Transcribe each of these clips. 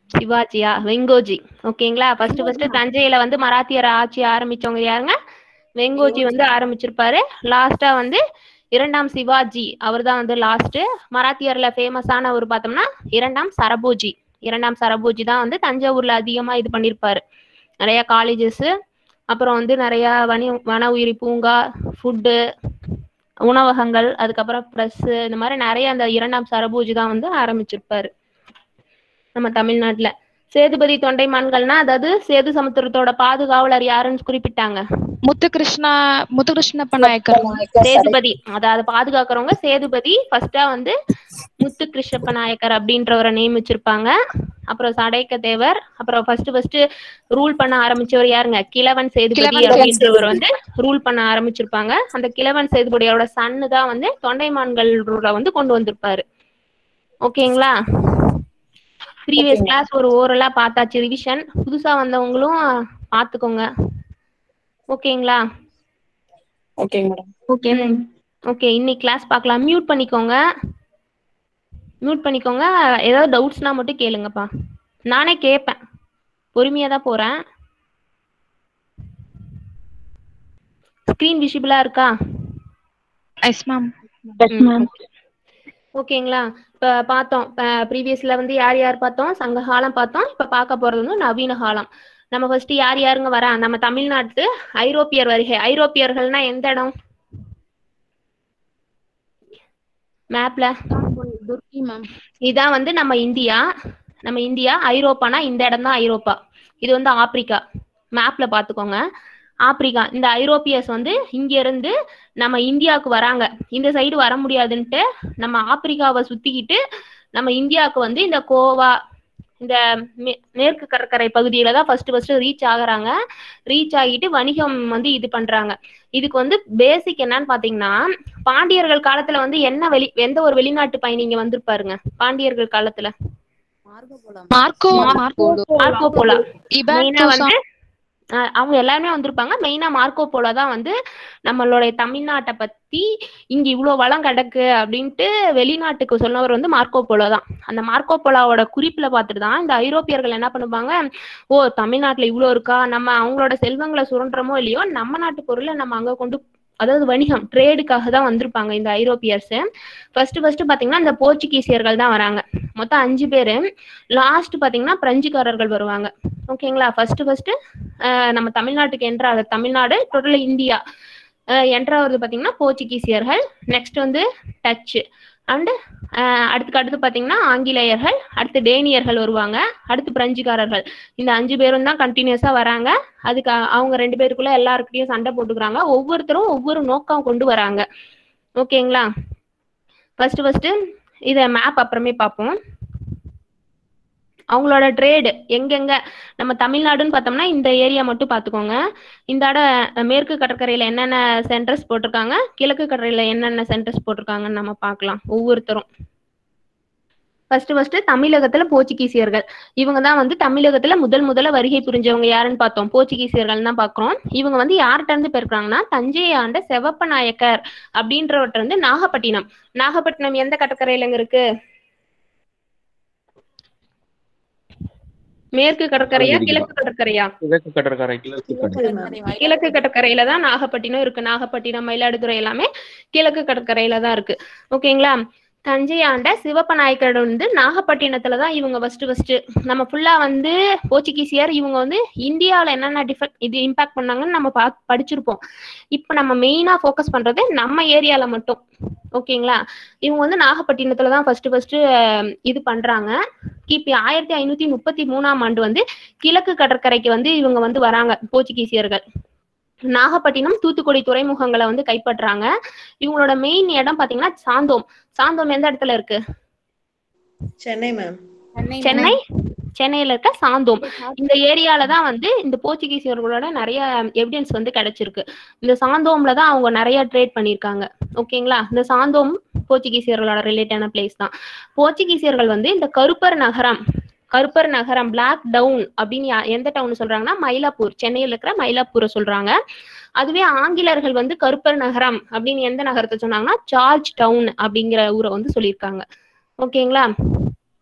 சிவாஜியா வெங்கோஜி ஓகேங்களா first first தஞ்சையில வந்து மராத்தியர் ஆட்சி ஆரம்பிச்சவங்க யாருங்க வெங்கோஜி வந்து ஆரம்பிச்சிருப்பாரு லாஸ்டா வந்து இரண்டாம் சிவாஜி அவர் தான் வந்து லாஸ்ட் மராத்தியர்ல ஃபேமஸான ஒரு பார்த்தோம்னா இரண்டாம் சரபோஜி இரண்டாம் சரபோஜி தான் வந்து தஞ்சாவூர்ல அதிகமா இது பண்ணியிருப்பாரு நிறைய காலேஜஸ் அப்புறம் வந்து நிறைய வனி வன உயிரி பூங்கா ஃபுட்டு உணவகங்கள் அதுக்கப்புறம் ப்ரெஸ் இந்த மாதிரி நிறைய அந்த இரண்டாம் சரபோஜி தான் வந்து ஆரம்பிச்சிருப்பாரு நம்ம தமிழ்நாட்டுல சேதுபதி தொண்டைமான்கள்னா அதாவது சேது சமுத்திரத்தோட பாதுகாவலர் யாருன்னு குறிப்பிட்டாங்க முத்துகிருஷ்ணா முத்துகிருஷ்ணப்ப நாயக்கர் சேதுபதி அதாவது பாதுகாக்கிறவங்க சேதுபதி ஃபர்ஸ்டா வந்து முத்து கிருஷ்ணப்ப நாயக்கர் அப்படின்றவரை நியமிச்சிருப்பாங்க அப்புறம் சடைக்க தேவர் அப்புறம் ஃபர்ஸ்ட் ஃபர்ஸ்ட் ரூல் பண்ண ஆரம்பிச்சவர் யாருங்க கிழவன் சேதுபதி கிழவன் அப்படின்றவர் வந்து ரூல் பண்ண ஆரம்பிச்சிருப்பாங்க அந்த கிழவன் சேதுபதியோட சன்னு தான் வந்து தொண்டைமான்கள் ரூலை வந்து கொண்டு வந்திருப்பாரு ஓகேங்களா ப்ரீவியஸ் கிளாஸ் ஒரு ஓரலா பார்த்தாச்சு ரிவிஷன் புதுசா வந்தவங்களும் பார்த்துக்கோங்க ஓகேங்களா ஓகேங்க மேடம் ஓகே ஓகே இன்னைக்கு கிளாஸ் பார்க்கலாம் மியூட் பண்ணிக்கோங்க மியூட் பண்ணிக்கோங்க ஏதாவது டவுட்ஸ்னா மட்டும் கேளுங்கப்பா நானே கேட்பேன் பொறுமையா தான் போறேன் ஸ்கிரீன் விசிபிளா இருக்கா எஸ் மேம் ஓகேங்களா இப்ப பார்த்தோம் ப்ரீவியஸ்ல வந்து யார் யார் பார்த்தோம் சங்க காலம் பார்த்தோம் இப்ப பார்க்க போறது வந்து நவீன காலம் நம்ம ஃபர்ஸ்ட் யார் யாருங்க வரா நம்ம தமிழ்நாட்டு ஐரோப்பியர் வருகை ஐரோப்பியர்கள்னா எந்த இடம் மேப்ல துர்க்கி மேம் இதான் வந்து நம்ம இந்தியா நம்ம இந்தியா ஐரோப்பானா இந்த இடம் தான் ஐரோப்பா இது வந்து ஆப்பிரிக்கா மேப்ல பாத்துக்கோங்க ஆப்பிரிக்கா இந்த ஐரோப்பியர்ஸ் வந்து இங்க இருந்து நம்ம இந்தியாவுக்கு வராங்க இந்த சைடு வர முடியாதுன்ட்டு நம்ம ஆப்பிரிக்காவை சுத்திக்கிட்டு நம்ம இந்தியாவுக்கு வந்து இந்த கோவா இந்த மே- மேற்கு கடற்கரை பகுதியில தான் ஃபர்ஸ்ட் ஃபர்ஸ்ட் ரீச் ஆகுறாங்க ரீச் ஆகிட்டு வணிகம் வந்து இது பண்றாங்க இதுக்கு வந்து பேசிக் என்னன்னு பாத்தீங்கன்னா பாண்டியர்கள் காலத்துல வந்து என்ன வெளி எந்த ஒரு வெளிநாட்டு பயணி இங்க வந்திருப்பாருங்க பாண்டியர்கள் காலத்துல மார்க்கோ மார்க்கோ மார்க்கோ போலா மெயினா இபார்டோ வந்து அஹ் அவங்க எல்லாருமே வந்திருப்பாங்க மெயினா மார்க்கோ போலோ தான் வந்து நம்மளுடைய தமிழ்நாட்டை பத்தி இங்க இவ்வளவு வளம் கிடக்கு அப்படின்ட்டு வெளிநாட்டுக்கு சொன்னவர் வந்து மார்க்கோ போலோ தான் அந்த மார்க்கோ போலோவோட குறிப்புல பார்த்துட்டு தான் இந்த ஐரோப்பியர்கள் என்ன பண்ணுவாங்க ஓ தமிழ்நாட்டுல இவ்வளவு இருக்கா நம்ம அவங்களோட செல்வங்களை சுரண்டுறோமோ இல்லையோ நம்ம நாட்டு பொருளை நம்ம அங்க கொண்டு அதாவது வணிகம் ட்ரேடுக்காக தான் வந்திருப்பாங்க இந்த ஐரோப்பியர்ஸ் ஃபர்ஸ்ட் ஃபர்ஸ்ட் பாத்தீங்கன்னா இந்த போர்ச்சுகீசியர்கள் தான் வராங்க மொத்தம் அஞ்சு பேரு லாஸ்ட் பாத்தீங்கன்னா பிரெஞ்சுக்காரர்கள் வருவாங்க ஓகேங்களா ஃபர்ஸ்ட் ஃபர்ஸ்ட் நம்ம தமிழ்நாட்டுக்கு entry Tamil Nadu total India entry ஆகுறது பாத்தீங்கன்னா போர்ச்சுகீசியர்கள் நெக்ஸ்ட் வந்து டச்சு அண்டு அடுத்துக்கு அடுத்து பாத்தீங்கன்னா ஆங்கிலேயர்கள் அடுத்து டேனியர்கள் வருவாங்க அடுத்து பிரெஞ்சுக்காரர்கள் இந்த அஞ்சு பேரும் தான் கண்டினியூஸா வராங்க அதுக்கு அ- அவங்க ரெண்டு பேருக்குள்ள எல்லாருக்கிட்டையும் சண்டை போட்டுக்கிறாங்க ஒவ்வொருத்தரும் ஒவ்வொரு நோக்கம் கொண்டு வராங்க ஓகேங்களா ஃபர்ஸ்ட் ஃபர்ஸ்ட் இத மேப் அப்புறமே பார்ப்போம் அவங்களோட ட்ரேடு எங்கெங்க நம்ம தமிழ்நாடுன்னு பார்த்தோம்னா இந்த ஏரியா மட்டும் பார்த்துக்கோங்க இந்த இட மேற்கு கடற்கரையில என்னென்ன சென்டர்ஸ் போட்டிருக்காங்க கிழக்கு கடற்கரையில என்னென்ன சென்டர்ஸ் போட்டிருக்காங்கன்னு நம்ம பார்க்கலாம் ஒவ்வொருத்தரும் ஃபர்ஸ்ட் ஃபர்ஸ்ட் தமிழகத்துல போர்ச்சுகீசியர்கள் இவங்க தான் வந்து தமிழகத்துல முதல் முதல்ல வருகை புரிஞ்சவங்க யாருன்னு பார்த்தோம் போர்ச்சுகீசியர்கள் தான் பார்க்கிறோம் இவங்க வந்து யார்கிட்ட இருந்து பெருக்குறாங்கன்னா தஞ்சையை ஆண்ட செவப்ப நாயக்கர் அப்படின்றவர்கிட்ட இருந்து நாகப்பட்டினம் நாகப்பட்டினம் எந்த கடற்கரையிலங்க இருக்கு மேற்கு கடற்கரையா கிழக்கு கடற்கரையா கிழக்கு கடற்கரை கிழக்கு கடற்கரையில தான் நாகப்பட்டினம் இருக்கு நாகப்பட்டினம் மயிலாடுதுறை எல்லாமே கிழக்கு கடற்கரையில தான் இருக்கு ஓகேங்களா தஞ்சை ஆண்ட சிவப்ப நாயக்கர் வந்து நாகப்பட்டினத்துல தான் இவங்க ஃபர்ஸ்ட் ஃபர்ஸ்ட் நம்ம ஃபுல்லா வந்து போர்ச்சுகீசியர் இவங்க வந்து இந்தியாவில் என்னென்ன டிஃபெக்ட் இது இம்பாக்ட் பண்ணாங்கன்னு நம்ம பா படிச்சிருப்போம் இப்போ நம்ம மெயினா ஃபோக்கஸ் பண்றது நம்ம ஏரியால மட்டும் ஓகேங்களா இவங்க வந்து நாகப்பட்டினத்துல தான் ஃபர்ஸ்ட் ஃபர்ஸ்ட் இது பண்றாங்க கிபி ஆயிரத்தி ஐநூத்தி முப்பத்தி மூணாம் ஆண்டு வந்து கிழக்கு கடற்கரைக்கு வந்து இவங்க வந்து வராங்க போர்ச்சுகீசியர்கள் நாகப்பட்டினம் தூத்துக்குடி துறைமுகங்களை வந்து கைப்பற்றாங்க இவங்களோட மெயின் இடம் பாத்தீங்கன்னா சாந்தோம் சாந்தோம் எந்த இடத்துல இருக்கு சென்னை மேம் சென்னை சென்னையில இருக்க சாந்தோம் இந்த ஏரியால தான் வந்து இந்த போர்ச்சுகீசியர்களோட நிறைய எவிடன்ஸ் வந்து கிடைச்சிருக்கு இந்த சாந்தோம்ல தான் அவங்க நிறைய ட்ரேட் பண்ணியிருக்காங்க ஓகேங்களா இந்த சாந்தோம் போர்ச்சுகீசியர்களோட ரிலேட்டான பிளேஸ் தான் போர்ச்சுகீசியர்கள் வந்து இந்த கருப்பர் நகரம் கருப்பர் நகரம் பிளாக் டவுன் அப்படின்னு யா- எந்த டவுன் சொல்றாங்கன்னா மயிலாப்பூர் சென்னையில் இருக்கிற மயிலாப்பூரை சொல்றாங்க அதுவே ஆங்கிலர்கள் வந்து கருப்பர் நகரம் அப்படின்னு எந்த நகரத்தை சொன்னாங்கன்னா ஜார்ஜ் டவுன் அப்படிங்கிற ஊரை வந்து சொல்லியிருக்காங்க ஓகேங்களா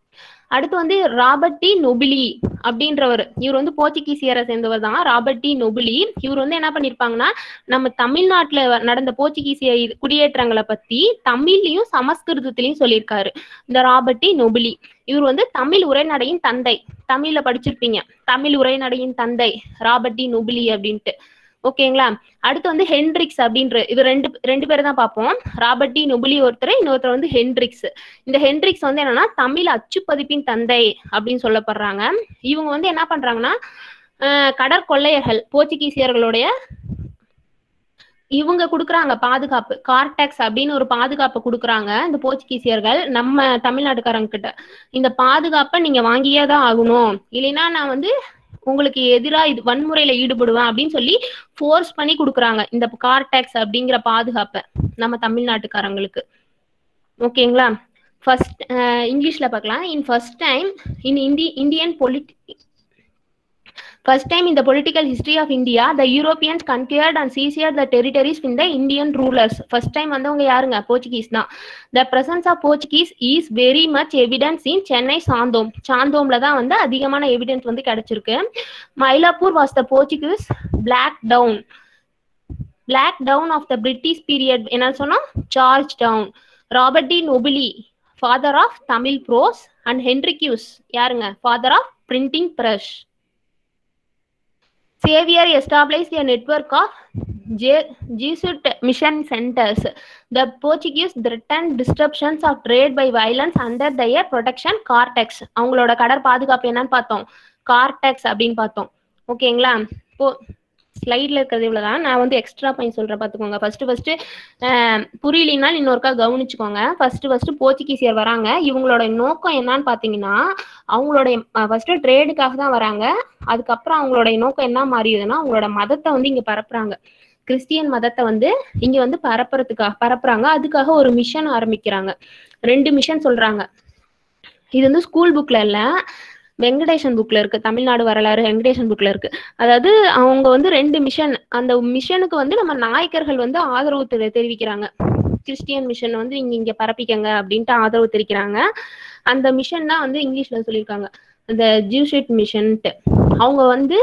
அடுத்து வந்து ராபர்ட் டி நொபிலி அப்படின்றவர் இவர் வந்து போர்ச்சுகீசியரை சேர்ந்தவர் தான் ராபர்ட் டி நொபிலி இவர் வந்து என்ன பண்ணிருப்பாங்கன்னா நம்ம தமிழ்நாட்டுல நடந்த போர்ச்சுகீசிய இது- குடியேற்றங்களை பத்தி தமிழ்லயும் சமஸ்கிருதத்திலயும் சொல்லியிருக்காரு இந்த ராபர்ட் டி நொபிலி இவர் வந்து தமிழ் உரைநடையின் தந்தை தமிழ்ல படிச்சிருப்பீங்க தமிழ் உரைநடையின் தந்தை ராபர்ட் டி நொபிலி அப்படின்ட்டு ஓகேங்களா அடுத்து வந்து ஹென்ட்ரிக்ஸ் அப்படின்ற இது ரெண்டு ரெண்டு பேரை தான் பார்ப்போம் ராபர்ட் டி நொபிலி ஒருத்தர் இன்னொருத்தர் வந்து ஹென்ட்ரிக்ஸ் இந்த ஹென்ட்ரிக்ஸ் வந்து என்னன்னா தமிழ் அச்சுப்பதிப்பின் தந்தை அப்படின்னு சொல்லப்படுறாங்க இவங்க வந்து என்ன பண்றாங்கன்னா அஹ் கடற்கொள்ளையர்கள் போர்ச்சுகீசியர்களுடைய இவங்க கொடுக்குறாங்க பாதுகாப்பு கார்டெக்ஸ் அப்படின்னு ஒரு பாதுகாப்பு கொடுக்குறாங்க இந்த போர்ச்சுகீசியர்கள் நம்ம தமிழ்நாட்டுக்காரங்க கிட்ட இந்த பாதுகாப்பை நீங்க வாங்கியே தான் ஆகணும் இல்லைன்னா நான் வந்து உங்களுக்கு எதிரா இது வன்முறையில ஈடுபடுவேன் அப்படின்னு சொல்லி ஃபோர்ஸ் பண்ணி கொடுக்குறாங்க இந்த கார்டெக்ஸ் அப்படிங்கிற பாதுகாப்பை நம்ம தமிழ்நாட்டுக்காரங்களுக்கு ஓகேங்களா ஃபர்ஸ்ட் இங்கிலீஷ்ல பார்க்கலாம் in first time in India Indian பொலிட் First time in the political history of India, the Europeans conquered and seized the territories from the Indian rulers. First time வந்தவங்க யாருங்க போர்ச்சுகீஸ் தான் The presence of Portuguese is very much evidence in Chennai Santhome சாந்தோம்ல தான் வந்து அதிகமான evidence வந்து கிடைச்சிருக்கு Mylapore was the Portuguese black town black town of the British period என்ன சொன்னோம் George Town Robert de Nobili father of Tamil prose and Henriques யாருங்க father of printing press Xavier established a network of Je- Jesuit mission centers. The Portuguese threatened disruptions of trade by violence under their protection Cortex. அவங்களோட கடற் பாதுகாப்பு என்னன்னு பார்த்தோம் cortex அப்படின்னு பார்த்தோம் ஓகேங்களா இப்போ ஸ்லைட்ல இருக்கிறது இவ்வளவுதான் நான் வந்து எக்ஸ்ட்ரா பாயிண்ட் சொல்றேன் பார்த்துக்கோங்க ஃபர்ஸ்ட் ஃபர்ஸ்ட் புரியலினால் இன்னொருக்கா கவனிச்சுக்கோங்க ஃபர்ஸ்ட் ஃபர்ஸ்ட் போர்ச்சுகீசியர் வராங்க இவங்களோட நோக்கம் என்னன்னு பார்த்தீங்கன்னா அவங்களுடைய ஃபர்ஸ்ட் ட்ரேடுக்காக தான் வராங்க அதுக்கப்புறம் அவங்களுடைய நோக்கம் என்ன மாறிடுதுன்னா அவங்களோட மதத்தை வந்து இங்க பரப்புறாங்க கிறிஸ்டியன் மதத்தை வந்து இங்க வந்து பரப்புறதுக்காக பரப்புறாங்க அதுக்காக ஒரு மிஷன் ஆரம்பிக்கிறாங்க ரெண்டு மிஷன் சொல்றாங்க இது வந்து ஸ்கூல் புக்ல இல்ல வெங்கடேசன் புக்ல இருக்கு தமிழ்நாடு வரலாறு வெங்கடேசன் புக்ல இருக்கு அதாவது அவங்க வந்து ரெண்டு மிஷன் அந்த மிஷனுக்கு வந்து நம்ம நாயக்கர்கள் வந்து ஆதரவு தெரி- தெரிவிக்கிறாங்க கிறிஸ்டியன் மிஷன் வந்து நீங்க இங்க பரப்பிக்கங்க அப்படின்ட்டு ஆதரவு தெரிவிக்கிறாங்க அந்த மிஷன் தான் வந்து இங்கிலீஷ்ல சொல்லியிருக்காங்க அந்த ஜூஷிட் மிஷன்ட்டு அவங்க வந்து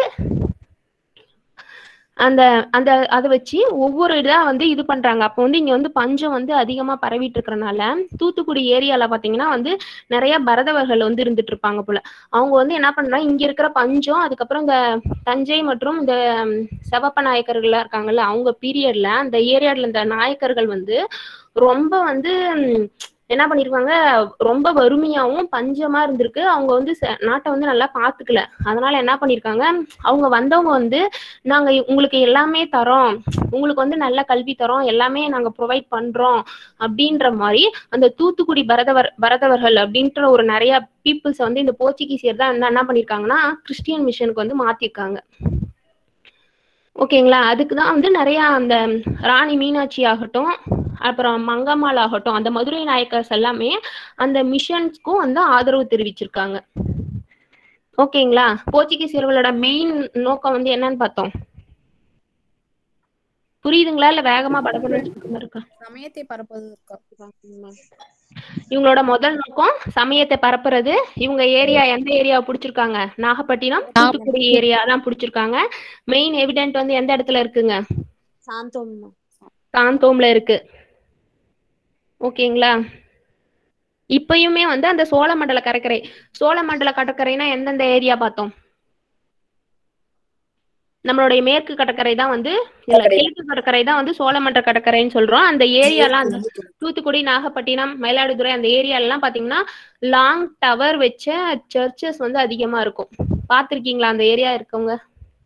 அந்த அந்த அதை வச்சு ஒவ்வொரு இதா வந்து இது பண்றாங்க அப்போ வந்து இங்க வந்து பஞ்சம் வந்து அதிகமா பரவிட்டு இருக்கறனால தூத்துக்குடி ஏரியால பாத்தீங்கன்னா வந்து நிறைய பரதவர்கள் வந்து இருந்துட்டு இருப்பாங்க போல அவங்க வந்து என்ன பண்றாங்க இங்க இருக்கிற பஞ்சம் அதுக்கப்புறம் இந்த தஞ்சை மற்றும் இந்த ம், செவப்ப நாயக்கர்கள்லாம் இருக்காங்கல்ல அவங்க பீரியட்ல அந்த ஏரியால இந்த நாயக்கர்கள் வந்து ரொம்ப வந்து ம், என்ன பண்ணிருக்காங்க ரொம்ப வறுமையாவும் பஞ்சமா இருந்திருக்கு அவங்க வந்து ச- நாட்டை வந்து நல்லா பாத்துக்கல அதனால என்ன பண்ணிருக்காங்க அவங்க வந்தவங்க வந்து நாங்க இ- உங்களுக்கு எல்லாமே தரோம் உங்களுக்கு வந்து நல்ல கல்வி தரோம் எல்லாமே நாங்க ப்ரொவைட் பண்றோம் அப்படின்ற மாதிரி அந்த தூத்துக்குடி பரதவர் பரதவர்கள் அப்படின்ற ஒரு நிறைய பீப்புள்ஸ் வந்து இந்த போர்ச்சுகீசியர் தான் என்ன என்ன பண்ணிருக்காங்கன்னா கிறிஸ்டியன் மிஷனுக்கு வந்து மாத்திருக்காங்க ஓகேங்களா அதுக்கு தான் வந்து நிறைய அந்த ராணி மீனாட்சி ஆகட்டும் அப்புறம் மங்கம்மாள் ஆகட்டும் அந்த மதுரை நாயக்கர்ஸ் எல்லாமே அந்த மிஷன்ஸ்க்கும் வந்து ஆதரவு தெரிவிச்சிருக்காங்க ஓகேங்களா போர்ச்சுகீசியர்களோட மெயின் நோக்கம் வந்து என்னன்னு பார்த்தோம் புரியுதுங்களா இல்ல வேகமா படப்பட இருக்கா சமயத்தை பரப்புவது இவங்களோட முதல் நோக்கம் சமயத்தை பரப்புறது இவங்க ஏரியா எந்த ஏரியாவை பிடிச்சிருக்காங்க நாகப்பட்டினம் தூத்துக்குடி ஏரியா தான் பிடிச்சிருக்காங்க மெயின் எவிடென்ட் வந்து எந்த இடத்துல இருக்குங்க சாந்தோம் சாந்தோம்ல இருக்கு ஓகேங்களா இப்பயுமே வந்து அந்த சோழமண்டல கடற்கரை சோழமண்டல கடற்கரைனா எந்தெந்த ஏரியா பார்த்தோம் நம்மளுடைய மேற்கு கடற்கரை தான் வந்து இல்ல கிழக்கு கடற்கரை தான் வந்து சோழமண்டல கடற்கரைன்னு சொல்றோம் அந்த ஏரியாலாம் அந்த தூத்துக்குடி நாகப்பட்டினம் மயிலாடுதுறை அந்த ஏரியாலாம் பாத்தீங்கன்னா லாங் டவர் வச்ச சர்ச்சஸ் வந்து அதிகமா இருக்கும் பாத்திருக்கீங்களா அந்த ஏரியா இருக்கவங்க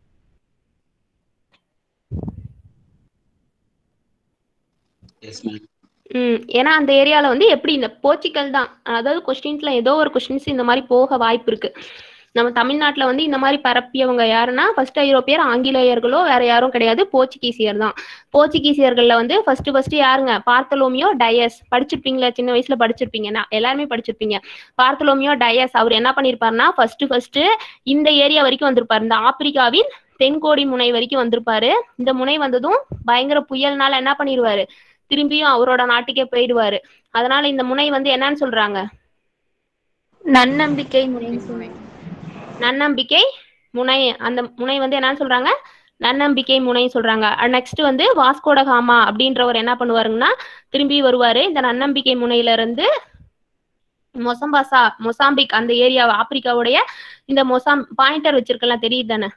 எஸ் மேம் ம் ஏன்னா அந்த ஏரியால வந்து எப்படி இந்த போர்ச்சுகல் தான் அதாவது கொஸ்டின்ஸ்ல ஏதோ ஒரு கொஸ்டின்ஸ் இந்த மாதிரி போக வாய்ப்பு இருக்கு நம்ம தமிழ்நாட்டுல வந்து இந்த மாதிரி பரப்பியவங்க யாருன்னா ஃபர்ஸ்ட் ஐரோப்பியர் ஆங்கிலேயர்களோ வேற யாரும் கிடையாது போர்ச்சுகீசியர் தான் போர்ச்சுகீசியர்கள்ல வந்து ஃபர்ஸ்ட் ஃபர்ஸ்ட் யாருங்க பார்த்தலோமியோ டயஸ் படிச்சிருப்பீங்களா சின்ன வயசுல படிச்சிருப்பீங்க நான் எல்லாருமே படிச்சிருப்பீங்க பார்த்தலோமியோ டயஸ் அவர் என்ன பண்ணிருப்பாருன்னா ஃபர்ஸ்ட் ஃபர்ஸ்ட் இந்த ஏரியா வரைக்கும் வந்திருப்பாரு இந்த ஆப்பிரிக்காவின் தென்கோடி முனை வரைக்கும் வந்திருப்பாரு இந்த முனை வந்ததும் பயங்கர புயல்னால என்ன பண்ணிடுவாரு திரும்பியும் அவரோட நாட்டுக்கே போயிடுவாரு அதனால இந்த முனை வந்து என்னன்னு சொல்றாங்க நன்னம்பிக்கை முனை நன்னம்பிக்கை முனை அந்த முனை வந்து என்னன்னு சொல்றாங்க நன்னம்பிக்கை முனை சொல்றாங்க நெக்ஸ்ட் வந்து வாஸ்கோட காமா அப்படின்றவர் என்ன பண்ணுவாருங்கன்னா திரும்பி வருவாரு இந்த நன்னம்பிக்கை முனையில இருந்து மொசம்பாசா மொசாம்பிக் அந்த ஏரியா ஆப்பிரிக்காவுடைய இந்த மொசாம் பாயிண்டர் வச்சிருக்கலாம் தெரியுது தானே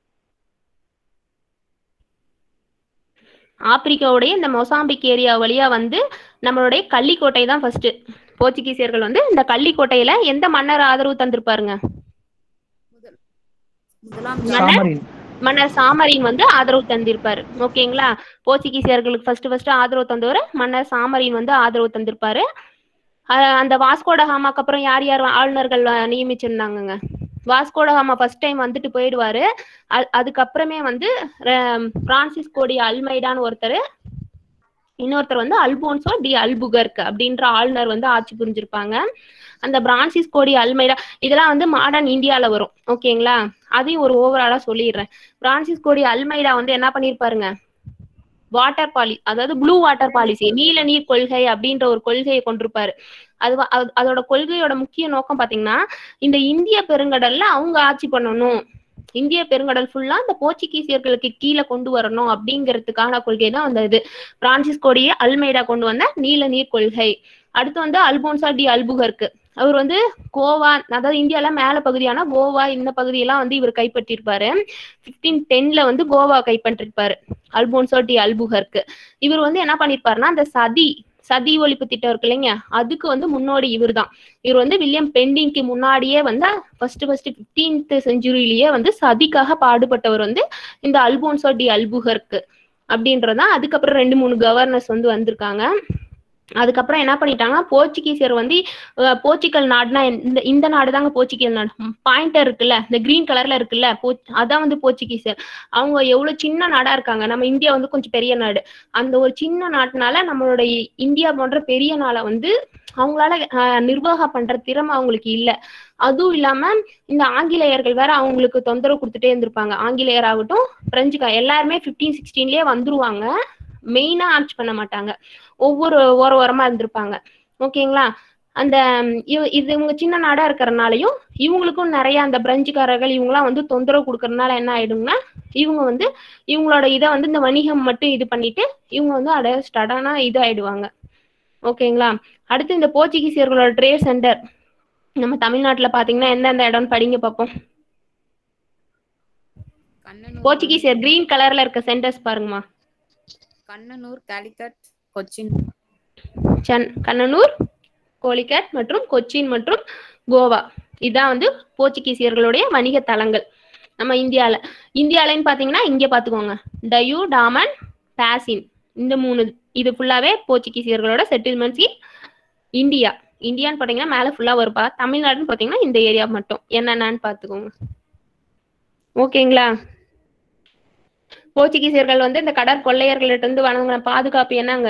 ஆப்பிரிக்காவுடைய இந்த மொசாம்பிக் ஏரியா வழியா வந்து நம்மளுடைய கள்ளிக்கோட்டை தான் ஃபர்ஸ்ட் போர்ச்சுகீசியர்கள் வந்து இந்த கள்ளிக்கோட்டையில எந்த மன்னர் ஆதரவு தந்திருப்பாருங்க முதலாம் மன்னர் மன்னர் சாமரின் வந்து ஆதரவு தந்திருப்பாரு ஓகேங்களா போர்ச்சுகீசியர்களுக்கு ஃபர்ஸ்ட் ஃபர்ஸ்ட் ஆதரவு தந்தவர் மன்னர் சாமரின் வந்து ஆதரவு தந்திருப்பாரு அஹ் அந்த வாஸ்கோட ஹாமாக்கு அப்புறம் யார் யார் ஆளுநர்கள் அஹ், நியமிச்சிருந்தாங்கங்க வாஸ்கோட ஹாமா ஃபர்ஸ்ட் டைம் வந்துட்டு போயிடுவாரு அ- அதுக்கப்புறமே வந்து ர- பிரான்சிஸ் கோடி அல்மைடான்னு ஒருத்தர் இன்னொருத்தர் வந்து அல்போன்சோ டி அல்புகர்க் அப்படின்ற ஆளுநர் வந்து ஆட்சி புரிஞ்சிருப்பாங்க அந்த பிரான்சிஸ் கோடி அல்மைடா இதெல்லாம் வந்து மாடர்ன் இந்தியால வரும் ஓகேங்களா அதையும் ஒரு ஓவராலா சொல்லிடுறேன் பிரான்சிஸ் கோடி அல்மைடா வந்து என்ன பண்ணிருப்பாருங்க வாட்டர் பாலி அதாவது ப்ளூ வாட்டர் பாலிசி நீல நீர் கொள்கை அப்படின்ற ஒரு கொள்கையை கொண்டிருப்பாரு அது வ- அது- அதோட கொள்கையோட முக்கிய நோக்கம் பாத்தீங்கன்னா இந்த இந்திய பெருங்கடல்ல அவங்க ஆட்சி பண்ணணும் இந்திய பெருங்கடல் ஃபுல்லா இந்த போர்ச்சுகீசியர்களுக்கு கீழே கொண்டு வரணும் அப்படிங்கிறதுக்கான கொள்கை தான் அந்த இது பிரான்சிஸ் கோடியே அல்மைடா கொண்டு வந்த நீல நீர் கொள்கை அடுத்து வந்து அல்போன்சா டி அல்புகர்க்கு அவர் வந்து கோவா அதாவது இந்தியால மேல பகுதியான கோவா இந்த பகுதியெல்லாம் வந்து இவர் கைப்பற்றிருப்பாரு பிப்டீன் டென்ல வந்து கோவா கைப்பற்றிருப்பாரு அல்போன்சோ டி அல்புகர்க்கு இவர் வந்து என்ன பண்ணிருப்பாருன்னா அந்த சதி சதி ஒழிப்பு திட்டம் இருக்கு இல்லைங்க அதுக்கு வந்து முன்னோடி இவர் தான் இவர் வந்து வில்லியம் பெண்டிங்க்கு முன்னாடியே வந்து ஃபர்ஸ்ட் ஃபர்ஸ்ட் பிப்டீன்த் செஞ்சுரியிலேயே வந்து சதிக்காக பாடுபட்டவர் வந்து இந்த அல்போன்சோ டி அல்புகர்க்கு அப்படின்றதான் அதுக்கப்புறம் ரெண்டு மூணு கவர்னர்ஸ் வந்து வந்திருக்காங்க அதுக்கப்புறம் என்ன பண்ணிட்டாங்கன்னா போர்ச்சுகீசியர் வந்து அஹ், போர்ச்சுகல் நாடுனா இந்த இந்த நாடு தாங்க போர்ச்சுகல் நாடு பாயிண்டர் இருக்குல்ல இந்த கிரீன் கலர்ல இருக்குல்ல போ அதான் வந்து போர்ச்சுகீசியர் அவங்க எவ்வளவு சின்ன நாடா இருக்காங்க நம்ம இந்தியா வந்து கொஞ்சம் பெரிய நாடு அந்த ஒரு சின்ன நாட்டுனால நம்மளுடைய இந்தியா போன்ற பெரிய நாளை வந்து அவங்களால அஹ், நிர்வாகம் பண்ற திறமை அவங்களுக்கு இல்ல அதுவும் இல்லாம இந்த ஆங்கிலேயர்கள் வேற அவங்களுக்கு தொந்தரவு கொடுத்துட்டே இருந்திருப்பாங்க ஆங்கிலேயர் ஆகட்டும் பிரெஞ்சுக்கா எல்லாருமே பிப்டீன் சிக்ஸ்டீன்லயே வந்துருவாங்க மெயினா ஆட்சி பண்ண மாட்டாங்க ஒவ்வொரு ஓர ஓரமா இருந்திருப்பாங்க ஓகேங்களா அந்த ம், இவ- இது இவங்க சின்ன நாடா இருக்கிறனாலையும் இவங்களுக்கும் நிறைய அந்த பிரெஞ்சுக்காரர்கள் இவங்கலாம் வந்து தொந்தரவு கொடுக்கறதுனால என்ன ஆயிடும்னா இவங்க வந்து இவங்களோட இதை வந்து இந்த வணிகம் மட்டும் இது பண்ணிட்டு இவங்க வந்து அட ஸ்டடானா இது ஆயிடுவாங்க ஓகேங்களா அடுத்து இந்த போர்ச்சுகீசியர்களோட ட்ரேட் சென்டர் நம்ம தமிழ்நாட்டுல பாத்தீங்கன்னா எந்தெந்த இடம்னு படிங்க பார்ப்போம் கண்ணனூர் போர்ச்சுகீசியர் கிரீன் கலர்ல இருக்க சென்டர்ஸ் பாருங்கம்மா கண்ணனூர் காலிக்கட் கொச்சின் சன் கண்ணனூர் கோலிகட் மற்றும் கொச்சின் மற்றும் கோவா இதான் வந்து போர்ச்சுகீசியர்களுடைய வணிக தலங்கள் நம்ம இந்தியால இந்தியாலன்னு பாத்தீங்கன்னா இங்க பாத்துக்கோங்க டயூ டாமன் பாசின் இந்த மூணு இது ஃபுல்லாவே போர்ச்சுகீசியர்களோட செட்டில்மெண்ட்ஸ் இன் இந்தியா இந்தியான்னு பாத்தீங்கன்னா மேல ஃபுல்லா வருப்பா தமிழ்நாடுன்னு பாத்தீங்கன்னா இந்த ஏரியா மட்டும் என்னென்னு பாத்துக்கோங்க ஓகேங்களா போர்ச்சுகீசியர்கள் வந்து இந்த கடற்கொள்ளையர்கள்ட்ட இருந்து வழங்கின பாதுகாப்பு என்னங்க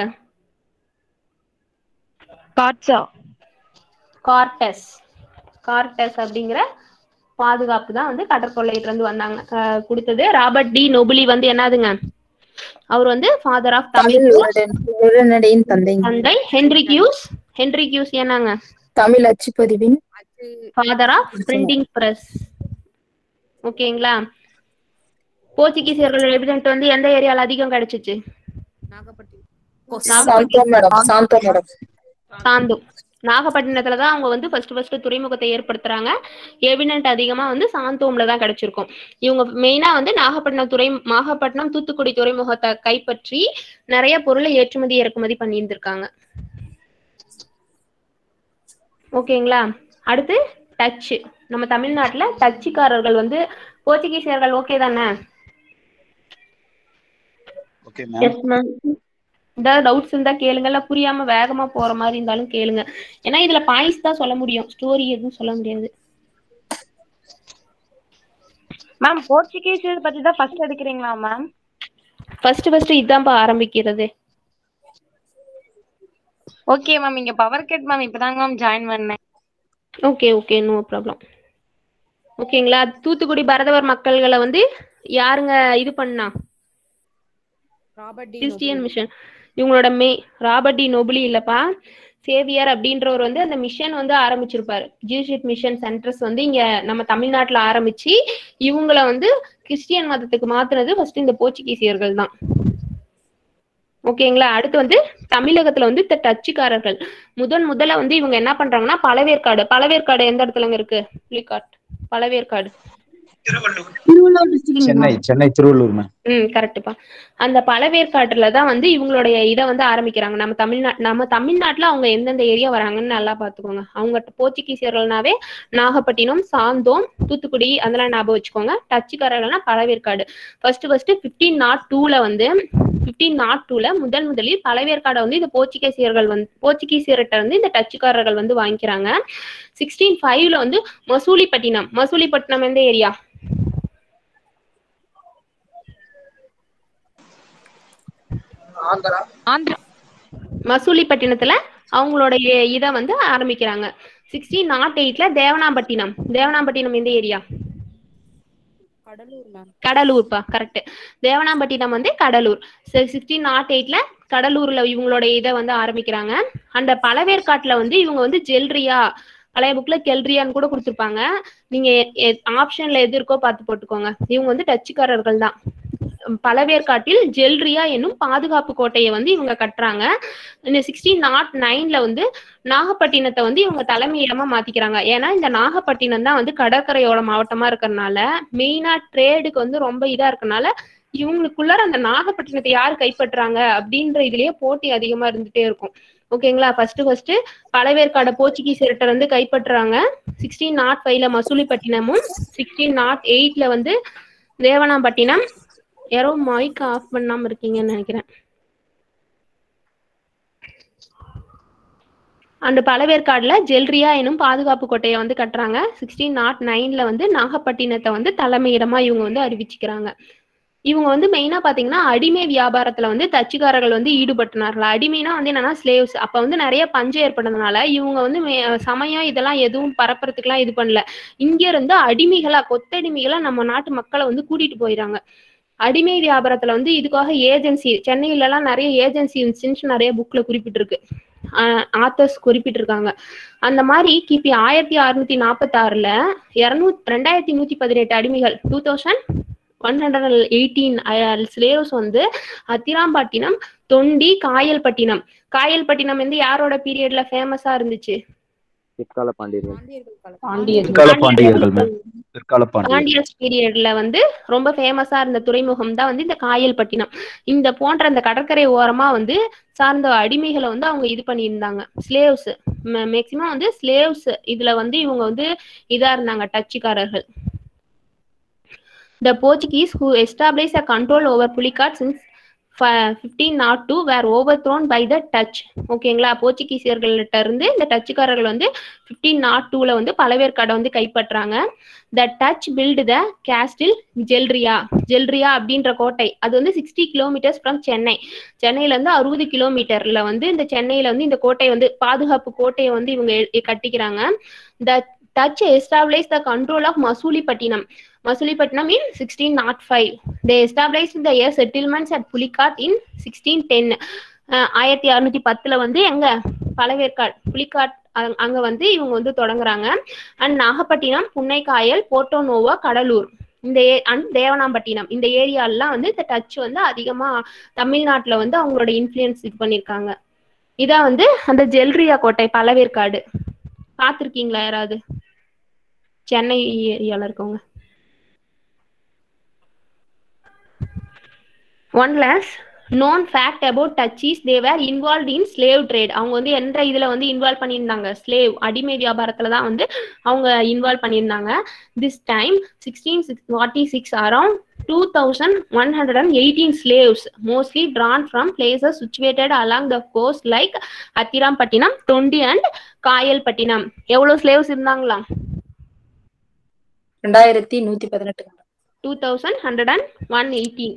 காட்சா கார்டஸ் கார்டஸ் அப்படிங்கிற பாதுகாப்பு தான் வந்து கடற்கொள்ளையிட்ட இருந்து வந்தாங்க அஹ் கொடுத்தது ராபர்ட் டி நொபுலி வந்து என்னதுங்க அவர் வந்து ஃபாதர் ஆஃப் தமிழ் தமிழ் உரைநடையின் தந்தை தந்தை ஹென்ரி கியூஸ் ஹென்ரி கியூஸ் என்னங்க தமிழ் அச்சுப்பதிவின் அது ஃபாதர் ஆஃப் பிரிண்டிங் பிரஸ் ஓகேங்களா போர்ச்சுகீசியர்களோட எவிடென்ட் வந்து எந்த ஏரியால அதிகம் கிடைச்சிச்சு நாகப்பட்டினம் சாந்தோ மேடம் சாந்தோ மேடம் சாந்து நாகப்பட்டினத்துல தான் அவங்க வந்து ஃபர்ஸ்ட் ஃபர்ஸ்ட் துறைமுகத்தை ஏற்படுத்துறாங்க எவிடென்ட் அதிகமா வந்து சாந்தோம்ல தான் கிடைச்சிருக்கும் இவங்க மெயினா வந்து நாகப்பட்டினம் துறை நாகப்பட்டினம் தூத்துக்குடி துறைமுகத்தை கைப்பற்றி நிறைய பொருளை ஏற்றுமதி இறக்குமதி பண்ணி இருந்திருக்காங்க ஓகேங்களா அடுத்து டச்சு நம்ம தமிழ்நாட்டுல டச்சுக்காரர்கள் வந்து போர்ச்சுகீசியர்கள் ஓகே தானே ஓகே மேம் எஸ் மேம் ஏதாவது டவுட்ஸ் இருந்தா கேளுங்க இல்ல புரியாம வேகமா போற மாதிரி இருந்தாலும் கேளுங்க ஏன்னா இதுல பாயிண்ட்ஸ் தான் சொல்ல முடியும் ஸ்டோரி எதுவும் சொல்ல முடியாது மேம் போர்ச்சுகீஸ் பத்தி தான் ஃபர்ஸ்ட் எடுக்கிறீங்களா மேம் ஃபர்ஸ்ட் ஃபர்ஸ்ட் இதான்ப்பா ஆரம்பிக்கிறது ஓகே மேம் இங்க பவர் கட் மேம் இப்பதாங்க மேம் ஜாயின் பண்ணேன் ஓகே ஓகே நோ ப்ராப்ளம் ஓகேங்களா தூத்துக்குடி பரதவர் மக்கள்களை வந்து யாருங்க இது பண்ணா ராபர்ட் டி கிறிஸ்டியன் மிஷன் இவங்களோட மே ராபர்ட் டி நோபுலி இல்லப்பா சேவியர் அப்படின்றவர் வந்து அந்த மிஷன் வந்து ஆரம்பிச்சிருப்பாரு ஜூஷிட் மிஷன் சென்டர்ஸ் வந்து இங்க நம்ம தமிழ்நாட்டுல ஆரம்பிச்சு இவங்கள வந்து கிறிஸ்டியன் மதத்துக்கு மாத்துனது ஃபர்ஸ்ட் இந்த போர்ச்சுகீசியர்கள் தான் ஓகேங்களா அடுத்து வந்து தமிழகத்துல வந்து இந்த டச்சுக்காரர்கள் முதன் முதல்ல வந்து இவங்க என்ன பண்றாங்கன்னா பழவேற்காடு பழவேற்காடு எந்த இடத்துலங்க இருக்கு புலிக்காட் பழவேற்காடு திருவள்ளூர் டிஸ்ட்ரிக்ட் சென்னை சென்னை திருவள்ளூர் மேம் ம் கரெக்டுப்பா அந்த பழவேற்காட்டுல தான் வந்து இவங்களுடைய இதை வந்து ஆரம்பிக்கிறாங்க நம்ம தமிழ்நாட் நம்ம தமிழ்நாட்டுல அவங்க எந்தெந்த ஏரியா வராங்கன்னு நல்லா பாத்துக்கோங்க அவங்க போர்ச்சுகீசியர்கள்னாவே நாகப்பட்டினம் சாந்தோம் தூத்துக்குடி அதெல்லாம் ஞாபகம் வச்சுக்கோங்க டச்சுக்காரர்கள்னா Pazhaverkadu first first fifteen naught டூல வந்து பிப்டீன் நாட் டூல முதல் முதலில் பழவேற்காடை வந்து இந்த போர்ச்சுகீசியர்கள் வந்து போர்ச்சுகீசியர்கிட்ட வந்து இந்த டச்சுக்காரர்கள் வந்து வாங்கிக்கிறாங்க சிக்ஸ்டீன் ஃபைவ்ல வந்து மசூலிப்பட்டினம் மசூலிப்பட்டினம் எந்த ஏரியா ஆந்திரா மசூலிப்பட்டினத்துல அவங்களுடைய இதை வந்து ஆரம்பிக்கிறாங்க சிக்ஸ்டீன் நாட் எயிட்ல தேவனாம்பட்டினம் தேவனாம்பட்டினம் எந்த ஏரியா கடலூர் மேம் கடலூர்ப்பா கரெக்ட் தேவனாம்பட்டினம் வந்து கடலூர் சிக்ஸ்டீன் நாட் எயிட்ல கடலூர்ல இவங்களுடைய இதை வந்து ஆரம்பிக்கிறாங்க அந்த பழவேற்காட்டுல வந்து இவங்க வந்து ஜெல்ரியா பழைய புக்ல கெல்ரியான்னு கூட கொடுத்துருப்பாங்க நீங்க ஆப்ஷன்ல எது இருக்கோ பார்த்து போட்டுக்கோங்க இவங்க வந்து டச்சுக்காரர்கள் தான் பழவேற்காட்டில் ஜெல்ரியா என்னும் பாதுகாப்பு கோட்டையை வந்து இவங்க கட்டுறாங்க இந்த சிக்ஸ்டீன் நாட் நைன்ல வந்து நாகப்பட்டினத்தை வந்து இவங்க தலைமையிடமா மாத்திக்கிறாங்க ஏன்னா இந்த நாகப்பட்டினம் தான் வந்து கடற்கரையோட மாவட்டமா இருக்கறனால மெயினா ட்ரேடுக்கு வந்து ரொம்ப இதா இருக்கறனால இவங்களுக்குள்ளார அந்த நாகப்பட்டினத்தை யார் கைப்பற்றுறாங்க அப்படின்ற இதுலயே போட்டி அதிகமா இருந்துட்டே இருக்கும் ஓகேங்களா ஃபர்ஸ்ட் ஃபர்ஸ்ட் பழவேற்காடு போர்ச்சுகீசியர்கிட்ட வந்து கைப்பற்றுறாங்க சிக்ஸ்டீன் நாட் ஃபைவ்ல மசூலிப்பட்டினமும் சிக்ஸ்டீன் நாட் எயிட்ல வந்து தேவனாம்பட்டினம் யாரோ மைக் ஆஃப் பண்ணாம இருக்கீங்கன்னு நினைக்கிறேன் அந்த பழவேற்காடுல ஜெல்ரியா எனும் பாதுகாப்பு கோட்டையை வந்து கட்டுறாங்க சிக்ஸ்டீன் நாட் நைன்ல வந்து நாகப்பட்டினத்தை வந்து தலைமையிடமா இவங்க வந்து அறிவிச்சுக்கிறாங்க இவங்க வந்து மெயினா பாத்தீங்கன்னா அடிமை வியாபாரத்துல வந்து தச்சுக்காரர்கள் வந்து ஈடுபட்டினார்கள் அடிமைனா வந்து என்னன்னா ஸ்லேவ்ஸ் அப்ப வந்து நிறைய பஞ்சம் ஏற்பட்டதுனால இவங்க வந்து மே- சமயம் இதெல்லாம் எதுவும் பரப்புறதுக்குலாம் இது பண்ணல இங்க இருந்து அடிமைகளா கொத்தடிமைகளா நம்ம நாட்டு மக்களை வந்து கூட்டிட்டு போயிடுறாங்க அடிமை வியாபாரத்துல வந்து இதுக்காக ஏஜென்சி சென்னையில எல்லாம் நிறைய ஏஜென்சி இருந்துச்சுன்னு நிறைய புக்ல குறிப்பிட்டிருக்கு ஆத்தர்ஸ் குறிப்பிட்டிருக்காங்க அந்த மாதிரி கிபி ஆயிரத்தி அறுநூத்தி நாற்பத்தி ஆறுல இருநூத்தி ரெண்டாயிரத்தி நூத்தி பதினெட்டு அடிமைகள் two thousand one hundred eighteen slaves வந்து அத்திராம்பட்டினம் தொண்டி காயல்பட்டினம் காயல்பட்டினம் வந்து யாரோட பீரியட்ல ஃபேமஸா இருந்துச்சு பிற்கால பாண்டியர்கள் பாண்டியர்கள் பிற்கால பாண்டியர்கள் மேம் பிற்கால பாண்டியர்கள் பாண்டியர்ஸ் பீரியட்ல வந்து ரொம்ப ஃபேமஸா இருந்த துறைமுகம் தான் வந்து இந்த காயல்பட்டினம் இந்த போன்ற அந்த கடற்கரை ஓரமா வந்து சார்ந்த அடிமைகளை வந்து அவங்க இது பண்ணியிருந்தாங்க ஸ்லேவ்ஸ் மேக்சிமம் வந்து ஸ்லேவ்ஸ் இதுல வந்து இவங்க வந்து இதா இருந்தாங்க டச்சுக்காரர்கள் The Portuguese who established a control over Pulicat since fifteen naught two were overthrown by the Dutch ஓகேங்களா போர்ச்சுகீசியர்கள்ட்ட இருந்து இந்த டச்சுக்காரர்கள் வந்து ஃபிஃப்டீன் நாட் டூல வந்து பழவேற்காடை வந்து கைப்பற்றாங்க the Dutch built the castle Geldria Geldria அப்படின்ற கோட்டை அது வந்து சிக்ஸ்டி கிலோமீட்டர்ஸ் ஃப்ரம் சென்னை சென்னையில இருந்து அறுபது கிலோமீட்டர்ல வந்து இந்த சென்னையில வந்து இந்த கோட்டை வந்து பாதுகாப்பு கோட்டையை வந்து இவங்க எ- கட்டிக்கிறாங்க the Dutch establish the control of Masulipatnam Masulipatnam in sixteen naught five they establish the their settlements at Pulicat in sixteen ten ஆயிரத்தி அறுநூத்தி பத்துல வந்து எங்க பழவேற்காட் புலிகாட் அங்க- அங்க வந்து இவங்க வந்து தொடங்குறாங்க அண்ட் நாகப்பட்டினம் புன்னைக்காயல் போர்ட்டோனோவா கடலூர் இந்த ஏ- and தேவனாம்பட்டினம் இந்த ஏரியாலாம் வந்து இந்த டச் வந்து அதிகமா தமிழ்நாட்டுல வந்து அவங்களோட இன்ஃப்ளூயன்ஸ் இது பண்ணிருக்காங்க இதான் வந்து அந்த ஜெல்ரியா கோட்டை பழவேற்காடு பார்த்திருக்கீங்களா யாராவது சென்னை ஏரியால இருக்கவங்க one less known fact about Dutches they were involve in slave trade அவங்க வந்து எந்த இதுல வந்து இன்வால்வ் பண்ணியிருந்தாங்க ஸ்லேவ் அடிமை வியாபாரத்துல தான் வந்து அவங்க இன்வால்வ் பண்ணியிருந்தாங்க this time sixteen six forty six around two thousand one hundred and eighteen slaves mostly drawn from places situated along the coast like Adirampattinam Thondi and Kayalpattinam எவ்வளவு ஸ்லேவ்ஸ் இருந்தாங்களாம் ரெண்டாயிரத்தி நூத்தி பதினெட்டு two thousand hundred and one eighteen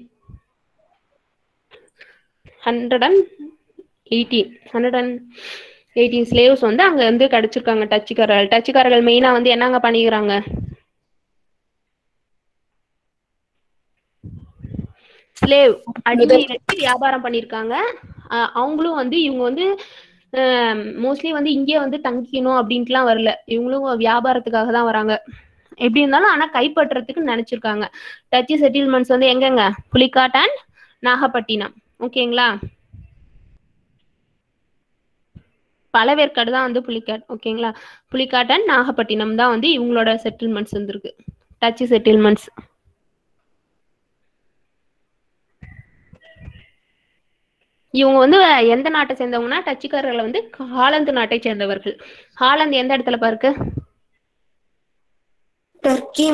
hundred and eighteen hundred and eighteen slaves வந்து அங்க வந்து கிடைச்சிருக்காங்க டச்சுக்காரர்கள் டச்சுக்காரர்கள் மெயினா வந்து என்னங்க பண்ணிக்கிறாங்க ஸ்லேவ் அடிமை வச்சு வியாபாரம் பண்ணியிருக்காங்க அஹ் அவங்களும் வந்து இவங்க வந்து மோஸ்ட்லி வந்து இங்கே வந்து தங்கிக்கணும் அப்படின்ட்டுலாம் வரல இவங்களும் வியாபாரத்துக்காக தான் வராங்க எப்படி இருந்தாலும் ஆனா கைப்பற்றுறதுக்கு நினைச்சிருக்காங்க டச்சு செட்டில்மெண்ட்ஸ் வந்து எங்கெங்க புலிக்காட் அண்ட் நாகப்பட்டினம் ஓகேங்களா பழவேற்காடு தான் வந்து புலிக்காட் ஓகேங்களா புலிக்காட் அண்ட் நாகப்பட்டினம் தான் வந்து இவங்களோட செட்டில்மெண்ட்ஸ் வந்துருக்கு டச்சு செட்டில்மெண்ட்ஸ் இவங்க வந்து எந்த நாட்டை சேர்ந்தவங்கன்னா டச்சுக்காரர்களை வந்து ஹாலந்து நாட்டை சேர்ந்தவர்கள் ஹாலந்து எந்த இடத்துல பாருக்கு டர்க்கி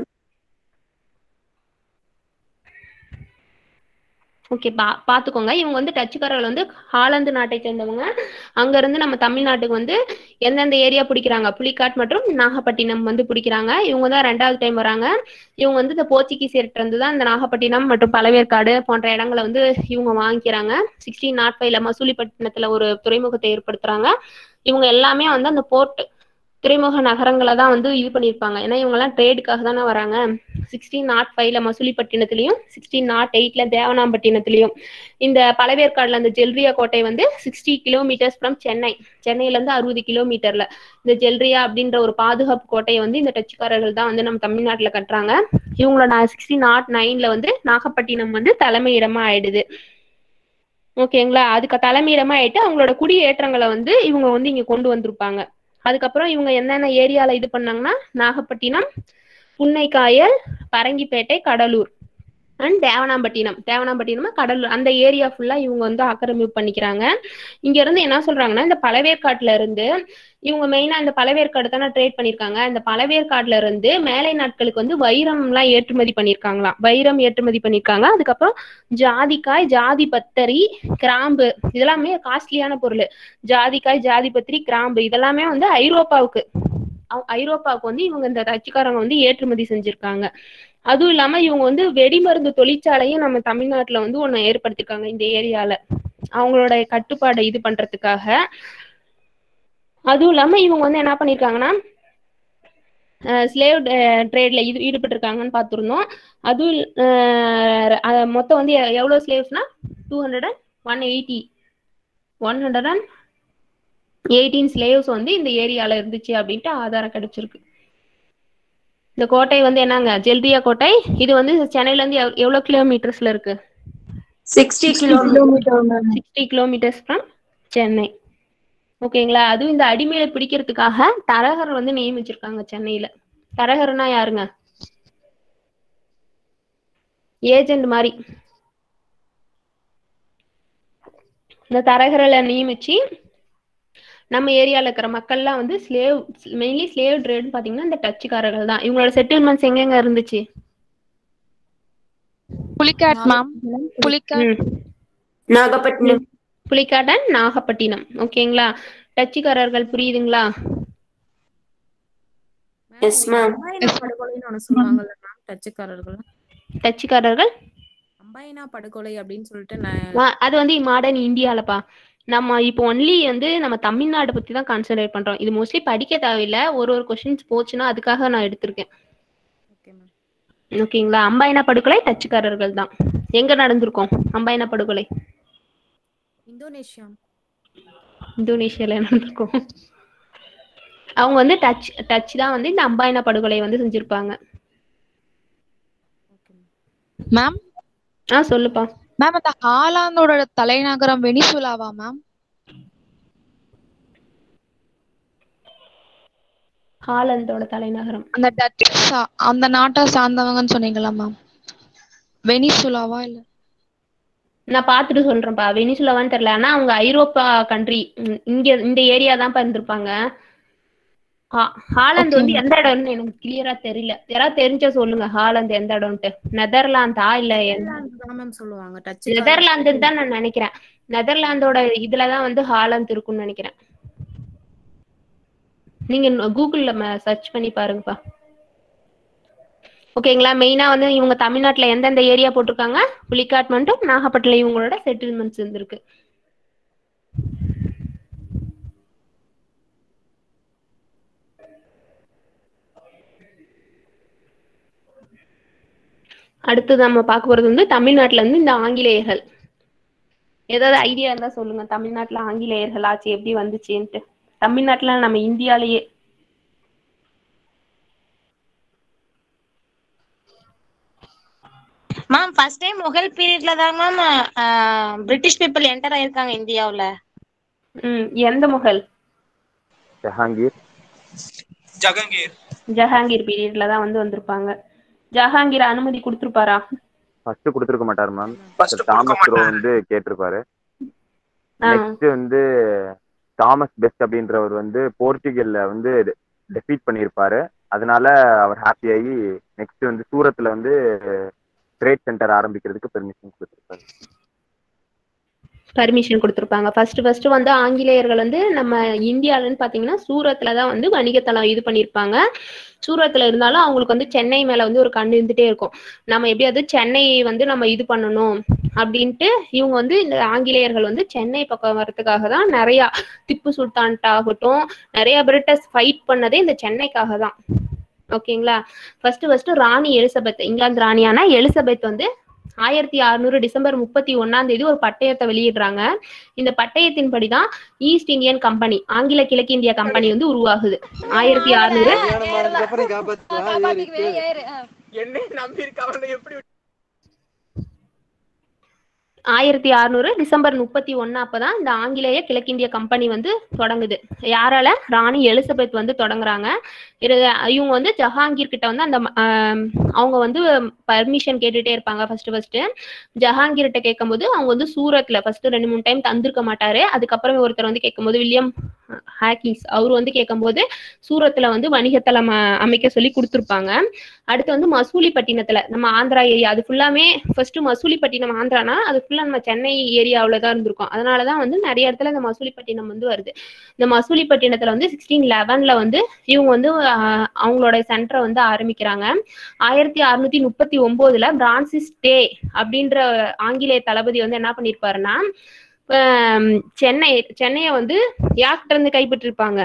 ஓகே பா பார்த்துக்கோங்க இவங்க வந்து டச்சுக்காரர்கள் வந்து ஹாலந்து நாட்டை சேர்ந்தவங்க அங்க இருந்து நம்ம தமிழ்நாட்டுக்கு வந்து எந்தெந்த ஏரியா பிடிக்கிறாங்க புலிக்காட் மற்றும் நாகப்பட்டினம் வந்து பிடிக்கிறாங்க இவங்க தான் ரெண்டாவது டைம் வராங்க இவங்க வந்து இந்த போர்ச்சுகீஸ் இருந்து தான் இந்த நாகப்பட்டினம் மற்றும் பழவேற்காடு போன்ற இடங்களை வந்து இவங்க வாங்கிக்கிறாங்க சிக்ஸ்டீன் நாட் ஃபைவ்ல மசூலிப்பட்டினத்துல ஒரு துறைமுகத்தை ஏற்படுத்துறாங்க இவங்க எல்லாமே வந்து அந்த போர்ட் துறைமுக நகரங்களை தான் வந்து இது பண்ணியிருப்பாங்க ஏன்னா இவங்கெல்லாம் ட்ரேடுக்காக தானே வராங்க சிக்ஸ்டீன் நாட் ஃபைவ்ல மசூலிப்பட்டினத்துலையும் சிக்ஸ்டீன் நாட் எயிட்ல தேவனாம்பட்டினத்துலையும் இந்த பழவேற்காடுல அந்த ஜெல்ரியா கோட்டை வந்து சிக்ஸ்டி கிலோமீட்டர்ஸ் ஃப்ரம் சென்னை சென்னையில இருந்து அறுபது கிலோமீட்டர்ல இந்த ஜெல்ரியா அப்படின்ற ஒரு பாதுகாப்பு கோட்டையை வந்து இந்த டச்சுக்காரர்கள் தான் வந்து நம்ம தமிழ்நாட்டுல கட்டுறாங்க இவங்களோட சிக்ஸ்டீன் நாட் நைன்ல வந்து நாகப்பட்டினம் வந்து தலைமையிடமா ஆயிடுது ஓகேங்களா அதுக்கு தலைமையிடமா ஆயிட்டு அவங்களோட குடியேற்றங்களை வந்து இவங்க வந்து இங்க கொண்டு வந்திருப்பாங்க அதுக்கப்புறம் இவங்க என்னென்ன ஏரியால இது பண்ணாங்கன்னா நாகப்பட்டினம் புன்னைக்காயல் பரங்கிப்பேட்டை கடலூர் அண்ட் தேவனாம்பட்டினம் தேவனாம்பட்டினமா கடலூர் அந்த ஏரியா ஃபுல்லா இவங்க வந்து ஆக்கிரமிப்பு பண்ணிக்கிறாங்க இங்க இருந்து என்ன சொல்றாங்கன்னா இந்த பழவேற்காட்டுல இருந்து இவங்க மெயினா இந்த பழவேற்காடு தானே ட்ரேட் பண்ணிருக்காங்க இந்த பழவேற்காடுல இருந்து மேலை நாட்களுக்கு வந்து வைரம் எல்லாம் ஏற்றுமதி பண்ணிருக்காங்களாம் வைரம் ஏற்றுமதி பண்ணிருக்காங்க அதுக்கப்புறம் ஜாதிக்காய் ஜாதி பத்தரி கிராம்பு இதெல்லாமே காஸ்ட்லியான பொருள் ஜாதிக்காய் ஜாதி பத்திரி கிராம்பு இதெல்லாமே வந்து ஐரோப்பாவுக்கு அவ- ஐரோப்பாவுக்கு வந்து இவங்க இந்த டச்சுக்காரங்க வந்து ஏற்றுமதி செஞ்சிருக்காங்க அதுவும் இல்லாம இவங்க வந்து வெடிமருந்து தொழிற்சாலையும் நம்ம தமிழ்நாட்டுல வந்து ஒண்ணு ஏற்படுத்திருக்காங்க இந்த ஏரியால அவங்களோட கட்டுப்பாடை இது பண்றதுக்காக அதுவும் இல்லாம இவங்க வந்து என்ன பண்ணிருக்காங்கன்னா ஸ்லேவ் ட்ரேட்ல இது ஈடுபட்டிருக்காங்கன்னு பார்த்துருந்தோம் அதுவும் அஹ், அஹ், மொத்தம் வந்து எ- எவ்வளவு ஸ்லேவ்ஸ்னா two hundred and one eighty one hundred and eighteen slaves வந்து இந்த ஏரியால இருந்துச்சு அப்படின்ட்டு ஆதாரம் கிடைச்சிருக்கு இந்த கோட்டை வந்து என்னங்க ஜெல்ரியா கோட்டை இது வந்து சென்னையில இருந்து எவ்- எவ்வளவு கிலோமீட்டர்ஸ்ல இருக்கு sixty kilometer sixty kilometers from Chennai ஓகேங்களா அதுவும் இந்த அடிமையை பிடிக்கிறதுக்காக தரகர் வந்து நியமிச்சிருக்காங்க சென்னையில தரகர்னா யாருங்க ஏஜென்ட் மாதிரி இந்த தரகர்களை நியமிச்சு நம்ம ஏரியால இருக்கிற மக்கள்லாம் வந்து ஸ்லேவ் மெயின்லி ஸ்லேவ் ட்ரேட்னு பாத்தீங்கன்னா இந்த டச்சுக்காரர்கள் தான் இவங்களோட செட்டில்மெண்ட்ஸ் எங்கெங்க இருந்துச்சு புலிகாட் மேம் புலிகாட் ம். நாகப்பட்டினம் புலிக்காட் அண்ட் நாகப்பட்டினம் ஓகேங்களா டச்சுக்காரர்கள் புரியுதுங்களா Yes, ma'am. அம்பாயினா படுகொலைன்னு ஒண்ணு சொல்லுவாங்கல்ல மேம் டச்சுக்காரர்கள் டச்சுக்காரர்கள் அம்பாயினா படுகொலை அப்படின்னு சொல்லிட்டு நான் ஆ, அது வந்து மாடர்ன் இந்தியாலப்பா நம்ம இப்போ ஒன்லி வந்து நம்ம தமிழ்நாடு பத்தி தான் கான்சென்ட்ரேட் பண்றோம் இது மோஸ்ட்லி படிக்க தேவையில்ல ஒரு ஒரு கொஸ்டின்ஸ் போச்சுன்னா அதுக்காக நான் எடுத்திருக்கேன் ஓகே மேம் ஓகேங்களா அம்பாயினா படுகொலை டச்சுக்காரர்கள் தான் எங்க நடந்திருக்கோம் அம்பாயினா படுகொலை இந்தோனேஷியா இந்தோனேஷியால நடந்திருக்கோம் அவங்க வந்து டச் டச் தான் வந்து இந்த அம்பாயினா படுகொலை வந்து செஞ்சிருப்பாங்க ஓகே மேம் மேம் ஆ சொல்லுப்பா மேம் அந்த ஹாலாந்தோட தலைநகரம் வெனிசுலாவா மேம் ஹாலந்தோட தலைநகரம் அந்த டச் சா- அந்த நாட்டை சார்ந்தவங்கன்னு சொன்னீங்களா மேம் வெனிசுலாவா இல்ல நான் பார்த்துட்டு சொல்றேன்ப்பா வெனிசுலாவான்னு தெரியல ஆனா அவங்க ஐரோப்பா கண்ட்ரி இங்க இந்த ஏரியா தான் இருந்திருப்பாங்க ஹா- ஹாலந்து வந்து எந்த இடம்னு எனக்கு கிளியரா தெரியல யாராவது தெரிஞ்சா சொல்லுங்க ஹாலந்து எந்த இடம்ட்டு நெதர்லாந்தா இல்ல எந்த- தான் மேம் சொல்லுவாங்க டச்சு நெதர்லாந்துன்னு தான் நான் நினைக்கிறேன் நெதர்லாந்தோட இதுலதான் வந்து ஹாலந்து இருக்கும்னு நினைக்கிறேன் நீங்க கூகுள்ல சர்ச் பண்ணி பாருங்கப்பா ஓகேங்களா மெயினா வந்து இவங்க தமிழ்நாட்டுல எந்தெந்த ஏரியா போட்டிருக்காங்க புலிக்காட் மட்டும் நாகப்பட்டினம் இவங்களோட செட்டில்மெண்ட்ஸ் இருந்திருக்கு அடுத்து நம்ம பார்க்க போறது வந்து தமிழ்நாட்டுல இருந்து இந்த ஆங்கிலேயர்கள் ஏதாவது ஐடியா இருந்தா சொல்லுங்க தமிழ்நாட்டுல ஆங்கிலேயர்கள் ஆட்சி எப்படி வந்துச்சுன்ட்டு தமிழ்நாட்டுல நம்ம இந்தியாலயே மேம் ஃபர்ஸ்ட் டைம் முகல் பீரியட்ல தான் மேம் பிரிட்டிஷ் பீப்புள் என்டர் ஆயிருக்காங்க இந்தியாவுல ம் எந்த முகல் ஜஹாங்கீர் ஜஹாங்கீர் ஜஹாங்கீர் பீரியட்ல தான் வந்து வந்திருப்பாங்க ஜஹாங்கீர் அனுமதி கொடுத்துருப்பாரா ஃபர்ஸ்ட் கொடுத்துருக்க மாட்டார் மேம் First தாமஸ் கொடுக்க ரோ மாட்டாரு. வந்து கேட்டிருப்பாரு ஆ. நெக்ஸ்ட் வந்து தாமஸ் பெஸ்ட் அப்படின்றவர் வந்து போர்ச்சுகல்ல வந்து டெஃபீட் பண்ணியிருப்பாரு அதனால அவர் ஹாப்பி ஆகி நெக்ஸ்ட் வந்து சூரத்ல வந்து ட்ரேட் சென்டர் ஆரம்பிக்கிறதுக்கு பெர்மிஷன் கொடுத்துருப்பாரு பர்மிஷன் கொடுத்துருப்பாங்க ஃபர்ஸ்ட் ஃபர்ஸ்ட் வந்து ஆங்கிலேயர்கள் வந்து நம்ம இந்தியாலன்னு பாத்தீங்கன்னா சூரத்ல தான் வந்து வணிகத்தளம் இது பண்ணியிருப்பாங்க சூரத்ல இருந்தாலும் அவங்களுக்கு வந்து சென்னை மேல வந்து ஒரு கண் இருந்துட்டே இருக்கும் நம்ம எப்படியாவது சென்னை வந்து நம்ம இது பண்ணணும் அப்படின்ட்டு இவங்க வந்து இந்த ஆங்கிலேயர்கள் வந்து சென்னை பக்கம் வர்றதுக்காக தான் நிறைய திப்பு சுல்தான்ட்ட ஆகட்டும் நிறைய பிரிட்டஸ் ஃபைட் பண்ணதே இந்த சென்னைக்காக தான் ஓகேங்களா ஃபர்ஸ்ட் ஃபர்ஸ்ட் ராணி எலிசபெத் இங்கிலாந்து ராணியான எலிசபெத் வந்து ஆயிரத்தி அறுநூறு டிசம்பர் முப்பத்தி ஒன்னாம் தேதி ஒரு பட்டயத்தை வெளியிடுறாங்க இந்த பட்டயத்தின்படி தான் ஈஸ்ட் இந்தியன் கம்பெனி ஆங்கில கிழக்கிந்திய கம்பெனி வந்து உருவாகுது ஆயிரத்தி அறுநூறு என்னை நம்பி இருக்க அவனை எப்படி ஆயிரத்தி அறுநூறு டிசம்பர் முப்பத்தி ஒன்னு அப்பதான் இந்த ஆங்கிலேய கிழக்கிந்திய கம்பெனி வந்து தொடங்குது யாரால ராணி எலிசபெத் வந்து தொடங்குறாங்க இரு- இவங்க வந்து ஜஹாங்கீர் கிட்ட வந்து அந்த ஆம், அவங்க வந்து பர்மிஷன் கேட்டுட்டே இருப்பாங்க ஃபர்ஸ்ட் ஃபர்ஸ்ட் ஜஹாங்கீர் கிட்ட கேட்கும்போது அவங்க வந்து சூரத்ல ஃபர்ஸ்ட் ரெண்டு மூணு டைம் தந்திருக்க மாட்டாரு அதுக்கப்புறம் ஒருத்தர் வந்து கேட்கும்போது வில்லியம் ஹாக்கிங்ஸ் அவர் வந்து கேட்கும்போது சூரத்ல வந்து வணிகத்தளம் அ- அமைக்க சொல்லி கொடுத்துருப்பாங்க அடுத்து வந்து மசூலிப்பட்டினத்துல நம்ம ஆந்திரா ஏரியா அது ஃபுல்லாமே ஃபர்ஸ்ட் மசூலிப்பட்டினம் ஆந்திரானா அது ஃபுல்லா நம்ம சென்னை ஏரியாவுல தான் இருந்திருக்கும் அதனாலதான் வந்து நிறைய இடத்துல இந்த மசூலிப்பட்டினம் வந்து வருது இந்த மசூலிப்பட்டினத்துல வந்து சிக்ஸ்டீன் லெவன்ல வந்து இவங்க வந்து ஆஹ், அவங்களோட சென்டரை வந்து ஆரம்பிக்கிறாங்க ஆயிரத்தி அறுநூத்தி முப்பத்தி ஒன்பதுல பிரான்சிஸ் டே அப்படின்ற ஆங்கிலேய தளபதி வந்து என்ன பண்ணிருப்பாருன்னா ஆம், சென்னை சென்னையை வந்து யார்கிட்ட இருந்து கைப்பற்றிருப்பாங்க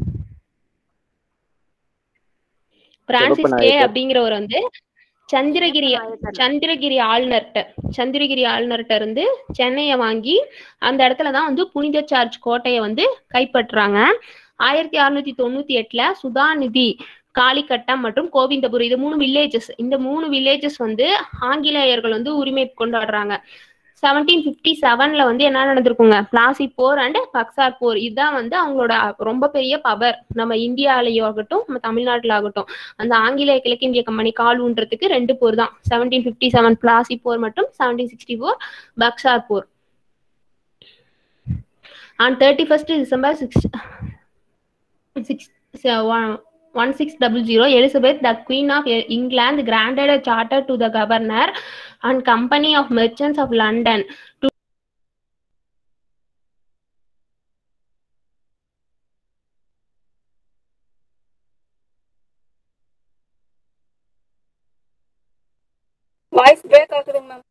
பிரான்சிஸ் டே நாயக்கர். அப்படிங்கிறவர் வந்து சந்திரகிரி சந்திரகிரி ஆளுநர்கிட்ட சந்திரகிரி ஆளுநர்கிட்ட இருந்து சென்னையை வாங்கி அந்த இடத்துல தான் வந்து புனித சார்ஜ் கோட்டையை வந்து கைப்பற்றுறாங்க ஆயிரத்தி அறுநூத்தி தொண்ணூத்தி எட்டுல சுதாநிதி காளிக்கட்டம் மற்றும் கோவிந்தபுரம் இது மூணு வில்லேஜஸ் இந்த மூணு வில்லேஜஸ் வந்து ஆங்கிலேயர்கள் வந்து உரிமை கொண்டாடுறாங்க செவன்டீன் பிப்டி செவன்ல வந்து என்ன நடந்திருக்குங்க பிளாசி போர் அண்ட் பக்சார் போர் இதுதான் வந்து அவங்களோட ரொம்ப பெரிய பவர் நம்ம இந்தியாலயும் ஆகட்டும் நம்ம தமிழ்நாட்டுல ஆகட்டும் அந்த ஆங்கிலேய கிழக்கிந்திய கம்பெனி கால் ஊன்றதுக்கு ரெண்டு போர் தான் செவன்டீன் பிப்டி செவன் பிளாசி போர் மற்றும் செவன்டீன் சிக்ஸ்டி ஃபோர் பக்சார் போர் on thirty first December six six one six double zero Elizabeth the queen of England granted a charter to the governor and company of merchants of london to voice break ஆகுதுங்க ma'am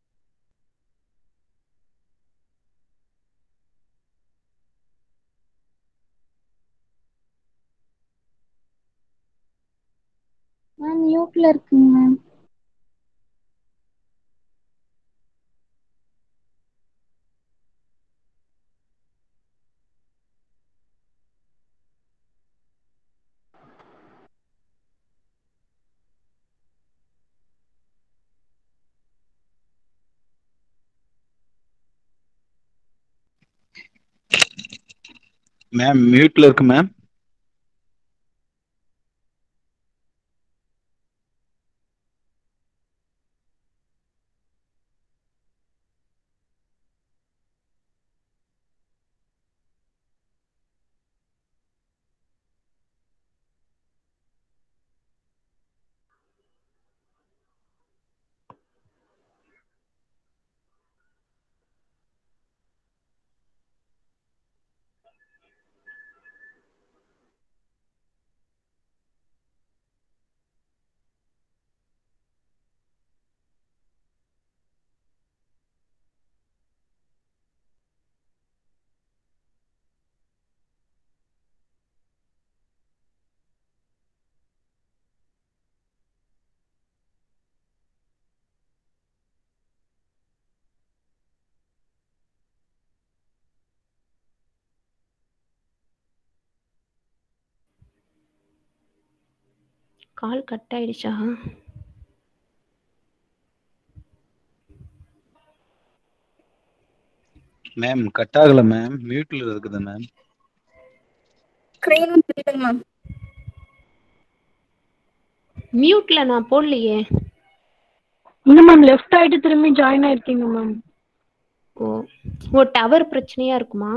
ma'am மியூட்ல இருக்குங்க ma'am ma'am மியூட்ல இருக்கு ma'am call cut ஆயிடுச்சா ma'am cut ஆகல ma'am மியூட்ல இருக்குது ma'am screen தெரியுதுங்க மேம் மியூட்ல நான் போடலையே இல்ல மேம் லெஃப்ட் ஆயிட்டு திரும்பி ஜாயின் ஆயிருக்கீங்க மேம் ஓ ஓ டவர் பிரச்சனையா இருக்குமா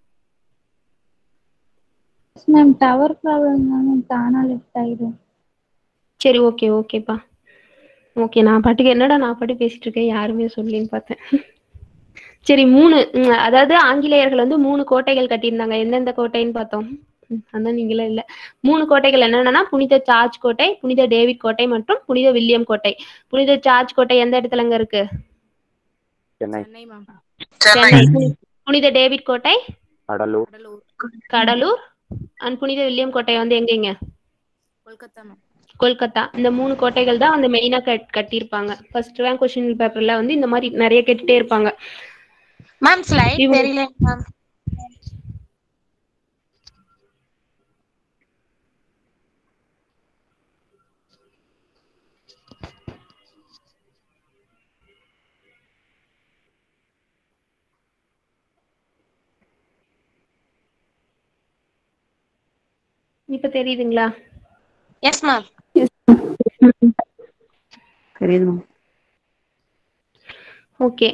மேம் டவர் ப்ராப்ளம் மேம் தானா லெஃப்ட் ஆயிடும் சரி ஓகே ஓகேப்பா ஓகே நான் பாட்டுக்கு என்னடா நான் பாட்டு பேசிட்டு இருக்கேன் யாருமே சொல்லின்னு பார்த்தேன் சரி மூணு ம், அதாவது ஆங்கிலேயர்கள் வந்து மூணு கோட்டைகள் கட்டியிருந்தாங்க எந்தெந்த கோட்டைன்னு பார்த்தோம் ம், அதான் நீங்களே இல்ல மூணு கோட்டைகள் என்னென்னன்னா புனித சார்ஜ் கோட்டை புனித டேவிட் கோட்டை மற்றும் புனித வில்லியம் கோட்டை புனித சார்ஜ் கோட்டை எந்த இடத்துலங்க இருக்கு சென்னை சென்னை மேம் சென்னை புனி- புனித டேவிட் கோட்டை கடலூர் கடலூர் கடலூர் அண்ட் புனித வில்லியம் கோட்டை வந்து எங்கெங்க கொல்கத்தா மேம் கொல்கத்தா இந்த மூணு கோட்டைகள் தான் வந்து மெயினா கட் கட்டியிருப்பாங்க ஃபர்ஸ்ட் ரேங்க் கொஸ்டின் பேப்பர்ல வந்து இந்த மாதிரி நிறைய கேட்டுட்டே இருப்பாங்க மேம் ஸ்லைட் இவங்க- தெரியல மேம் இப்ப தெரியுதுங்களா எஸ் மேம் தெரியுது மேம் ஓகே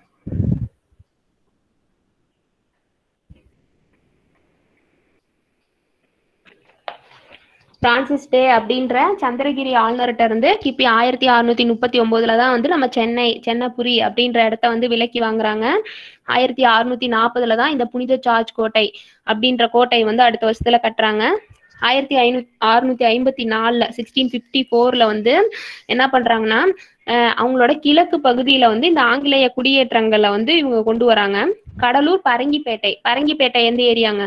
பிரான்சிஸ் டே அப்படின்ற சந்திரகிரி ஆளுநர்கிட்ட இருந்து கிபி ஆயிரத்தி அறுநூத்தி முப்பத்தி ஒன்பதுல தான் வந்து நம்ம சென்னை சென்னபுரி அப்படின்ற இடத்த வந்து விலக்கி வாங்குறாங்க ஆயிரத்தி அறுநூத்தி நாற்பதுல தான் இந்த புனித சார்ஜ் கோட்டை அப்படின்ற கோட்டை வந்து அடுத்த வருஷத்துல கட்டுறாங்க ஆயிரத்தி ஐநூத்தி அறுநூத்தி ஐம்பத்தி நாலுல சிக்ஸ்டீன் பிப்டி ஃபோர்ல வந்து என்ன பண்றாங்கன்னா அஹ் அவங்களோட கிழக்கு பகுதியில வந்து இந்த ஆங்கிலேய குடியேற்றங்களை வந்து இவங்க கொண்டு வராங்க கடலூர் பரங்கிப்பேட்டை பரங்கிப்பேட்டை எந்த ஏரியாங்க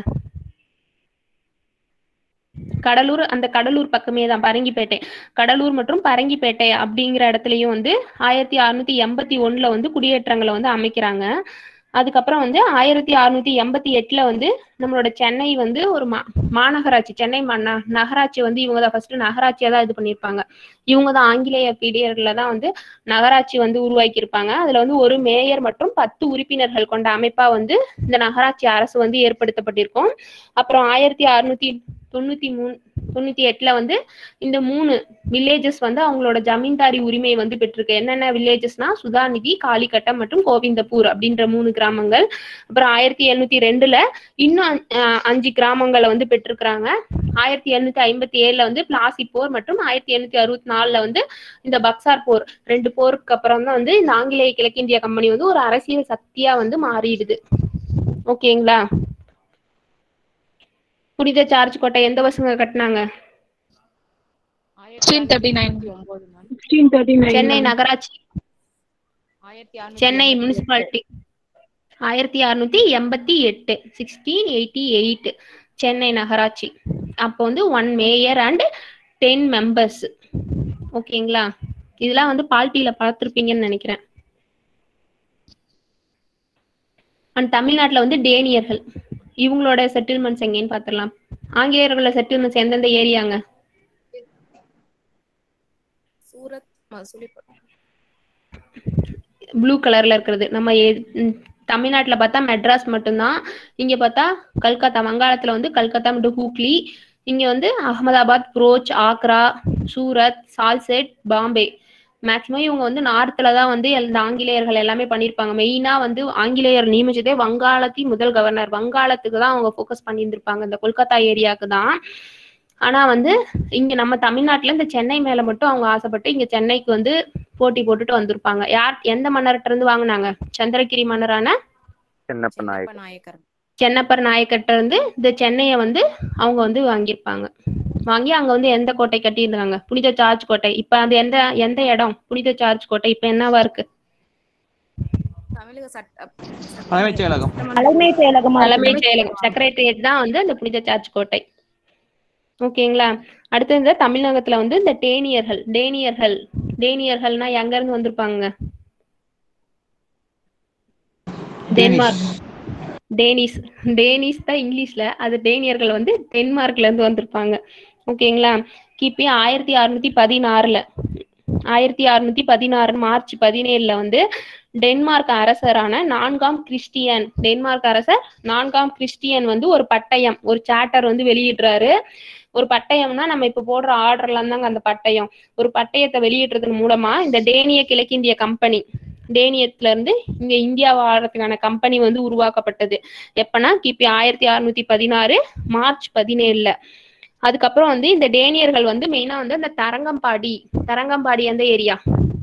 கடலூர் அந்த கடலூர் பக்கமே தான் பரங்கிப்பேட்டை கடலூர் மற்றும் பரங்கிப்பேட்டை அப்படிங்கிற இடத்துலயும் வந்து ஆயிரத்தி அறுநூத்தி எண்பத்தி ஒண்ணுல வந்து குடியேற்றங்களை வந்து அமைக்கிறாங்க அதுக்கப்புறம் வந்து ஆயிரத்தி அறுநூத்தி எண்பத்தி எட்டுல வந்து நம்மளோட சென்னை வந்து ஒரு மா மாநகராட்சி சென்னை மன்ன நகராட்சி வந்து இவங்க தான் ஃபர்ஸ்ட் நகராட்சியா தான் இது பண்ணியிருப்பாங்க இவங்க தான் ஆங்கிலேய பீரியட்ல தான் வந்து நகராட்சி வந்து உருவாக்கியிருப்பாங்க அதுல வந்து ஒரு மேயர் மற்றும் பத்து உறுப்பினர்கள் கொண்ட அமைப்பா வந்து இந்த நகராட்சி அரசு வந்து ஏற்படுத்தப்பட்டிருக்கும் அப்புறம் ஆயிரத்தி அறுநூத்தி தொண்ணூத்தி மூணு தொண்ணூத்தி எட்டுல வந்து இந்த மூணு வில்லேஜஸ் வந்து அவங்களோட ஜமீன்தாரி உரிமை வந்து பெற்றிருக்கு என்னென்ன வில்லேஜஸ்னா சுதாநிதி காளிகட்டம் மற்றும் கோவிந்தபூர் அப்படின்ற மூணு கிராமங்கள் அப்புறம் ஆயிரத்தி எழுநூத்தி ரெண்டுல இன்னும் அஞ்- அஹ் அஞ்சு கிராமங்களை வந்து பெற்றிருக்கிறாங்க ஆயிரத்தி எழுநூத்தி ஐம்பத்தி ஏழுல வந்து பிளாசி போர் மற்றும் ஆயிரத்தி எழுநூத்தி அறுபத்தி நாலுல வந்து இந்த பக்சார் போர் ரெண்டு போருக்கு அப்புறம் தான் வந்து இந்த ஆங்கிலேய கிழக்கிந்திய கம்பெனி வந்து ஒரு அரசியல் சக்தியா வந்து மாறிடுது ஓகேங்களா புனித சார்ஜ் கோட்டை எந்த வருஷங்க கட்டினாங்க sixteen thirty nine sixteen thirty Chennai நகராட்சி சென்னை முனிசிபாலிட்டி ஆயிரத்தி அறுநூத்தி எண்பத்தி எட்டு சிக்ஸ்டீன் எயிட்டி எயிட் சென்னை நகராட்சி அப்போ வந்து one mayor and ten members ஓகேங்களா இதெல்லாம் வந்து பால்ட்டியில பார்த்துருப்பீங்கன்னு நினைக்கிறேன் அண்ட் தமிழ்நாட்டுல வந்து டேனியர்கள் இவங்களோட செட்டில்மெண்ட்ஸ் எங்கேன்னு பார்த்துடலாம் ஆங்கிலேயர்களோட செட்டில்மெண்ட்ஸ் எந்தெந்த ஏரியாங்க சூரத் மசூலிப்பட்டினம் ப்ளூ கலர்ல இருக்கிறது நம்ம எ- ம், தமிழ்நாட்டுல பார்த்தா மெட்ராஸ் மட்டும்தான் இங்க பார்த்தா கல்கத்தா வங்காளத்துல வந்து கல்கத்தா மற்றும் ஹூக்ளி இங்க வந்து அகமதாபாத் புரோச் ஆக்ரா சூரத் சால்செட் பாம்பே மேக்சிமம் இவங்க வந்து நார்த்ல தான் வந்து இந்த ஆங்கிலேயர்கள் எல்லாமே பண்ணியிருப்பாங்க மெயினா வந்து ஆங்கிலேயர் நியமிச்சதே வங்காளத்தின் முதல் கவர்னர் வங்காளத்துக்கு தான் அவங்க ஃபோக்கஸ் பண்ணியிருந்திருப்பாங்க இந்த கொல்கத்தா ஏரியாவுக்கு தான் ஆனா வந்து இங்க நம்ம தமிழ்நாட்டுல இந்த சென்னை மேல மட்டும் அவங்க ஆசைப்பட்டு இங்க சென்னைக்கு வந்து போட்டி போட்டுட்டு வந்திருப்பாங்க யார் எந்த மன்னர்கிட்ட இருந்து வாங்குனாங்க சந்திரகிரி மன்னரான சென்னப்ப சென்னப்ப நாயக்கர் நாயக்கர் சென்னப்பர் நாயக்கர்கிட்ட இருந்து இந்த சென்னையை வந்து அவங்க வந்து வாங்கியிருப்பாங்க வாங்கி அங்க வந்து எந்த கோட்டை கட்டியிருந்தாங்க புனித சார்ஜ் கோட்டை இப்ப அது எந்த எந்த இடம் புனித சார்ஜ் கோட்டை இப்ப என்னவா இருக்கு தமிழக சட்ட தலைமைச் செயலகம் தலைமை செயலகம் தலைமை செயலகம் செக்ரட்டரியேட் தான் வந்து அந்த புனித சார்ஜ் கோட்டை ஓகேங்களா அடுத்து இந்த தமிழகத்துல வந்து இந்த டேனியர்கள் டேனியர்கள் டேனியர்கள்னா எங்க இருந்து வந்திருப்பாங்க டென்மார்க் டேனிஸ் டேனிஸ் தான் இங்கிலீஷ்ல அது டேனியர்கள் வந்து டென்மார்க்ல இருந்து வந்திருப்பாங்க ஓகேங்களா கிபி ஆயிரத்தி அறுநூத்தி பதினாறுல ஆயிரத்தி அறுநூத்தி பதினாறு மார்ச் பதினேழுல வந்து டென்மார்க் அரசரான நான்காம் கிறிஸ்டியன் டென்மார்க் அரசர் நான்காம் கிறிஸ்டியன் வந்து ஒரு பட்டயம் ஒரு சார்ட்டர் வந்து வெளியிடுறாரு ஒரு பட்டயம்னா நம்ம இப்ப போடுற ஆர்டர்லாம் தாங்க அந்த பட்டயம் ஒரு பட்டயத்தை வெளியிடுறதன் மூலமா இந்த டேனிய கிழக்கிந்திய கம்பெனி டேனியத்துல இருந்து இங்க இந்தியாவை ஆடுறதுக்கான கம்பெனி வந்து உருவாக்கப்பட்டது எப்பனா கிபி ஆயிரத்தி அறுநூத்தி பதினாறு மார்ச் பதினேழுல அதுக்கப்புறம் வந்து இந்த டேனியர்கள் வந்து மெயினா வந்து அந்த தரங்கம்பாடி தரங்கம்பாடி எந்த ஏரியா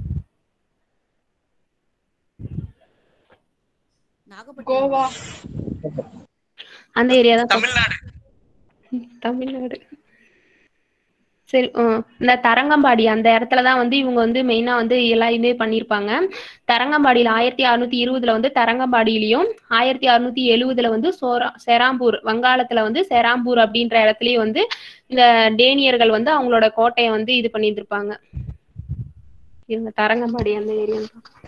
கோவா அந்த ஏரியா தான் தமிழ்நாடு தமிழ்நாடு சரி ஆ, இந்த தரங்கம்பாடி அந்த இடத்துல தான் வந்து இவங்க வந்து மெயினா வந்து எல்லாமே பண்ணியிருப்பாங்க தரங்கம்பாடியில ஆயிரத்தி அறுநூத்தி இருபதுல வந்து தரங்கம்பாடியிலயும் ஆயிரத்தி அறுநூத்தி எழுவதுல வந்து சோரா செராம்பூர் வங்காளத்துல வந்து செராம்பூர் அப்படின்ற இடத்துலயும் வந்து இந்த டேனியர்கள் வந்து அவங்களோட கோட்டையை வந்து இது பண்ணியிருந்திருப்பாங்க இவங்க தரங்கம்பாடி அந்த ஏரியா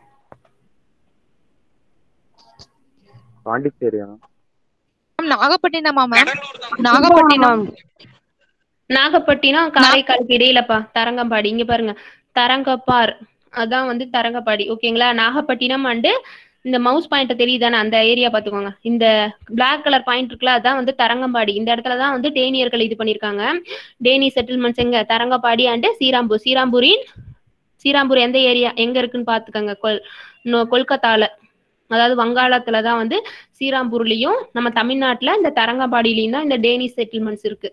பாண்டிச்சேரியா மேம் நாகப்பட்டினமா மேம் நாகப்பட்டினம் நாகப்பட்டினம் காரைக்காலுக்கு இடையிலப்பா தரங்கம்பாடி இங்க பாருங்க தரங்கப்பார் அதான் வந்து தரங்கம்பாடி ஓகேங்களா நாகப்பட்டினம் அண்டு இந்த மவுஸ் பாயிண்ட் தெரியுதானே அந்த ஏரியா பாத்துக்கோங்க இந்த பிளாக் கலர் பாயிண்ட் இருக்குல்ல அதான் வந்து தரங்கம்பாடி இந்த இடத்துல தான் வந்து டேனியர்கள் இது பண்ணிருக்காங்க டேனி செட்டில்மெண்ட்ஸ் எங்க தரங்கம்பாடி அண்டு சீராம்பூர் சீராம்பூரின் சீராம்பூர் எந்த ஏரியா எங்க இருக்குன்னு பாத்துக்கோங்க கொல் நோ- கொல்கத்தால அதாவது வங்காளத்துல தான் வந்து சீராம்பூர்லயும் நம்ம தமிழ்நாட்டுல இந்த தரங்கம்பாடியிலயும் தான் இந்த டேனி செட்டில்மெண்ட்ஸ் இருக்கு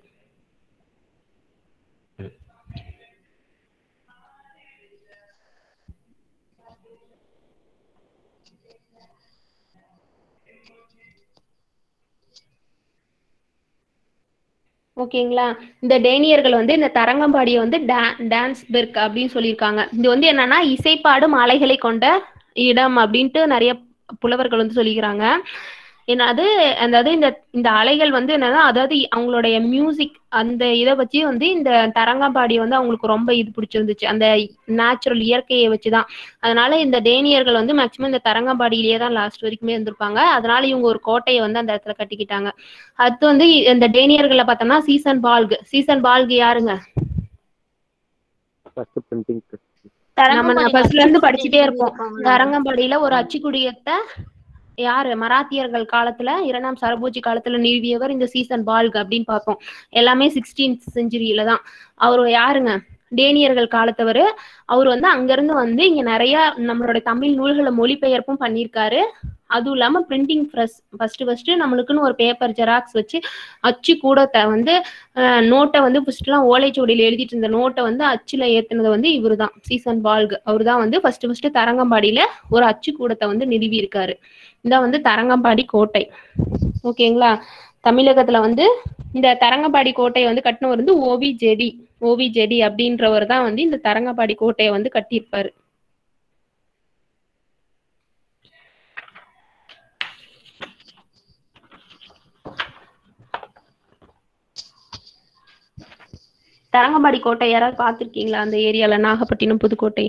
ஓகேங்களா இந்த டேனியர்கள் வந்து இந்த தரங்கம்பாடியை வந்து டா- டான்ஸ்பெர்க் அப்படின்னு சொல்லியிருக்காங்க இது வந்து என்னன்னா இசைப்பாடும் அலைகளை கொண்ட இடம் அப்படின்ட்டு நிறைய புலவர்கள் வந்து சொல்லிக்கிறாங்க என்னது அதாவது இந்த இந்த அலைகள் வந்து என்னன்னா அதாவது அவங்களுடைய மியூசிக் அந்த இதை வச்சு வந்து இந்த தரங்கம்பாடி வந்து அவங்களுக்கு ரொம்ப இது பிடிச்சிருந்துச்சு அந்த நேச்சுரல் இயற்கையை வச்சுதான் அதனால இந்த டேனியர்கள் வந்து மேக்சிமம் இந்த தரங்கம்பாடியிலேயே தான் லாஸ்ட் வரைக்குமே இருந்திருப்பாங்க அதனால இவங்க ஒரு கோட்டையை வந்து அந்த இடத்துல கட்டிக்கிட்டாங்க அடுத்து வந்து இந்த டேனியர்களை பார்த்தோம்னா சீசன் பால்கு சீசன் பால்கு யாருங்க ஃபர்ஸ்ட் பிரிண்டிங் நம்ம ஃபர்ஸ்ட்ல இருந்து படிச்சுட்டே இருப்போம் தரங்கம்பாடியில ஒரு அச்சுக்குடியத்தை யாரு மராத்தியர்கள் காலத்துல இரண்டாம் சரபோஜி காலத்துல நிறுவியவர் இந்த சீசன் பால்க் அப்படின்னு பார்ப்போம் எல்லாமே சிக்ஸ்டீன்த் செஞ்சுரியில தான் அவர் யாருங்க டேனியர்கள் காலத்தவர் அவர் வந்து அங்கிருந்து வந்து இங்க நிறைய நம்மளோட தமிழ் நூல்களை மொழிபெயர்ப்பும் பண்ணியிருக்காரு அதுவும் இல்லாம பிரிண்டிங் ப்ரெஸ் ஃபர்ஸ்ட் ஃபர்ஸ்ட் நம்மளுக்குன்னு ஒரு பேப்பர் ஜெராக்ஸ் வச்சு அச்சு கூடத்தை வந்து நோட்டை வந்து ஃபர்ஸ்ட்லாம் ஓலைச்சுவடியில் எழுதிட்டு இருந்த நோட்டை வந்து அச்சுல ஏத்துனது வந்து இவர் தான் சீசன் பால்க் அவர் தான் வந்து ஃபர்ஸ்ட் ஃபர்ஸ்ட் தரங்கம்பாடியில ஒரு அச்சு கூடத்தை வந்து நிறுவி இருக்காரு இதான் வந்து தரங்கம்பாடி கோட்டை ஓகேங்களா தமிழகத்துல வந்து இந்த தரங்கம்பாடி கோட்டையை வந்து கட்டினவர் வந்து ஓவி ஜெடி ஓவி ஜெடி அப்படின்றவர் தான் வந்து இந்த தரங்கம்பாடி கோட்டையை வந்து கட்டியிருப்பாரு தரங்கம்பாடி கோட்டை யாராவது பார்த்திருக்கீங்களா அந்த ஏரியால Nagapattinam Pudukkottai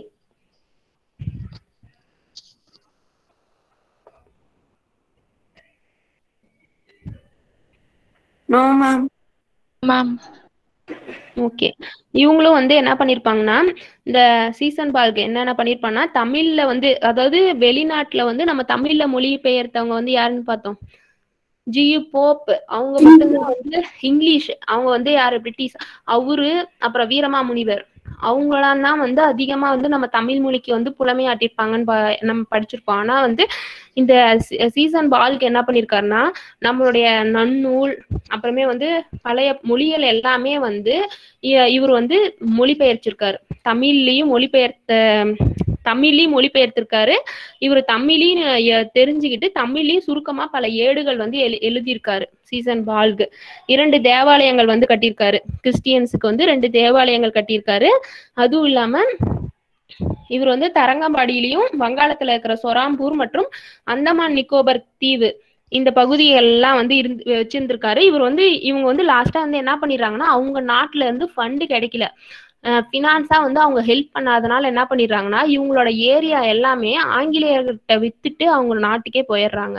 no ma'am ma'am okay இவங்களும் வந்து என்ன பண்ணிருப்பாங்கன்னா இந்த சீசன் பால்க்கு என்னென்ன பண்ணிருப்பாங்கன்னா தமிழ்ல வந்து அதாவது வெளிநாட்டுல வந்து நம்ம தமிழ்ல மொழிபெயர்த்தவங்க வந்து யாருன்னு பார்த்தோம் ஜியு போப் அவங்க மட்டும்தான் வந்து இங்கிலீஷ் அவங்க வந்து யாரு பிரிட்டிஷ் அவரு அப்புறம் வீரமா முனிவர் அவங்களாம் தான் வந்து அதிகமா வந்து நம்ம தமிழ் மொழிக்கு வந்து புலமையாட்டிருப்பாங்கன்னு ப- நம்ம படிச்சிருப்போம் ஆனா வந்து இந்த சீசன் பால்க்கு என்ன பண்ணிருக்காருன்னா நம்மளுடைய நன்னூல் அப்புறமே வந்து பழைய மொழிகள் எல்லாமே வந்து இ- இவர் வந்து மொழிபெயர்ச்சிருக்காரு தமிழ்லயும் மொழிபெயர்த்த தமிழ்லயும் மொழிபெயர்த்திருக்காரு இவர் தமிழையும் அஹ், தெரிஞ்சுக்கிட்டு தமிழ்லயும் சுருக்கமா பல ஏடுகள் வந்து எழு எழுதியிருக்காரு சீசன் பால்கு இரண்டு தேவாலயங்கள் வந்து கட்டியிருக்காரு கிறிஸ்டியன்ஸுக்கு வந்து ரெண்டு தேவாலயங்கள் கட்டியிருக்காரு அதுவும் இல்லாம இவர் வந்து தரங்கம்பாடியிலையும் வங்காளத்துல இருக்கிற சொராம்பூர் மற்றும் அந்தமான் நிக்கோபர் தீவு இந்த பகுதிகள் எல்லாம் வந்து இருந்து வச்சிருந்திருக்காரு இவர் வந்து இவங்க வந்து லாஸ்டா வந்து என்ன பண்ணிடுறாங்கன்னா அவங்க நாட்டுல இருந்து ஃபண்டு கிடைக்கல ஃபினான்ஸா வந்து அவங்க ஹெல்ப் பண்ணாதனால என்ன பண்ணிடுறாங்கன்னா இவங்களோட ஏரியா எல்லாமே ஆங்கிலேயர்கிட்ட வித்துட்டு அவங்க நாட்டுக்கே போயிடுறாங்க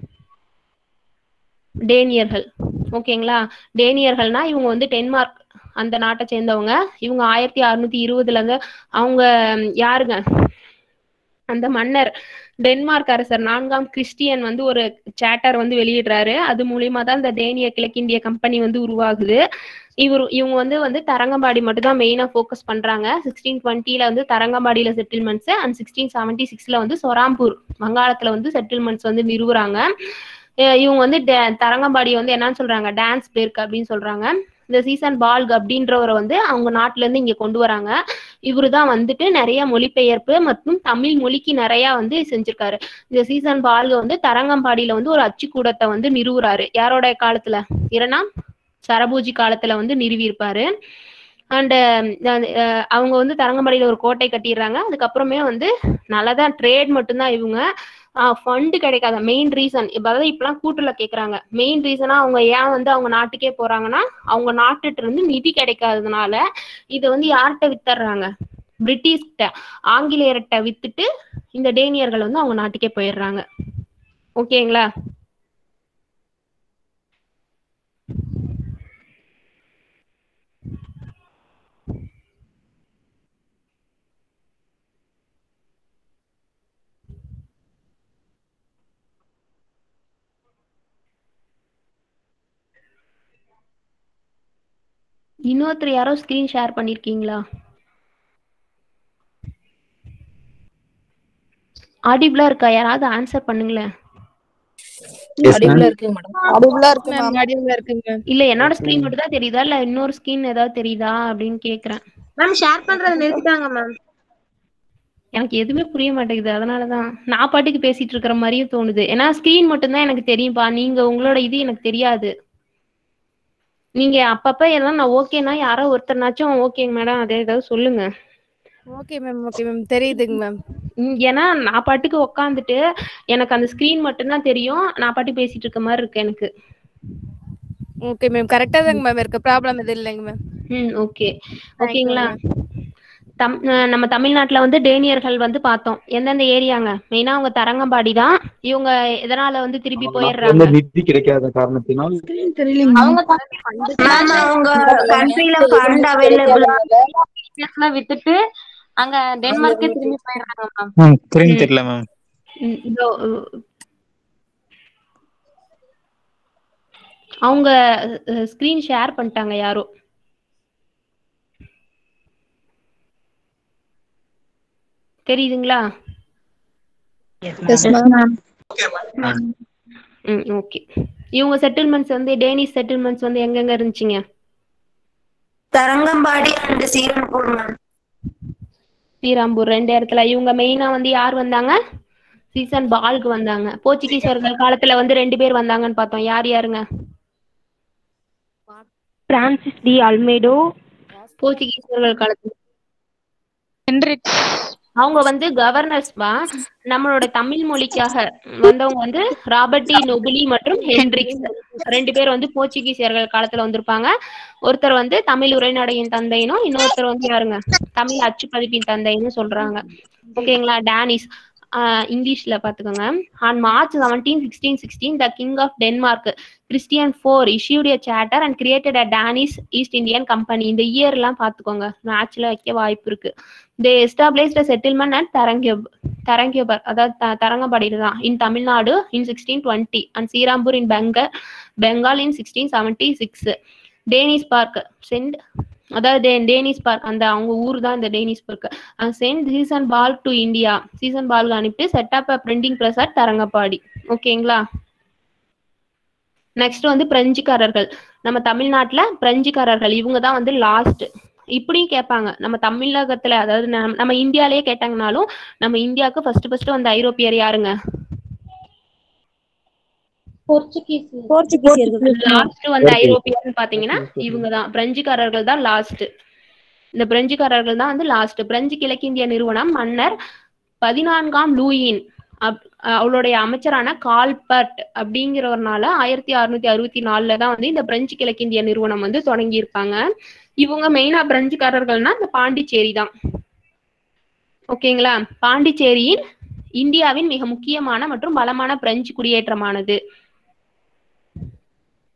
டேனியர்கள் ஓகேங்களா டேனியர்கள்னா இவங்க வந்து டென்மார்க் அந்த நாட்டை சேர்ந்தவங்க இவங்க ஆயிரத்தி அறுநூத்தி இருபதுல இருந்து அவங்க ம், யாருங்க அந்த மன்னர் டென்மார்க் அரசர் நான்காம் கிறிஸ்டியன் வந்து ஒரு சேட்டர் வந்து வெளியிடுறாரு அது மூலியமா தான் இந்த டேனிய கிழக்கிந்திய கம்பெனி வந்து உருவாகுது இவர் இவங்க வந்து வந்து தரங்கம்பாடி மட்டும் தான் மெயினா ஃபோக்கஸ் பண்றாங்க சிக்ஸ்டீன் டுவெண்ட்டில வந்து தரங்கம்பாடியில செட்டில்மெண்ட்ஸ் அண்ட் சிக்ஸ்டீன் செவன்டி சிக்ஸ்ல வந்து சொராம்பூர் வங்காளத்துல வந்து செட்டில்மெண்ட்ஸ் வந்து நிறுவுறாங்க அஹ் இவங்க வந்து டே- தரங்கம்பாடியை வந்து என்னன்னு சொல்றாங்க டான்ஸ் பேர்க் அப்படின்னு சொல்றாங்க இந்த சீசன் பால்க் அப்படின்றவரை வந்து அவங்க நாட்டுல இருந்து இங்க கொண்டு வராங்க இவரு தான் வந்துட்டு நிறைய மொழிபெயர்ப்பு மற்றும் தமிழ் மொழிக்கு நிறைய வந்து செஞ்சிருக்காரு இந்த சீசன் பால்க வந்து தரங்கம்பாடியில வந்து ஒரு அச்சுக்கூடத்தை வந்து நிறுவுறாரு யாரோட காலத்துல இரண்டாம் சரபூஜி காலத்துல வந்து நிறுவியிருப்பாரு அண்ட் அவங்க வந்து தரங்கம்பாடியில ஒரு கோட்டை கட்டிடுறாங்க அதுக்கப்புறமே வந்து நல்லதான் ட்ரேட் மட்டும்தான் இவங்க ஃபண்டு கிடைக்காத மெயின் ரீசன் அதாவது இப்பெல்லாம் கூட்டுல கேக்குறாங்க மெயின் ரீசனா அவங்க ஏன் வந்து அவங்க நாட்டுக்கே போறாங்கன்னா அவங்க நாட்டுட்டு இருந்து நிதி கிடைக்காததுனால இதை வந்து யார்கிட்ட வித்தர்றாங்க பிரிட்டிஷ்கிட்ட ஆங்கிலேயர்கிட்ட வித்துட்டு இந்த டேனியர்கள் வந்து அவங்க நாட்டுக்கே போயிடுறாங்க ஓகேங்களா இன்னொருத்தர் யாரோ ஸ்கிரீன் ஷேர் பண்ணிருக்கீங்களா ஆடிபிளா இருக்கா யாராவது ஆன்சர் பண்ணுங்களேன் அடிவுல இருக்குங்க மேடம் அடிவுல இருக்கு மேம் அடிவுல இருக்குங்க இல்ல என்னோட ஸ்கிரீன் மட்டும் தான் தெரியுதா இல்ல இன்னொரு ஸ்கிரீன் ஏதாவது தெரியுதா அப்படின்னு கேக்குறேன் மேம் ஷேர் பண்றதை நிறுத்திட்டாங்க மேம் எனக்கு எதுவுமே புரிய மாட்டேங்குது அதனாலதான் நான் பாட்டுக்கு பேசிட்டு இருக்கிற மாதிரியும் தோணுது ஏன்னா ஸ்கிரீன் மட்டும்தான் எனக்கு தெரியும்பா நீங்க உங்களோட இது எனக்கு தெரியாது நீங்க அப்பப்ப எல்லாம் நான் ஓகேனா யாரோ ஒருத்தர்னாச்சும் ஓகேங்க மேடம் அதே ஏதாவது சொல்லுங்க ஓகே மேம் ஓகே மேம் தெரியுதுங்க மேம் ம், ஏன்னா நான் பாட்டுக்கு உக்காந்துட்டு எனக்கு அந்த ஸ்கிரீன் மட்டும்தான் தெரியும் நான் பாட்டு பேசிட்டு இருக்க மாதிரி இருக்கு எனக்கு ஓகே மேம் கரெக்டா தாங்க மேம் இருக்கு ப்ராப்ளம் எதுவும் இல்லைங்க மேம் ம் ஓகே ஓகேங்களா தம் அஹ் நம்ம தமிழ்நாட்டுல வந்து டேனியர்கள் வந்து பார்த்தோம் எந்தெந்த ஏரியாங்க மெயினா அவங்க தரங்கம்பாடி தான் இவங்க எதனால வந்து திருப்பி போயிடுறாங்க வந்து நிதி கிடைக்காத காரணத்தினால் அவங்க மேம் அவங்க கண்ட்ரில ஃபண்ட் அவைலபிள் பிசினஸ்ல வித்துட்டு அங்க டென்மார்க்கே திரும்பி போயிடுறாங்க மேம் மேம் புரியுது தெரியல மேம் ம், இதோ அஹ், அவங்க ஸ்கிரீன் ஷேர் பண்ணிட்டாங்க யாரோ தெரியுதுங்களா எஸ் மேம் ம் ஓகே இவங்க செட்டில்மெண்ட்ஸ் வந்து டேனிஷ் செட்டில்மெண்ட்ஸ் வந்து எங்கெங்க இருந்துச்சுங்க தரங்கம்பாடி அண்ட் சீரன்பூர் மேம் ஸ்ரீராம்பூர் ரெண்டு இடத்துல இவங்க மெயினா வந்து யார் வந்தாங்க சீசன் பால்க்கு வந்தாங்க போர்ச்சுகீசர்கள் காலத்துல வந்து ரெண்டு பேர் வந்தாங்கன்னு பார்த்தோம் யார் யாருங்க பிரான்சிஸ் டி அல்மேடோ போர்ச்சுகீசர்கள் காலத்துல ஹென்ரிக்ஸ் அவங்க வந்து கவர்னர்ஸ் பா நம்மளோட தமிழ் மொழிக்காக வந்தவங்க வந்து ராபர்ட் டி நொபிலி மற்றும் ஹென்ரிக்ஸ் ரெண்டு பேர் வந்து போர்ச்சுகீசியர்கள் காலத்துல வந்திருப்பாங்க ஒருத்தர் வந்து தமிழ் உரைநடையின் தந்தைனும் இன்னொருத்தர் வந்து யாருங்க தமிழ் அச்சு பதிப்பின் தந்தைன்னு சொல்றாங்க ஓகேங்களா டானிஸ் ஆஹ் இங்கிலீஷ்ல பாத்துக்கோங்க on March seventeen sixteen sixteen the king of Denmark Christian four issued a charter and created a Danish East Indian company இந்த இயர் எல்லாம் பாத்துக்கோங்க மேட்ச்ல வைக்க வாய்ப்பு இருக்கு they established settlement at Tranquebar Tranquebar அதாவது த- தரங்கம்பாடியில தான் in Tamil Nadu in sixteen twenty and Srirampur in பெங்க Bengal in sixteen seventy six Danish park sent அதாவது டே- டேனிஸ் பார்க் அந்த அவங்க ஊர் தான் இந்த Danish park sent Ziegenbalg to India Ziegenbalg அனுப்பி setup printing press at Tharangambadi ஓகேங்களா நெக்ஸ்ட் வந்து பிரெஞ்சுக்காரர்கள் நம்ம தமிழ்நாட்டுல பிரெஞ்சுக்காரர்கள் இவங்க தான் வந்து லாஸ்ட் இப்படியும் கேட்பாங்க நம்ம தமிழகத்துல அதாவது நம்ம- நம்ம இந்தியாலயே கேட்டாங்கனாலும் நம்ம இந்தியாவுக்கு ஃபர்ஸ்ட் ஃபர்ஸ்ட் வந்த ஐரோப்பியர் யாருங்க போர்ச்சுகீஸ் போர்ச்சுகீசியர்கள் லாஸ்ட் வந்த ஐரோப்பியர்னு பாத்தீங்கன்னா இவங்க தான் பிரெஞ்சுக்காரர்கள் தான் லாஸ்ட் இந்த பிரெஞ்சுக்காரர்கள் தான் வந்து லாஸ்ட் பிரெஞ்சு கிழக்கிந்திய நிறுவனம் மன்னர் பதினான்காம் லூயின் அப்- அவளுடைய அமைச்சரான கால்பர்ட் அப்படிங்கிறவர்னால ஆயிரத்தி அறுநூத்தி அறுபத்தி நாலுல தான் வந்து இந்த பிரெஞ்சு கிழக்கிந்திய நிறுவனம் வந்து தொடங்கி இருப்பாங்க இவங்க மெயினா பிரெஞ்சுக்காரர்கள்னா இந்த பாண்டிச்சேரி தான் ஓகேங்களா பாண்டிச்சேரியின் இந்தியாவின் மிக முக்கியமான மற்றும் பலமான பிரெஞ்சு குடியேற்றமானது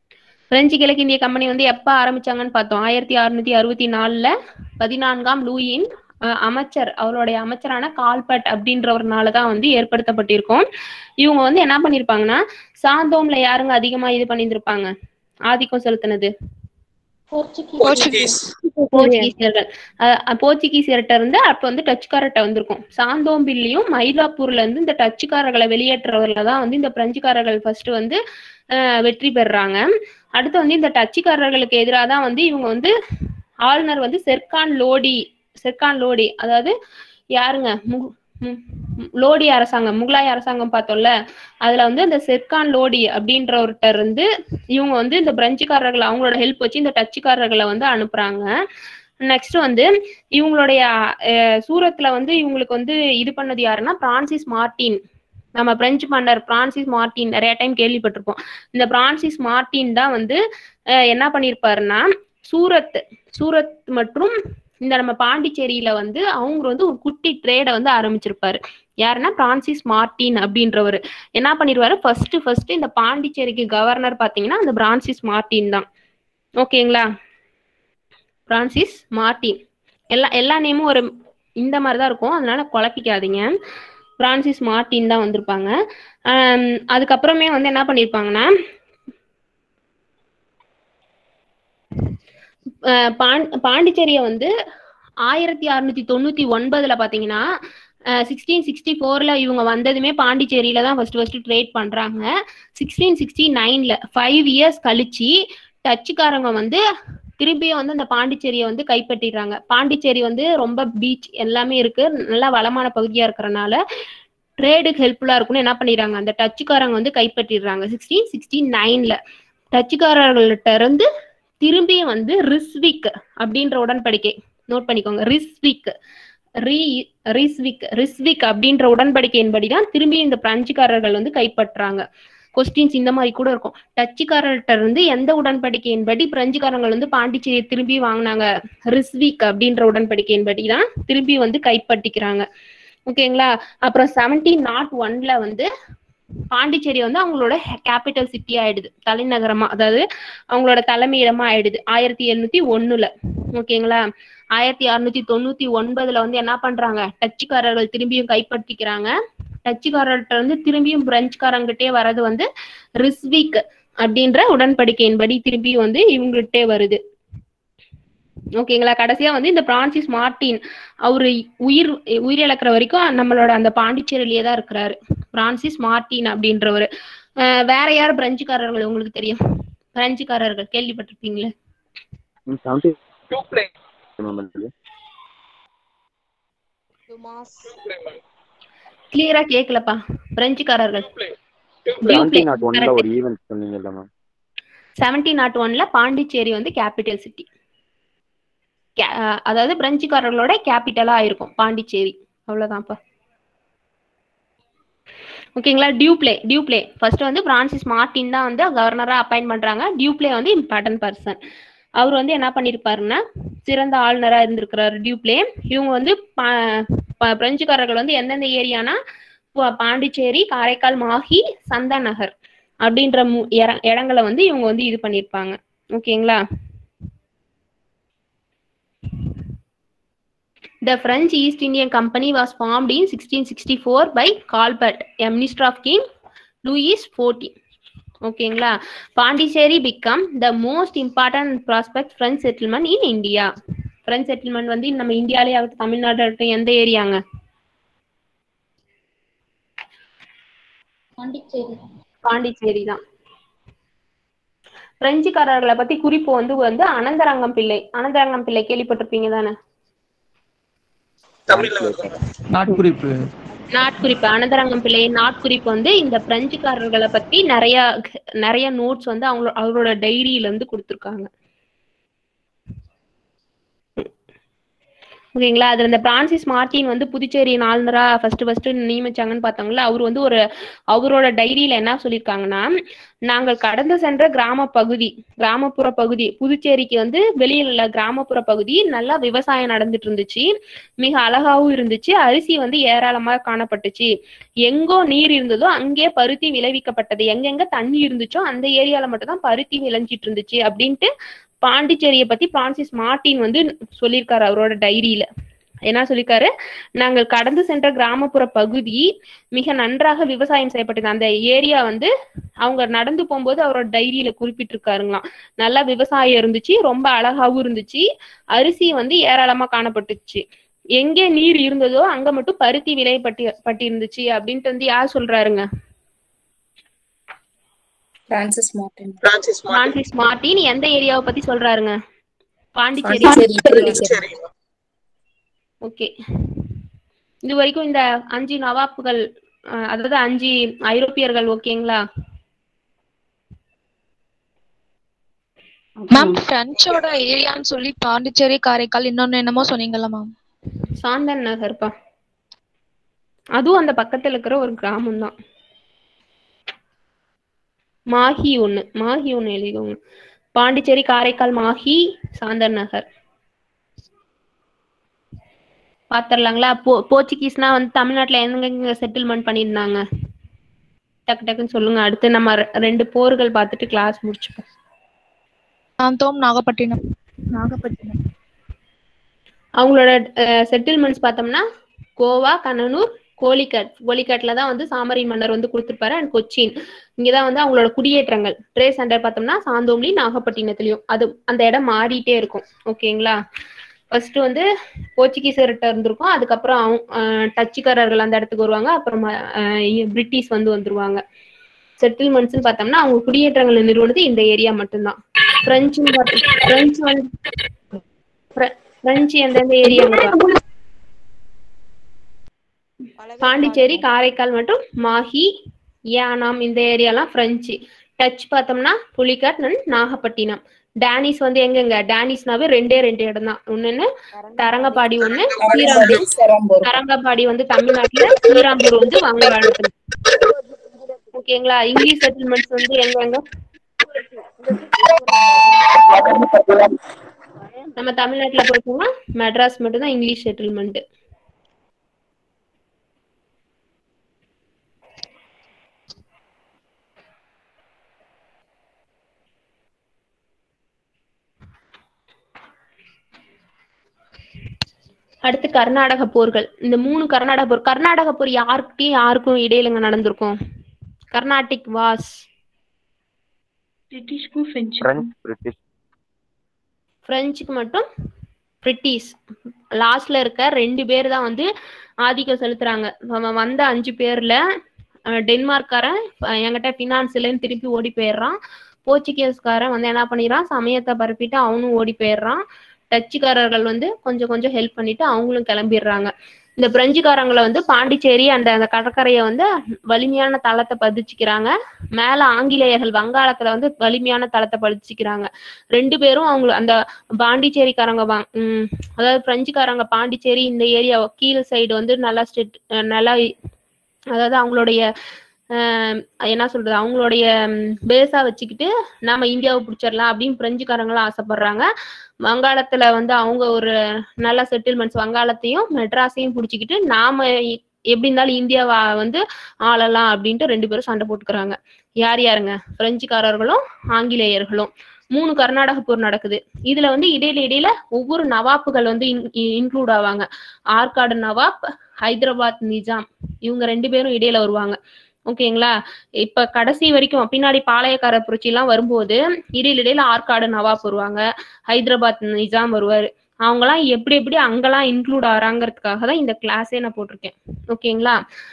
பிரெஞ்சு கிழக்கிந்திய கம்பெனி வந்து எப்ப ஆரம்பிச்சாங்கன்னு பார்த்தோம் ஆயிரத்தி அறுநூத்தி அறுபத்தி நாலுல பதினான்காம் லூயின் அஹ், அமைச்சர் அவருடைய அமைச்சரான கால்பட் அப்படின்றவர்னால தான் வந்து ஏற்படுத்தப்பட்டிருக்கும் இவங்க வந்து என்ன பண்ணிருப்பாங்கன்னா சாந்தோம்ல யாருங்க அதிகமா இது பண்ணியிருந்திருப்பாங்க ஆதிக்கம் செலுத்தினது போர்ச்சுகீஸ் போர்ச்சுகீசியர்கள் அஹ் அஹ் போர்ச்சுகீசியர்கிட்ட இருந்து அப்ப வந்து டச்சுக்காரர்கிட்ட வந்திருக்கும் சாந்தோம்பில்லையும் மயிலாப்பூர்ல இருந்து இந்த டச்சுக்காரர்களை வெளியேற்றவர்ல தான் வந்து இந்த பிரெஞ்சுக்காரர்கள் ஃபர்ஸ்ட் வந்து அஹ், வெற்றி பெறுறாங்க அடுத்து வந்து இந்த டச்சுக்காரர்களுக்கு எதிராக தான் வந்து இவங்க வந்து ஆளுநர் வந்து செர்கான் லோடி செர்கான் லோடி அதாவது யாருங்க மு- மு- மு- லோடி அரசாங்கம் முகலாய அரசாங்கம் பார்த்தோம்ல அதுல வந்து இந்த செர்கான் லோடி அப்படின்றவர்கிட்ட இருந்து இவங்க வந்து இந்த பிரெஞ்சுக்காரர்களை அவங்களோட ஹெல்ப் வச்சு இந்த டச்சுக்காரர்களை வந்து அனுப்புறாங்க நெக்ஸ்ட் வந்து இவங்களுடைய அஹ், சூரத்ல வந்து இவங்களுக்கு வந்து இது பண்ணது யாருன்னா பிரான்சிஸ் மார்டின் நம்ம பிரெஞ்சு மன்னர் பிரான்சிஸ் மார்டின் நிறைய டைம் கேள்விப்பட்டிருப்போம் இந்த பிரான்சிஸ் மார்டின் தான் வந்து அஹ், என்ன பண்ணியிருப்பாருன்னா சூரத் சூரத் மற்றும் இந்த நம்ம பாண்டிச்சேரியில வந்து அவங்க வந்து ஒரு குட்டி ட்ரேடை வந்து ஆரம்பிச்சிருப்பாரு யாருன்னா பிரான்சிஸ் மார்டின் அப்படின்றவர் என்ன பண்ணிருவாரு ஃபர்ஸ்ட் ஃபர்ஸ்ட் இந்த பாண்டிச்சேரிக்கு கவர்னர் பாத்தீங்கன்னா அந்த பிரான்சிஸ் மார்டின் தான் ஓகேங்களா பிரான்சிஸ் மார்டின் எல்லா எல்லா நேமும் ஒரு இந்த மாதிரி தான் இருக்கும் அதனால குழப்பிக்காதீங்க பிரான்சிஸ் மார்டின் தான் வந்திருப்பாங்க ஆம், அதுக்கப்புறமே வந்து என்ன பண்ணியிருப்பாங்கன்னா அஹ் பாண்- பாண்டிச்சேரியை வந்து ஆயிரத்தி அறுநூத்தி தொண்ணூத்தி ஒன்பதுல பாத்தீங்கன்னா சிக்ஸ்டீன் சிக்ஸ்டி ஃபோர்ல இவங்க வந்ததுமே பாண்டிச்சேரியில தான் ஃபர்ஸ்ட் ஃபர்ஸ்ட் ட்ரேட் பண்றாங்க சிக்ஸ்டீன் சிக்ஸ்டி நைன்ல ஃபைவ் இயர்ஸ் கழிச்சு டச்சுக்காரங்க வந்து திரும்பியும் வந்து அந்த பாண்டிச்சேரியை வந்து கைப்பற்றிடுறாங்க பாண்டிச்சேரி வந்து ரொம்ப பீச் எல்லாமே இருக்கு நல்லா வளமான பகுதியா இருக்கிறனால ட்ரேடுக்கு ஹெல்ப்ஃபுல்லா இருக்கும்னு என்ன பண்ணிடுறாங்க அந்த டச்சுக்காரங்க வந்து கைப்பற்றிடுறாங்க சிக்ஸ்டீன் சிக்ஸ்டி நைன்ல டச்சுக்காரர்கள்ட்ட இருந்து திரும்பியும் வந்து ரிஸ்விக் அப்படின்ற உடன்படிக்கை நோட் பண்ணிக்கோங்க ரிஸ்விக் ரீ ரிஸ்விக் ரிஸ்விக் அப்படின்ற உடன்படிக்கையின்படி தான் திரும்பி இந்த பிரெஞ்சுக்காரர்கள் வந்து கைப்பற்றாங்க கொஸ்டின்ஸ் இந்த மாதிரி கூட இருக்கும் டச்சுக்காரர்கிட்ட இருந்து எந்த உடன்படிக்கையின்படி பிரெஞ்சுக்காரங்கள் வந்து பாண்டிச்சேரியை திரும்பி வாங்கினாங்க ரிஸ்விக் அப்படின்ற உடன்படிக்கையின்படி தான் திரும்பி வந்து கைப்பற்றிக்கிறாங்க ஓகேங்களா அப்புறம் செவன்டீன் நாட் ஒன்ல வந்து பாண்டிச்சேரி வந்து அவங்களோட கேபிட்டல் சிட்டி ஆயிடுது தலைநகரமா அதாவது அவங்களோட தலைமையிடமா ஆயிடுது ஆயிரத்தி எழுநூத்தி ஒண்ணுல ஓகேங்களா ஆயிரத்தி அறுநூத்தி தொண்ணூத்தி ஒன்பதுல வந்து என்ன பண்றாங்க டச்சுக்காரர்கள் திரும்பியும் கைப்பற்றிக்கிறாங்க டச்சுக்காரர்கிட்ட வந்து திரும்பியும் பிரெஞ்சுக்காரங்கிட்டே வர்றது வந்து ரிஸ்விக் அப்படின்ற உடன்படிக்கையின்படி திரும்பியும் வந்து இவங்ககிட்டே வருது ஓகேங்களா கடைசியா வந்து இந்த பிரான்சிஸ் மார்டின் அவரு உயிர் உயிரிழக்கிற வரைக்கும் நம்மளோட அந்த பாண்டிச்சேரியிலேயே தான் இருக்கிறாரு பிரான்சிஸ் மார்டின் அப்படின்றவர் வேற யார் பிரெஞ்சுக்காரர்கள் உங்களுக்கு தெரியும் பிரெஞ்சுக்காரர்கள் கேள்விப்பட்டிருப்பீங்களே செவன்டி டூ பிளே கிளியரா கேக்கலப்பா பிரெஞ்சுக்காரர்கள் செவன்டி நாட் ஒன்ல ஒரு ஈவென்ட் சொன்னீங்கல்ல மேம் செவன்டீன் நாட் ஒன்ல பாண்டிச்சேரி வந்து கேபிட்டல் சிட்டி அதாவது பிரெஞ்சுக்காரர்களோட கேபிட்டலா இருக்கும் பாண்டிச்சேரி அவ்வளவுதான்ப்பா ஓகேங்களா டியூப்ளே டியூப்ளே ஃபர்ஸ்ட் வந்து பிரான்சிஸ் மார்டின் தான் வந்து கவர்னரா அப்பாயின்ட் பண்றாங்க டியூப்ளே வந்து இம்பார்ட்டன்ட் பர்சன் அவர் வந்து என்ன பண்ணிருப்பாருன்னா சிறந்த ஆளுநரா இருந்திருக்கிறாரு டியூப்ளே இவங்க வந்து பா- ப- பிரெஞ்சுக்காரர்கள் வந்து எந்தெந்த ஏரியானா பா- பாண்டிச்சேரி காரைக்கால் மாஹி சந்தா நகர் அப்படின்ற மு- இட- இடங்களை வந்து இவங்க வந்து இது பண்ணிருப்பாங்க ஓகேங்களா The French East Indian Company was formed in 1664 by Colbert, a minister of King Louis XIV. ஓகேங்களா Pondicherry become the most important prospect French settlement in India French settlement வந்து நம்ம இந்தியாலே ஆகட்டும் தமிழ்நாடு ஆகட்டும் எந்த ஏரியாங்க பாண்டிச்சேரி பாண்டிச்சேரி தான் பிரெஞ்சுக்காரர்களை பத்தி குறிப்பு வந்து வந்து அனந்தரங்கம் பிள்ளை அனந்தரங்கம் பிள்ளை கேள்விப்பட்டிருப்பீங்க தானே தமிழ்ல வருது நாட்குறிப்பு நாட்குறிப்பு அனந்தரங்கம் பிள்ளை நாட்குறிப்பு வந்து இந்த பிரெஞ்சுக்காரர்களை பத்தி நிறைய நிறைய நோட்ஸ் வந்து அவங்க அவரோட டைரியில இருந்து கொடுத்துருக்காங்க ஓகேங்களா அதுல இந்த பிரான்சிஸ் மார்டின் வந்து புதுச்சேரியின் ஆளுநரா ஃபர்ஸ்ட் ஃபர்ஸ்ட் நியமிச்சாங்கன்னு பார்த்தாங்களா அவர் வந்து ஒரு அவரோட டைரியில என்ன சொல்லியிருக்காங்கன்னா நாங்கள் கடந்து சென்ற கிராம பகுதி கிராமப்புற பகுதி புதுச்சேரிக்கு வந்து வெளியில உள்ள கிராமப்புற பகுதி நல்லா விவசாயம் நடந்துட்டு இருந்துச்சு மிக அழகாவும் இருந்துச்சு அரிசி வந்து ஏராளமா காணப்பட்டுச்சு எங்கோ நீர் இருந்ததோ அங்கே பருத்தி விளைவிக்கப்பட்டது எங்கெங்க தண்ணி இருந்துச்சோ அந்த ஏரியால மட்டும் தான் பருத்தி விளைஞ்சிட்டு இருந்துச்சு அப்படின்ட்டு பாண்டிச்சேரியை பத்தி பிரான்சிஸ் மார்டின் வந்து சொல்லியிருக்காரு அவரோட டைரியில என்ன சொல்லியிருக்காரு நாங்கள் கடந்து சென்ற கிராமப்புற பகுதி மிக நன்றாக விவசாயம் செய்யப்பட்டது அந்த ஏரியா வந்து அவங்க நடந்து போகும்போது அவரோட டைரியில குறிப்பிட்டிருக்காருங்களாம் நல்லா விவசாயம் இருந்துச்சு ரொம்ப அழகாவும் இருந்துச்சு அரிசி வந்து ஏராளமா காணப்பட்டுச்சு எங்கே நீர் இருந்ததோ அங்க மட்டும் பருத்தி விளையப்பட்டு பட்டு இருந்துச்சு அப்படின்ட்டு வந்து யார் சொல்றாருங்க பிரான்சிஸ் மார்டின் பிரான்சிஸ் மார்டின் எந்த ஏரியாவை பத்தி சொல்றாருங்க பாண்டிச்சேரி பாண்டிச்சேரி ஓகே இது வரைக்கும் இந்த அஞ்சு நவாப்புகள் அஹ், அதாவது அஞ்சு ஐரோப்பியர்கள் ஓகேங்களா மேம் பிரெஞ்சோட ஏரியான்னு சொல்லி பாண்டிச்சேரி காரைக்கால் இன்னொன்னு என்னமோ சொன்னீங்கல்ல மேம் சாந்தன் நகர்ப்பா அதுவும் அந்த பக்கத்துல இருக்கிற ஒரு கிராமம் தான் மாஹி ஒண்ணு மாஹி ஒண்ணு எழுதிக்கோங்க பாண்டிச்சேரி காரைக்கால் மாஹி சாந்தன் நகர் பாத்திரலாங்களா போ போர்ச்சுகீஸ்னா வந்து தமிழ்நாட்டுல எங்கெங்க செட்டில்மெண்ட் பண்ணியிருந்தாங்க டக்கு டக்குன்னு சொல்லுங்க அடுத்து நம்ம ரெ- ரெண்டு போர்கள் பார்த்துட்டு கிளாஸ் முடிச்சுப்போம் சாந்தோம் நாகப்பட்டினம் நாகப்பட்டினம் அவங்களோட செட்டில்மெண்ட்ஸ் பார்த்தோம்னா கோவா கண்ணனூர் கோலிக்கட் கோலிக்கட்ல தான் வந்து சாமரின் மன்னர் வந்து கொடுத்திருப்பாரு அண்ட் கொச்சின் இங்கதான் வந்து அவங்களோட குடியேற்றங்கள் ட்ரே சென்டர் பார்த்தோம்னா சாந்தோம்லி நாகப்பட்டினத்துலயும் அது அந்த இடம் மாறிட்டே இருக்கும் ஓகேங்களா ஃபர்ஸ்ட் வந்து போர்ச்சுகீசர்கிட்ட இருந்திருக்கும் அதுக்கப்புறம் அவங்க அஹ், டச்சுக்காரர்கள் அந்த இடத்துக்கு வருவாங்க அப்புறம் அஹ், பிரிட்டிஷ் வந்து வந்துருவாங்க செட்டில்மெண்ட்ஸ்னு பார்த்தோம்னா அவங்க குடியேற்றங்களை நிறுவனது இந்த ஏரியா மட்டும்தான் பிரெஞ்சுன்னு பார்த்தோம் பிரெஞ்சு வந்து பிர- பிரெஞ்சு எந்தெந்த ஏரியா பாண்டிச்சேரி காரைக்கால் மற்றும் மாஹி யானாம் இந்த ஏரியாலாம் பிரெஞ்சு டச் பார்த்தோம்னா புலிகாட் and நாகப்பட்டினம் டேனிஸ் வந்து எங்கெங்க டேனிஸ்னாவே ரெண்டே ரெண்டு இடம் தான் ஒண்ணுன்னு தரங்கம்பாடி ஒண்ணு ஸ்ரீராம்பூர் தரங்கம்பாடி வந்து தமிழ்நாட்டுல ஸ்ரீராம்பூர் வந்து வங்காளத்துல ஓகேங்களா இங்கிலீஷ் செட்டில்மெண்ட்ஸ் வந்து எங்கெங்க நம்ம தமிழ்நாட்டுல போயிட்டோம்னா மெட்ராஸ் மட்டும் தான் இங்கிலீஷ் செட்டில்மெண்ட் அடுத்து கர்நாடக போர்கள் இந்த மூணு கர்நாடக போர் கர்நாடக போர் யாருக்கிட்டையும் யாருக்கும் இடையிலங்க நடந்திருக்கும் கர்நாடிக் வாஸ் பிரிட்டிஷ்க்கும் பிரெஞ்சு பிரிட்டிஷ் பிரெஞ்சுக்கு மட்டும் பிரிட்டிஷ் லாஸ்ட்ல இருக்க ரெண்டு பேர் தான் வந்து ஆதிக்கம் செலுத்துறாங்க அவன் வந்த அஞ்சு பேர்ல அஹ், டென்மார்க்காரன் அஹ், என்கிட்ட ஃபினான்ஸ் இல்லைன்னு திருப்பி ஓடி போயிடுறான் போர்ச்சுகீஸ்காரன் வந்து என்ன பண்ணிடுறான் சமயத்தை பரப்பிட்டு அவனும் ஓடி போயிடுறான் டச்சுக்காரர்கள் வந்து கொஞ்சம் கொஞ்சம் ஹெல்ப் பண்ணிட்டு அவங்களும் கிளம்பிடுறாங்க இந்த பிரெஞ்சுக்காரங்களை வந்து பாண்டிச்சேரி அந்த அந்த கடற்கரையை வந்து வலிமையான தளத்தை பதிச்சுக்கிறாங்க மேல ஆங்கிலேயர்கள் வங்காளத்துல வந்து வலிமையான தளத்தை பதிச்சுக்கிறாங்க ரெண்டு பேரும் அவங்க அந்த பாண்டிச்சேரிக்காரங்க வா- உம் அதாவது பிரெஞ்சுக்காரங்க பாண்டிச்சேரி இந்த ஏரியா கீழ் சைடு வந்து நல்லா ஸ்டெட் நல்லா அதாவது அவங்களுடைய ஆஹ் என்ன சொல்றது அவங்களுடைய பேஸா வச்சுக்கிட்டு நாம இந்தியாவை பிடிச்சிடலாம் அப்படின்னு பிரெஞ்சுக்காரங்களும் ஆசைப்படுறாங்க வங்காளத்துல வந்து அவங்க ஒரு நல்ல செட்டில்மெண்ட்ஸ் வங்காளத்தையும் மெட்ராஸையும் பிடிச்சிக்கிட்டு நாம இ- எப்படி இருந்தாலும் இந்தியாவை வந்து ஆளலாம் அப்படின்ட்டு ரெண்டு பேரும் சண்டை போட்டுக்கிறாங்க யார் யாருங்க பிரெஞ்சுக்காரர்களும் ஆங்கிலேயர்களும் மூணு கர்நாடக போர் நடக்குது இதுல வந்து இடையில இடையில ஒவ்வொரு நவாப்புகள் வந்து இன்க்ளூட் ஆவாங்க ஆற்காடு நவாப் ஹைதராபாத் நிஜாம் இவங்க ரெண்டு பேரும் இடையில வருவாங்க ஓகேங்களா இப்ப கடைசி வரைக்கும் பின்னாடி பாளையக்கார புரட்சி எல்லாம் வரும்போது இடையில இடையில ஆற்காடு நவாப் வருவாங்க ஹைதராபாத் நிஜாம் வருவாரு அவங்கலாம் எப்படி எப்படி அங்கெல்லாம் இன்க்ளூட் ஆறாங்கிறதுக்காக தான் இந்த கிளாஸே நான் போட்டிருக்கேன் ஓகேங்களா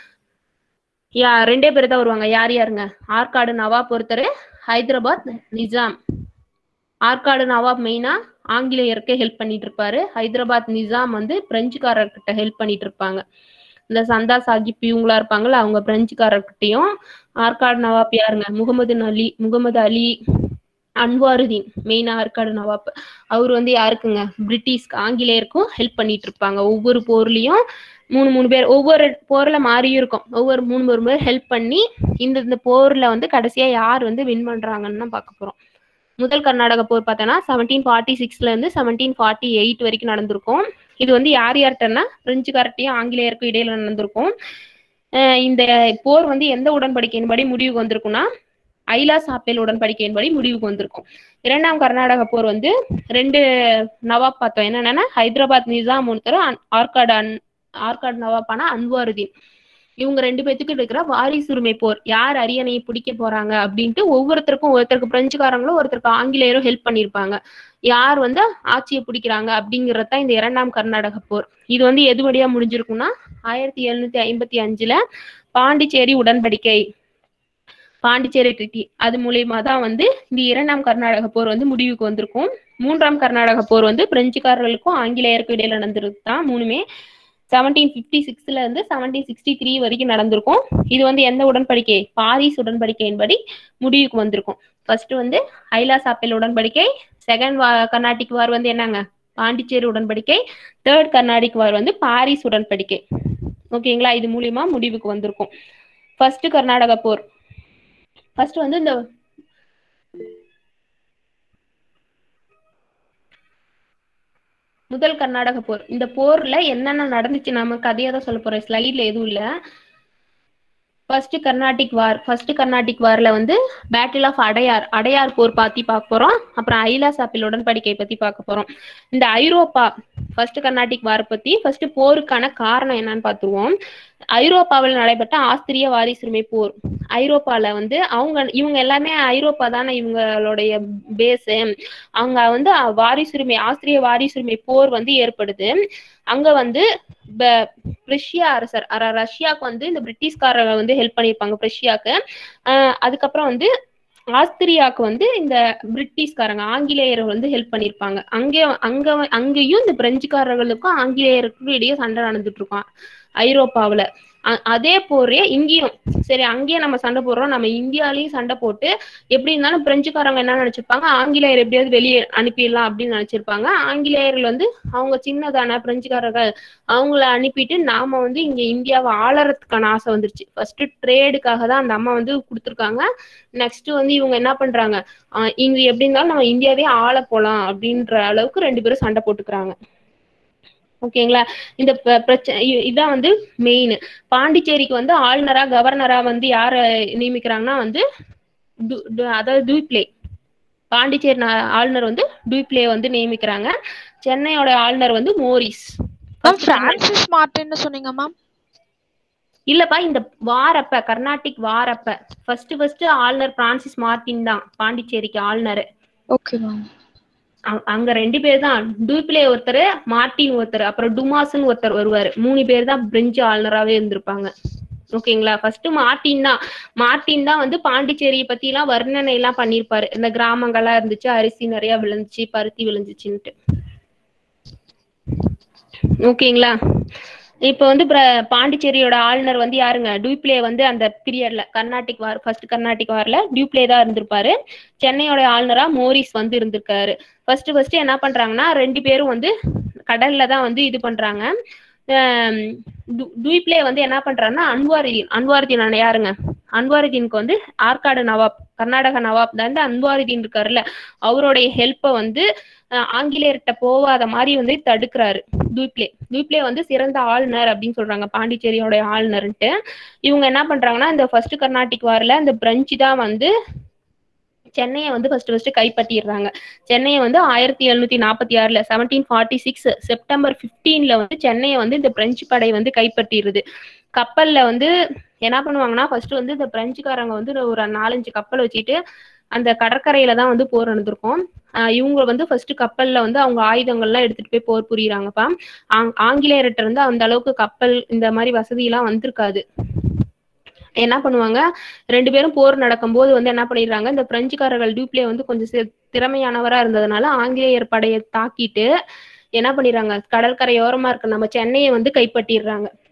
யா ரெண்டே பேர் தான் வருவாங்க யார் யாருங்க ஆற்காடு நவாப் ஒருத்தர் ஹைதராபாத் நிஜாம் ஆற்காடு நவாப் மெயினா ஆங்கிலேயருக்கு ஹெல்ப் பண்ணிட்டு இருப்பாரு ஹைதராபாத் நிஜாம் வந்து பிரெஞ்சுக்காரர்கிட்ட ஹெல்ப் பண்ணிட்டு இருப்பாங்க இந்த சந்தா சாஹிப் இவங்களா இருப்பாங்கல்ல அவங்க பிரெஞ்சுக்காரர்கிட்டயும் ஆற்காடு நவாப் யாருங்க முகமது அலி முகமது அலி அன்வாருதீன் மெயினா ஆற்காடு நவாப் அவர் வந்து யாருக்குங்க பிரிட்டிஷ் ஆங்கிலேயருக்கும் ஹெல்ப் பண்ணிட்டு இருப்பாங்க ஒவ்வொரு போர்லயும் மூணு மூணு பேர் ஒவ்வொரு போர்ல மாறியும் இருக்கும் ஒவ்வொரு மூணு மூணு பேர் ஹெல்ப் பண்ணி இந்த இந்த போர்ல வந்து கடைசியா யார் வந்து வின் பண்றாங்கன்னு தான் பார்க்க போறோம் முதல் கர்நாடக போர் பார்த்தோன்னா செவன்டீன் ஃபார்ட்டி சிக்ஸ்ல இருந்து செவன்டீன் ஃபார்ட்டி எயிட் வரைக்கும் நடந்திருக்கும் இது வந்து யார் யார்கிட்டன்னா பிரெஞ்சுக்கார்ட்டையும் ஆங்கிலேயருக்கும் இடையில நடந்திருக்கும் அஹ் இந்த போர் வந்து எந்த உடன்படிக்கையின்படி முடிவுக்கு வந்திருக்கும்னா ஐலா சாப்பேல் உடன்படிக்கையின்படி முடிவுக்கு வந்திருக்கும் இரண்டாம் கர்நாடக போர் வந்து ரெண்டு நவாப் பார்த்தோம் என்னென்னா ஹைதராபாத் நிசாம் ஒருத்தர் அன்- ஆற்காடு அன் ஆற்காடு நவாப்பான அன்வாருதீன் இவங்க ரெண்டு பேத்துக்கு இருக்கிற வாரிசுரிமை போர் யார் அரியணையை பிடிக்க போறாங்க அப்படின்ட்டு ஒவ்வொருத்தருக்கும் ஒருத்தருக்கு பிரெஞ்சுக்காரங்களும் ஒருத்தருக்கு ஆங்கிலேயரும் ஹெல்ப் பண்ணியிருப்பாங்க யார் வந்து ஆட்சியை பிடிக்கிறாங்க அப்படிங்கிறது தான் இந்த இரண்டாம் கர்நாடக போர் இது வந்து எது வழியா முடிஞ்சிருக்கும்னா ஆயிரத்தி எழுநூத்தி ஐம்பத்தி அஞ்சுல பாண்டிச்சேரி உடன்படிக்கை பாண்டிச்சேரி ட்ரிட்டி அது மூலியமா தான் வந்து இந்த இரண்டாம் கர்நாடக போர் வந்து முடிவுக்கு வந்திருக்கும் மூன்றாம் கர்நாடக போர் வந்து பிரெஞ்சுக்காரர்களுக்கும் ஆங்கிலேயருக்கும் இடையில நடந்திருக்கு தான் மூணுமே செவன்டீன் பிப்டி சிக்ஸ்ல இருந்து செவன்டீன் சிக்ஸ்டி த்ரீ வரைக்கும் நடந்திருக்கும் இது வந்து எந்த உடன்படிக்கை பாரிஸ் உடன்படிக்கையின்படி முடிவுக்கு வந்திருக்கும் ஃபர்ஸ்ட் வந்து ஐலா சாப்பேல் உடன்படிக்கை செகண்ட் வா கர்நாடிக் வார் வந்து என்னங்க பாண்டிச்சேரி உடன்படிக்கை தேர்ட் கர்நாடிக் வார் வந்து பாரிஸ் உடன்படிக்கை ஓகேங்களா இது மூலியமா முடிவுக்கு வந்திருக்கும் ஃபர்ஸ்ட் கர்நாடக போர் ஃபர்ஸ்ட் வந்து இந்த முதல் கர்நாடக போர் இந்த போர்ல என்னென்ன நடந்துச்சு நம்ம கதையை தான் சொல்ல போறேன் ஸ்லைட்ல எதுவும் இல்ல first Carnatic war first Carnatic வார்ல வந்து பேட்டில் ஆஃப் அடையார் அடையார் போர் பத்தி பார்க்க போறோம் அப்புறம் ஐலா சாப்பில் உடன்படிக்கை பத்தி பார்க்க போறோம் இந்த ஐரோப்பா ஃபர்ஸ்ட் கர்நாடிக் வார் பத்தி ஃபர்ஸ்ட் போருக்கான காரணம் என்னன்னு பார்த்துருவோம் ஐரோப்பாவில் நடைபெற்ற ஆஸ்திரிய வாரிசுரிமை போர் ஐரோப்பால வந்து அவங்க இவங்க எல்லாமே ஐரோப்பா தானே இவங்களுடைய பேஸ் அங்க வந்து வாரிசுரிமை ஆஸ்திரிய வாரிசுரிமை போர் வந்து ஏற்படுது அங்க வந்து ப- பிரஷ்யா அரசர் அர- ரஷ்யாக்கு வந்து இந்த பிரிட்டிஷ்காரங்க வந்து ஹெல்ப் பண்ணியிருப்பாங்க பிரஷ்யாக்கு ஆஹ் அதுக்கப்புறம் வந்து ஆஸ்திரியாவுக்கு வந்து இந்த பிரிட்டிஷ்காரங்க ஆங்கிலேயர் வந்து ஹெல்ப் பண்ணியிருப்பாங்க அங்கே அங்க அங்கேயும் இந்த பிரெஞ்சுக்காரர்களுக்கும் ஆங்கிலேயருக்கும் இடையே சண்டை நடந்துட்டு இருக்கும் ஐரோப்பாவுல அ- அதே போரே இங்கேயும் சரி அங்கேயே நம்ம சண்டை போடுறோம் நம்ம இந்தியாலயும் சண்டை போட்டு எப்படி இருந்தாலும் பிரெஞ்சுக்காரங்க என்ன நினைச்சிருப்பாங்க ஆங்கிலேயர் எப்படியாவது வெளியே அனுப்பிடலாம் அப்படின்னு நினைச்சிருப்பாங்க ஆங்கிலேயர்கள் வந்து அவங்க சின்னதான பிரெஞ்சுக்காரர்கள் அவங்கள அனுப்பிட்டு நாம வந்து இங்க இந்தியாவை ஆளறதுக்கான ஆசை வந்துருச்சு ஃபர்ஸ்ட் ட்ரேடுக்காக தான் அந்த அம்மா வந்து கொடுத்துருக்காங்க நெக்ஸ்ட் வந்து இவங்க என்ன பண்றாங்க ஆஹ் இங்க எப்படி இருந்தாலும் நம்ம இந்தியாவே ஆள போலாம் அப்படின்ற அளவுக்கு ரெண்டு பேரும் சண்டை போட்டுக்கிறாங்க ஓகேங்களா இந்த ப- பிரச்சனை இ- இதான் வந்து மெயின் பாண்டிச்சேரிக்கு வந்து ஆளுநரா கவர்னரா வந்து யார நியமிக்கிறாங்கன்னா வந்து டு- டு- அதாவது டூப்ளே பாண்டிச்சேரி நா- ஆளுநர் வந்து டூப்ளே வந்து நியமிக்கிறாங்க சென்னையோட ஆளுநர் வந்து மோரிஸ் மேம் பிரான்சிஸ் மார்டின்னு சொன்னீங்க மேம் இல்லப்பா இந்த வாரப்ப கர்நாடிக் வாரப்ப ஃபர்ஸ்ட் ஃபர்ஸ்ட் ஆளுநர் பிரான்சிஸ் மார்டின் தான் பாண்டிச்சேரிக்கு ஆளுநர் ஓகே மேம் அங்க ரெண்டு பேர் தான் டூப்ளே ஒருத்தர் மார்டின் ஒருத்தர் அப்புறம் டுமாஸ்ன்னு ஒருத்தர் வருவாரு மூணு பேர் தான் பிரெஞ்சு ஆளுநராகவே இருந்திருப்பாங்க ஓகேங்களா ஃபர்ஸ்ட் மார்டின் தான் மார்டின் தான் வந்து பாண்டிச்சேரியை பத்தி எல்லாம் வர்ணனை எல்லாம் பண்ணியிருப்பாரு இந்த கிராமங்கள்லாம் இருந்துச்சு அரிசி நிறைய விளைஞ்சிச்சு பருத்தி விளைஞ்சிச்சுன்ட்டு ஓகேங்களா இப்போ வந்து பிர- பாண்டிச்சேரியோட ஆளுநர் வந்து யாருங்க டியூப்ளே வந்து அந்த பீரியட்ல கர்நாடிக் வார் ஃபர்ஸ்ட் கர்நாடிக் வார்ல டியூப்ளே தான் இருந்திருப்பாரு சென்னையோட ஆளுநரா மோரிஸ் வந்து இருந்திருக்காரு ஃபர்ஸ்ட் ஃபர்ஸ்ட் என்ன பண்றாங்கன்னா ரெண்டு பேரும் வந்து கடல்ல தான் வந்து இது பண்றாங்க ஆம், டு- டூப்ளே வந்து என்ன பண்றாருன்னா அன்வாருதீன் அன்வாருதீன் அண்ணா யாருங்க அன்வாருதீனுக்கு வந்து ஆற்காடு நவாப் கர்நாடக நவாப் தான் அன்வாருதீன் இருக்காருல்ல அவருடைய ஹெல்ப்பை வந்து அஹ், ஆங்கிலேயர்கிட்ட போகாத மாதிரி வந்து தடுக்கிறாரு டூப்ளே டூப்ளே வந்து சிறந்த ஆளுநர் அப்படின்னு சொல்றாங்க பாண்டிச்சேரியோட ஆளுநர்ன்ட்டு இவங்க என்ன பண்றாங்கன்னா இந்த ஃபர்ஸ்ட் கர்நாடிக் வார்ல இந்த பிரெஞ்சு தான் வந்து சென்னையை வந்து ஃபர்ஸ்ட் ஃபர்ஸ்ட் கைப்பற்றிடுறாங்க சென்னையை வந்து ஆயிரத்தி எழுநூத்தி நாற்பத்தி ஆறுல செவன்டீன் ஃபார்ட்டி சிக்ஸ் செப்டம்பர் பிப்டீன்ல வந்து சென்னையை வந்து இந்த பிரெஞ்சு படை வந்து கைப்பற்றிடுது கப்பல்ல வந்து என்ன பண்ணுவாங்கன்னா ஃபர்ஸ்ட் வந்து இந்த பிரெஞ்சுக்காரங்க வந்து ஒரு நாலஞ்சு கப்பல் வச்சுட்டு அந்த கடற்கரையில தான் வந்து போர் நடந்திருக்கும் ஆஹ் இவங்க வந்து ஃபர்ஸ்ட் கப்பல்ல வந்து அவங்க ஆயுதங்கள்லாம் எடுத்துட்டு போய் போர் புரியுறாங்கப்பா ஆங்- ஆங்கிலேயர்கிட்ட இருந்து அந்த அளவுக்கு கப்பல் இந்த மாதிரி வசதி எல்லாம் வந்திருக்காது என்ன பண்ணுவாங்க ரெண்டு பேரும் போர் நடக்கும்போது வந்து என்ன பண்ணிடுறாங்க இந்த பிரெஞ்சுக்காரர்கள் டியூப்ளே வந்து கொஞ்சம் சி- திறமையானவரா இருந்ததுனால ஆங்கிலேயர் படையை தாக்கிட்டு என்ன பண்ணிடுறாங்க கடற்கரையோரமா இருக்க நம்ம சென்னையை வந்து கைப்பற்றிடுறாங்க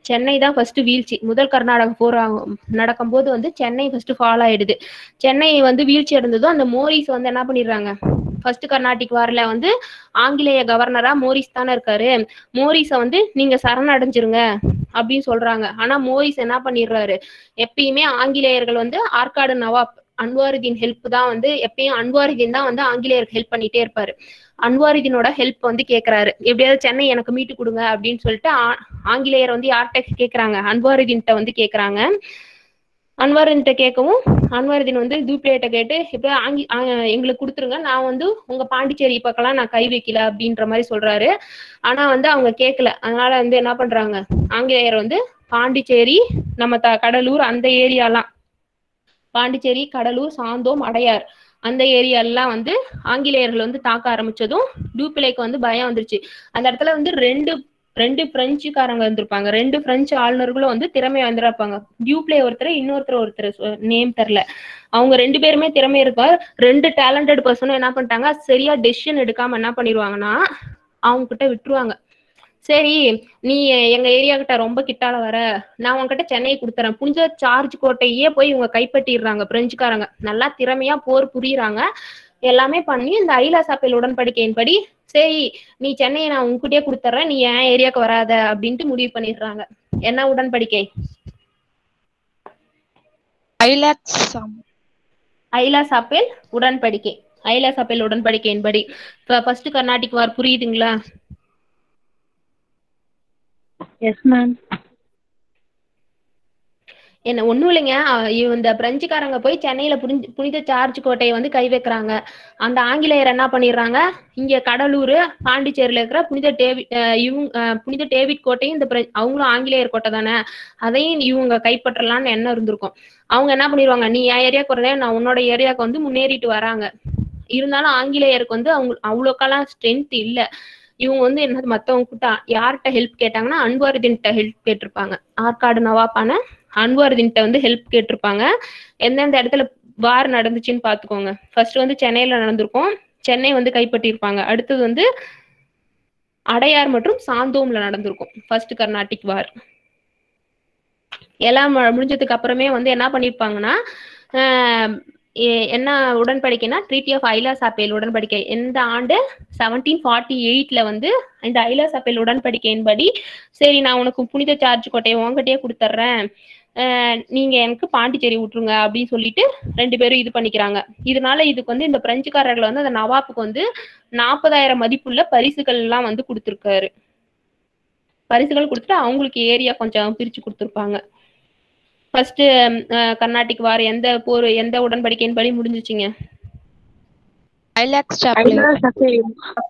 சென்னை தான் ஃபர்ஸ்ட் வீழ்ச்சி முதல் கர்நாடக போர் நடக்கும்போது வந்து சென்னை ஃபர்ஸ்ட் ஃபால் ஆயிடுது சென்னை வந்து வீழ்ச்சி அடைந்ததும் அந்த மோரிஸ் வந்து என்ன பண்ணிடுறாங்க ஃபர்ஸ்ட் கர்நாடிக் வார்ல வந்து ஆங்கிலேய கவர்னரா மோரிஸ் தானே இருக்காரு மோரிஸை வந்து நீங்க சரணடைஞ்சிருங்க அப்படின்னு சொல்றாங்க ஆனா மோரிஸ் என்ன பண்ணிடுறாரு எப்பயுமே ஆங்கிலேயர்கள் வந்து ஆற்காடு நவாப் அன்வாருதீன் ஹெல்ப் தான் வந்து எப்பயும் அன்வாருதீன் தான் வந்து ஆங்கிலேயருக்கு ஹெல்ப் பண்ணிட்டே இருப்பாரு அன்வாருதீனோட ஹெல்ப் வந்து கேக்குறாரு எப்படியாவது சென்னை எனக்கு மீட்டு கொடுங்க அப்படின்னு சொல்லிட்டு ஆ- ஆங்கிலேயர் வந்து யார்கிட்ட கேக்குறாங்க அன்வாருதீன்கிட்ட வந்து கேக்குறாங்க அன்வாருதீன்கிட்ட கேட்கவும் அன்வாருதீன் வந்து தூப்ளேட்ட கேட்டு எப்படியா ஆங்கி ஆ- எங்களுக்கு கொடுத்துருங்க நான் வந்து உங்க பாண்டிச்சேரி பக்கம்லாம் நான் கை வைக்கல அப்படின்ற மாதிரி சொல்றாரு ஆனா வந்து அவங்க கேட்கல அதனால வந்து என்ன பண்றாங்க ஆங்கிலேயர் வந்து பாண்டிச்சேரி நம்ம த கடலூர் அந்த ஏரியாலாம் பாண்டிச்சேரி கடலூர் சாந்தோம் அடையார் அந்த ஏரியா எல்லாம் வந்து ஆங்கிலேயர்கள் வந்து தாக்க ஆரம்பிச்சதும் டூப்ளேக்கு வந்து பயம் வந்துருச்சு அந்த இடத்துல வந்து ரெண்டு ரெண்டு பிரெஞ்சுக்காரங்க வந்திருப்பாங்க ரெண்டு பிரெஞ்சு ஆளுநர்களும் வந்து திறமை வந்திருப்பாங்க டியூப்ளே ஒருத்தர் இன்னொருத்தர் ஒருத்தர் நேம் தெரில அவங்க ரெண்டு பேருமே திறமை இருப்பார் ரெண்டு டேலண்டட் பர்சனும் என்ன பண்ணிட்டாங்க சரியா டெசிஷன் எடுக்காம என்ன பண்ணிடுவாங்கன்னா அவங்க கிட்ட விட்டுருவாங்க சரி நீ எங்க ஏரியா கிட்ட ரொம்ப கிட்டால வர நான் உன்கிட்ட சென்னையை கொடுத்துறேன் புனித சார்ஜ் கோட்டையே போய் இவங்க கைப்பற்றிடுறாங்க பிரெஞ்சுக்காரங்க நல்லா திறமையா போர் புரியுறாங்க எல்லாமே பண்ணி இந்த ஐலாசாப்பேல் உடன்படிக்கையின்படி சரி நீ சென்னையை நான் உன்கிட்டயே கொடுத்துட்றேன் நீ என் ஏரியாவுக்கு வராத அப்படின்ட்டு முடிவு பண்ணிடுறாங்க என்ன உடன்படிக்கை ஐலாக்ஸ் ஐலாசாப்பேல் உடன்படிக்கை ஐலாசாப்பேல் உடன்படிக்கையின்படி இப்ப ஃபர்ஸ்ட் கர்நாடிக் வார் புரியுதுங்களா எஸ் மேம் என்ன ஒண்ணும் இல்லைங்க அஹ் இவ- இந்த பிரெஞ்சுக்காரங்க போய் சென்னையில புரிஞ்சு புனித சார்ஜ் கோட்டையை வந்து கை வைக்கிறாங்க அந்த ஆங்கிலேயர் என்ன பண்ணிடுறாங்க இங்க கடலூர் பாண்டிச்சேரியில இருக்கிற புனித டேவிட் அஹ் இவங்க அஹ் புனித டேவிட் கோட்டையும் இந்த பிரெ- அவங்களும் ஆங்கிலேயர் கோட்டை தானே அதையும் இவங்க கைப்பற்றலாம்னு எண்ணம் இருந்திருக்கும் அவங்க என்ன பண்ணிடுவாங்க நீ என் ஏரியாவுக்கு வரதே நான் உன்னோட ஏரியாவுக்கு வந்து முன்னேறிட்டு வராங்க இருந்தாலும் ஆங்கிலேயருக்கு வந்து அவங்க அவ்வளோக்கெல்லாம் ஸ்ட்ரென்த் இல்ல இவங்க வந்து என்ன மத்தவங்க கிட்ட யார்கிட்ட ஹெல்ப் கேட்டாங்கன்னா அன்வாருதீன்கிட்ட ஹெல்ப் கேட்டிருப்பாங்க ஆற்காடு நவாப்பான அன்வாருதீன்கிட்ட வந்து ஹெல்ப் கேட்டிருப்பாங்க எந்தெந்த இடத்துல வார் நடந்துச்சுன்னு பாத்துக்கோங்க ஃபர்ஸ்ட் வந்து சென்னையில நடந்திருக்கும் சென்னை வந்து கைப்பற்றியிருப்பாங்க அடுத்தது வந்து அடையார் மற்றும் சாந்தோம்ல நடந்திருக்கும் ஃபர்ஸ்ட் கர்நாடிக் வார் எல்லாம் மு- முடிஞ்சதுக்கு அப்புறமே வந்து என்ன பண்ணிருப்பாங்கன்னா ஆஹ் எ- என்ன உடன்படிக்கைனா ட்ரீட்டி ஆஃப் ஐலாசாப்பேல் உடன்படிக்கை எந்த ஆண்டு செவன்டீன் ஃபார்ட்டி எயிட்ல வந்து இந்த ஐலாசாப்பேல் உடன்படிக்கையின்படி சரி நான் உனக்கு புனித சார்ஜ் கோட்டையை உங்ககிட்டயே கொடுத்துட்றேன் அஹ் நீங்க எனக்கு பாண்டிச்சேரி விட்டுருங்க அப்படின்னு சொல்லிட்டு ரெண்டு பேரும் இது பண்ணிக்கிறாங்க இதனால இதுக்கு வந்து இந்த பிரெஞ்சுக்காரர்கள் வந்து அந்த நவாப்புக்கு வந்து நாற்பதாயிரம் மதிப்புள்ள பரிசுகள் எல்லாம் வந்து கொடுத்துருக்காரு பரிசுகள் கொடுத்துட்டு அவங்களுக்கு ஏரியா கொஞ்சம் பிரிச்சு கொடுத்துருப்பாங்க ஃபர்ஸ்ட் கர்நாடிக் வார் எந்த போர் எந்த உடன்படிக்கையின் படி முடிஞ்சுச்சுங்க ஐலாக்ஸ் சாப்ளர்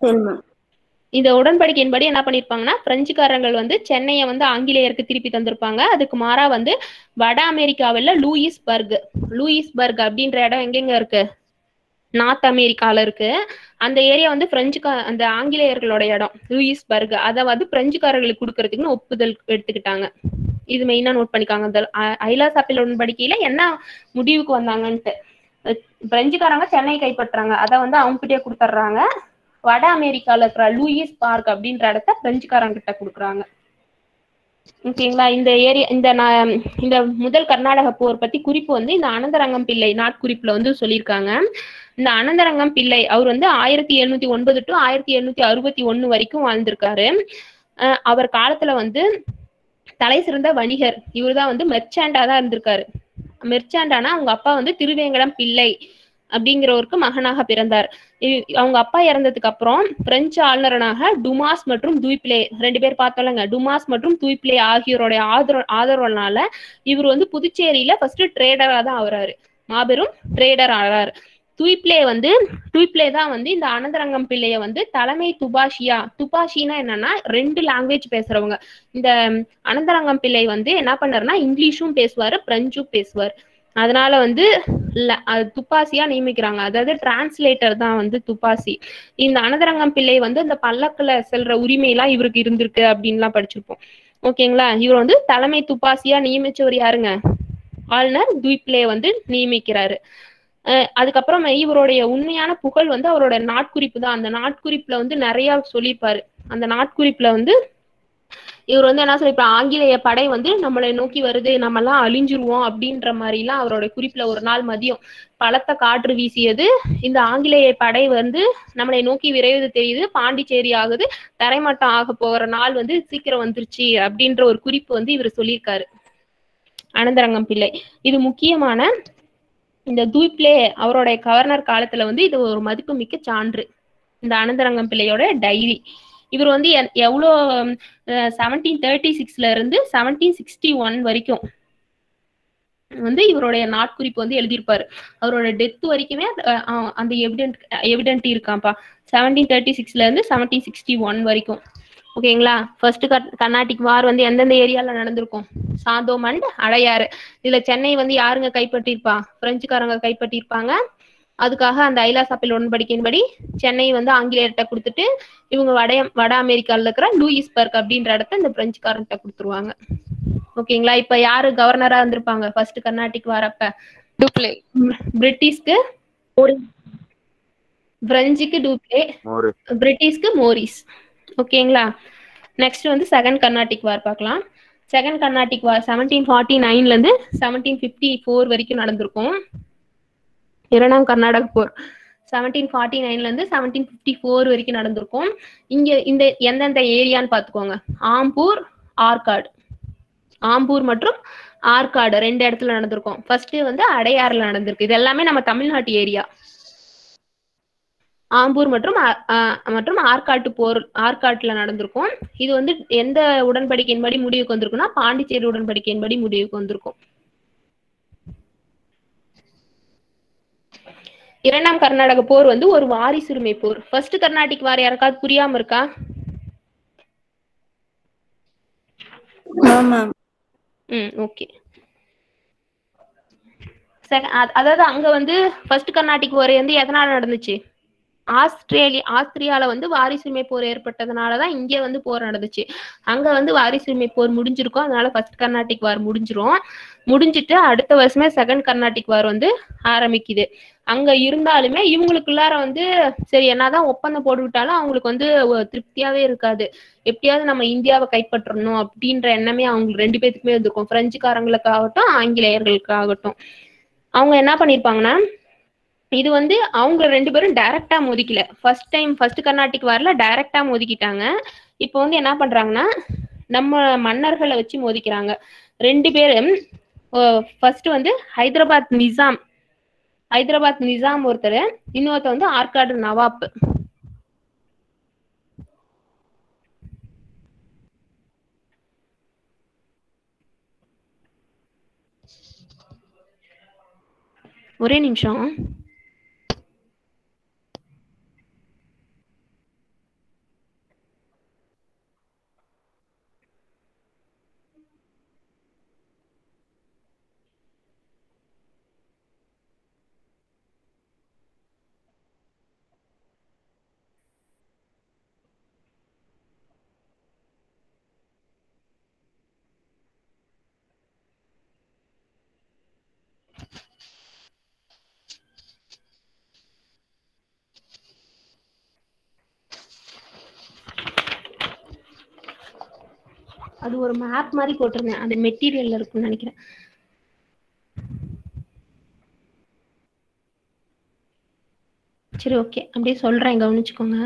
இந்த உடன்படிக்கையின்படி என்ன பண்ணிருப்பாங்கன்னா பிரெஞ்சுக்காரர்கள் வந்து சென்னையை வந்து ஆங்கிலேயருக்கு திருப்பி தந்திருப்பாங்க அதுக்கு மாறா வந்து வட அமெரிக்காவில் லூயிஸ்பர்க் லூயிஸ்பர்க் அப்படின்ற இடம் எங்கெங்க இருக்கு நார்த் அமெரிக்கால இருக்கு அந்த ஏரியா வந்து பிரெஞ்சுக்கா அந்த ஆங்கிலேயர்களோட இடம் லூயிஸ்பர்க் அதை வந்து பிரெஞ்சுக்காரர்களுக்கு கொடுக்கறதுக்குன்னு ஒப்புதல் எடுத்துக்கிட்டாங்க இது மெயினா நோட் பண்ணிக்காங்க இந்த ஐ- ஐலாசாப்பில் உடன்படிக்கையில என்ன முடிவுக்கு வந்தாங்கன்ட்டு அஹ் பிரெஞ்சுக்காரங்க சென்னை கைப்பற்றாங்க அதை வந்து அவங்க கிட்டே கொடுத்துட்றாங்க வட அமெரிக்கால இருக்கிற லூயிஸ் பார்க் அப்படின்ற இடத்த பிரெஞ்சுக்காரங்க கிட்ட கொடுக்குறாங்க ஓகேங்களா இந்த ஏரியா இந்த நான் இந்த முதல் கர்நாடக போர் பத்தி குறிப்பு வந்து இந்த அனந்தரங்கம் பிள்ளை நாட்குறிப்புல வந்து சொல்லியிருக்காங்க இந்த அனந்தரங்கம் பிள்ளை அவர் வந்து ஆயிரத்தி எழுநூத்தி ஒன்பது டு ஆயிரத்தி எழுநூத்தி அறுபத்தி ஒண்ணு வரைக்கும் வாழ்ந்திருக்காரு அஹ் அவர் காலத்துல வந்து தலை சிறந்த வணிகர் இவர்தான் வந்து மெர்ச்சாண்டா தான் இருந்திருக்காரு மெர்ச்சாண்டானா அவங்க அப்பா வந்து திருவேங்கடம் பிள்ளை அப்படிங்கிறவருக்கு மகனாக பிறந்தார் இ- அவங்க அப்பா இறந்ததுக்கு அப்புறம் பிரெஞ்சு ஆளுநராக டுமாஸ் மற்றும் தூய்பிளே ரெண்டு பேர் பார்த்தோம்லங்க டுமாஸ் மற்றும் தூய்பிளே ஆகியோருடைய ஆதரவு ஆதரவுனால இவர் வந்து புதுச்சேரியில ஃபர்ஸ்ட் ட்ரேடரா தான் ஆகுறாரு மாபெரும் ட்ரேடர் ஆகிறார் தூய்பிளே வந்து தூய்பிளே தான் வந்து இந்த அனந்தரங்கம் பிள்ளைய வந்து தலைமை துபாஷியா துபாஷினா என்னன்னா ரெண்டு லாங்குவேஜ் பேசுறவங்க இந்த அனந்தரங்கம் பிள்ளை வந்து என்ன பண்ணாருன்னா இங்கிலீஷும் பேசுவாரு பிரெஞ்சும் பேசுவார் அதனால வந்து ல- அது துப்பாசியா நியமிக்கிறாங்க அதாவது டிரான்ஸ்லேட்டர் தான் வந்து துப்பாசி இந்த அனந்தரங்கம் பிள்ளை வந்து இந்த பல்லக்குல செல்ற உரிமை எல்லாம் இவருக்கு இருந்திருக்கு அப்படின்லாம் படிச்சிருப்போம் ஓகேங்களா இவர் வந்து தலைமை துப்பாசியா நியமிச்சவர் யாருங்க ஆளுநர் துய்ப்ளே வந்து நியமிக்கிறாரு அஹ் அதுக்கப்புறம் இவருடைய உண்மையான புகழ் வந்து அவரோட நாட்குறிப்பு தான் அந்த நாட்குறிப்புல வந்து நிறைய சொல்லியிருப்பாரு அந்த நாட்குறிப்புல வந்து இவர் வந்து என்ன சொல்லிருப்பார் ஆங்கிலேய படை வந்து நம்மளை நோக்கி வருது நம்ம எல்லாம் அழிஞ்சிருவோம் அப்படின்ற மாதிரி எல்லாம் அவரோட குறிப்புல ஒரு நாள் மதியம் பலத்த காற்று வீசியது இந்த ஆங்கிலேய படை வந்து நம்மளை நோக்கி விரைவது தெரியுது பாண்டிச்சேரி ஆகுது தரைமட்டம் ஆக போகிற நாள் வந்து சீக்கிரம் வந்துருச்சு அப்படின்ற ஒரு குறிப்பு வந்து இவர் சொல்லியிருக்காரு அனந்தரங்கம் பிள்ளை இது முக்கியமான இந்த தூய்ப்ளே அவருடைய கவர்னர் காலத்துல வந்து இது ஒரு மதிப்புமிக்க சான்று இந்த அனந்தரங்கம் பிள்ளையோட டைரி இவர் வந்து எ- எவ்வளோ செவன்டீன் தேர்ட்டி சிக்ஸ்ல இருந்து செவன்டீன் சிக்ஸ்டி ஒன் வரைக்கும் வந்து இவருடைய நாட்குறிப்பு வந்து எழுதியிருப்பாரு அவரோட டெத் வரைக்குமே அஹ், அஹ், அந்த எவிடென்ட் எவிடென்ட் இருக்காப்பா செவன்டீன் தேர்ட்டி சிக்ஸ்ல இருந்து செவன்டீன் சிக்ஸ்டி ஒன் வரைக்கும் ஓகேங்களா ஃபர்ஸ்ட் கர்நாடிக் வார் வந்து எந்தெந்த ஏரியால நடந்திருக்கும் சாந்தோம் அண்ட் அடையாறு இதுல சென்னை வந்து யாருங்க கைப்பற்றியிருப்பா பிரெஞ்சுக்காரங்க கைப்பற்றியிருப்பாங்க அதுக்காக அந்த ஐலாஸ் அப்பீல் உடன்படிக்கையின்படி சென்னை வந்து ஆங்கிலேயர்கிட்ட கொடுத்துட்டு இவங்க வட வட அமெரிக்கால இருக்கிற லூயிஸ்பர்க் அப்படின்ற இடத்த இந்த பிரெஞ்சுக்காரன்கிட்ட கொடுத்துருவாங்க ஓகேங்களா இப்ப யாரு கவர்னரா இருந்திருப்பாங்க ஃபர்ஸ்ட் கர்நாடிக் வரப்ப டூப்ளே பிரிட்டிஷ்க்கு பிரெஞ்சுக்கு டூப்ளே மோரு பிரிட்டிஷ்க்கு மோரிஸ் ஓகேங்களா நெக்ஸ்ட் வந்து செகண்ட் கர்நாடிக் வார் பார்க்கலாம் second Carnatic war seventeen forty நைன்ல இருந்து செவன்டீன் ஃபிஃப்டி ஃபோர் வரைக்கும் நடந்திருக்கும் இரண்டாம் கர்நாடக போர் செவன்டீன் ஃபார்ட்டி நைன்ல இருந்து செவன்டீன் ஃபிஃப்டி ஃபோர் வரைக்கும் நடந்திருக்கும் இங்க இந்த எந்தெந்த ஏரியான்னு பார்த்துக்கோங்க ஆம்பூர் ஆற்காடு ஆம்பூர் மற்றும் ஆற்காடு ரெண்டு இடத்துல நடந்திருக்கும் ஃபர்ஸ்ட் வந்து அடையாறுல நடந்திருக்கு இது எல்லாமே நம்ம தமிழ்நாட்டு ஏரியா ஆம்பூர் மற்றும் ஆ- ஆ- மற்றும் ஆற்காட்டு போர் ஆற்காட்டுல நடந்திருக்கும் இது வந்து எந்த உடன்படிக்கையின்படி முடிவுக்கு வந்திருக்கும்னா பாண்டிச்சேரி உடன்படிக்கையின்படி முடிவுக்கு வந்திருக்கும் இரண்டாம் கர்நாடக போர் வந்து ஒரு வாரிசுரிமை போர் ஃபர்ஸ்ட் கர்நாடிக் வார் யாருக்காவது புரியாம இருக்கா ம் ஓகே அதாவது அங்க வந்து ஃபர்ஸ்ட் கர்நாடிக் போர் வந்து எதனால நடந்துச்சு ஆஸ்திரேலியா ஆஸ்திரியால வந்து வாரிசுரிமை போர் ஏற்பட்டதுனாலதான் இங்க வந்து போர் நடந்துச்சு அங்க வந்து வாரிசுரிமை போர் முடிஞ்சிருக்கும் அதனால ஃபர்ஸ்ட் கர்நாடிக் வார் முடிஞ்சிரும் முடிஞ்சிட்டு அடுத்த வருஷமே செகண்ட் கர்நாடிக் வார் வந்து ஆரம்பிக்குது அங்க இருந்தாலுமே இவங்களுக்குள்ளார வந்து சரி என்னதான் ஒப்பந்தம் போட்டுவிட்டாலும் அவங்களுக்கு வந்து ஒரு திருப்தியாவே இருக்காது எப்படியாவது நம்ம இந்தியாவை கைப்பற்றணும் அப்படின்ற எண்ணமே அவங்க ரெண்டு பேத்துக்குமே இருந்திருக்கும் பிரெஞ்சுக்காரங்களுக்காகட்டும் ஆங்கிலேயர்களுக்காகட்டும் அவங்க என்ன பண்ணிருப்பாங்கன்னா இது வந்து அவங்க ரெண்டு பேரும் டைரக்டா மோதிக்கல ஃபர்ஸ்ட் டைம் ஃபர்ஸ்ட் கர்நாடிக் வார்ல டைரக்டா மோதிக்கிட்டாங்க இப்போ வந்து என்ன பண்றாங்கன்னா நம்ம மன்னர்களை வச்சு மோதிக்கிறாங்க ரெண்டு பேரும் ஃபர்ஸ்ட் வந்து ஹைதராபாத் நிசாம் ஹைதராபாத் நிசாம் ஒருத்தர் இன்னொருத்தர் வந்து ஆற்காடு நவாப் ஒரே நிமிஷம் அது ஒரு மேப் மாதிரி போட்டிருந்தேன் அது மெட்டீரியல்ல இருக்கும்னு நினைக்கிறேன் சரி ஓகே அப்படியே சொல்றேன் கவனிச்சுக்கோங்க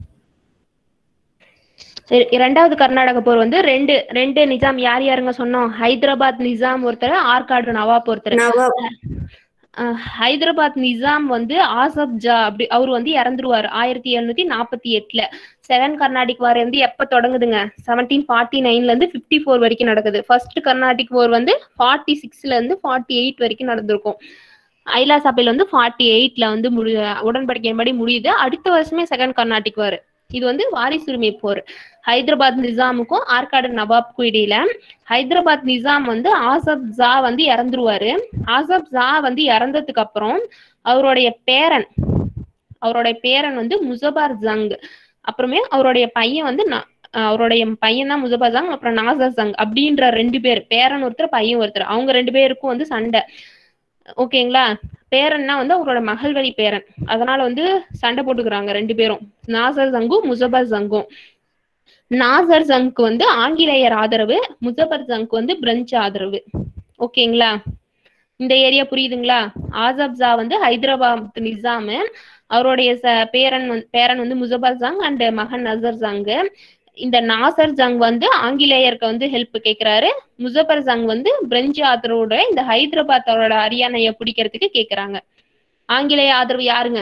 சரி இரண்டாவது கர்நாடக போர் வந்து ரெண்டு ரெண்டு நிஜாம் யார் யாருங்க சொன்னோம் ஹைதராபாத் நிஜாம் ஒருத்தர் ஆற்காடு நவாப் ஒருத்தர் அஹ் ஹைதராபாத் நிஜாம் வந்து ஆசப் ஜா அப்படி அவர் வந்து இறந்துருவாரு ஆயிரத்தி எழுநூத்தி நாற்பத்தி எட்டுல செகண்ட் கர்நாடிக் வார் வந்து எப்ப தொடங்குதுங்க செவன்டீன் ஃபார்ட்டி நைன்ல இருந்து பிப்டி ஃபோர் வரைக்கும் நடக்குது ஃபர்ஸ்ட் கர்நாடிக் வார் வந்து ஃபார்ட்டி சிக்ஸ்ல இருந்து ஃபார்ட்டி எயிட் வரைக்கும் நடந்திருக்கும் ஐலா சபையில் வந்து ஃபார்ட்டி எயிட்ல வந்து முடி உடன்படிக்கையின்படி முடியுது அடுத்த வருஷமே செகண்ட் கர்நாடிக் வார் இது வந்து வாரிசுரிமை போர் ஹைதராபாத் நிசாமுக்கும் ஆற்காடு நவாப்க்கும் இடையில ஹைதராபாத் நிசாம் வந்து ஆசப் ஜா வந்து இறந்துருவாரு ஆசப் ஜா வந்து இறந்ததுக்கு அப்புறம் அவருடைய பேரன் அவருடைய பேரன் வந்து முசபார் ஜங் அப்புறமே அவருடைய பையன் வந்து நா- அவருடைய பையன் தான் முசபார் ஜங் அப்புறம் நாசர் ஜங் அப்படின்ற ரெண்டு பேர் பேரன் ஒருத்தர் பையன் ஒருத்தர் அவங்க ரெண்டு பேருக்கும் வந்து சண்டை ஓகேங்களா பேரன்னா வந்து அவரோட மகள் வழி பேரன் அதனால வந்து சண்டை போட்டுக்கிறாங்க ரெண்டு பேரும் நாசர் ஜங்கும் முசபர் ஜங்கும் நாசர் ஜங்க்கு வந்து ஆங்கிலேயர் ஆதரவு முசபர் ஜங்க் வந்து பிரெஞ்சு ஆதரவு ஓகேங்களா இந்த ஏரியா புரியுதுங்களா ஆசப் ஜா வந்து ஹைதராபாத் நிசாமு அவருடைய ச- பேரன் வந்து- பேரன் வந்து முசபர் ஜங் அண்ட் மகன் நசர் ஜங்கு இந்த நாசர் ஜங் வந்து ஆங்கிலேயருக்கு வந்து ஹெல்ப் கேக்குறாரு முசபர் ஜங் வந்து பிரெஞ்சு ஆதரவோட இந்த ஹைதராபாத் அவரோட அரியணையை பிடிக்கிறதுக்கு கேக்குறாங்க ஆங்கிலேய ஆதரவு யாருங்க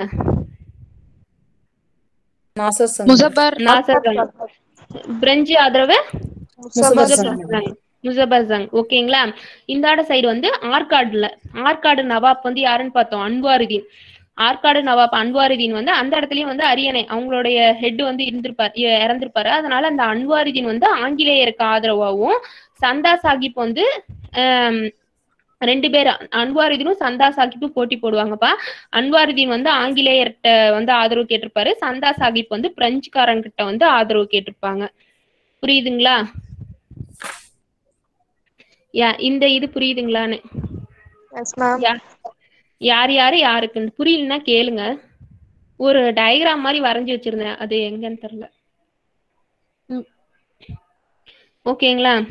நாசர் சங் முசபர் நாசர் ஜங் பிரெஞ்சு ஆதரவு முசபர் ஜங். முசபர் ஜங் ஓகேங்களா இந்தாட சைடு வந்து ஆற்காடுல ஆற்காடு நவாப் வந்து யாருன்னு பார்த்தோம் அன்வாருதீன் ஆற்காடு நவாப் அன்வாருதீன் வந்து அந்த இடத்துலயும் வந்து அரியணை அவங்களுடைய ஹெட் வந்து இருந்திருப்பார் இ- இறந்திருப்பாரு அதனால அந்த அன்வாருதீன் வந்து ஆங்கிலேயருக்கு ஆதரவாகவும் சந்தா சாஹிப் வந்து ஆம், ரெண்டு பேர் அன்வாருதீனும் சந்தா சாஹிப்பும் போட்டி போடுவாங்கப்பா அன்வாருதீன் வந்து ஆங்கிலேயர்கிட்ட வந்து ஆதரவு கேட்டிருப்பாரு சந்தா சாஹிப் வந்து பிரெஞ்சுக்காரன் கிட்ட வந்து ஆதரவு கேட்டிருப்பாங்க புரியுதுங்களா யா இந்த இது புரியுதுங்களான்னு யா- யார் யாரு யாருக்குன்னு புரியலன்னா கேளுங்க ஒரு டயக்ராம் மாதிரி வரைஞ்சு வச்சிருந்தேன் அது எங்கன்னு தெரியல ம். ஓகேங்களா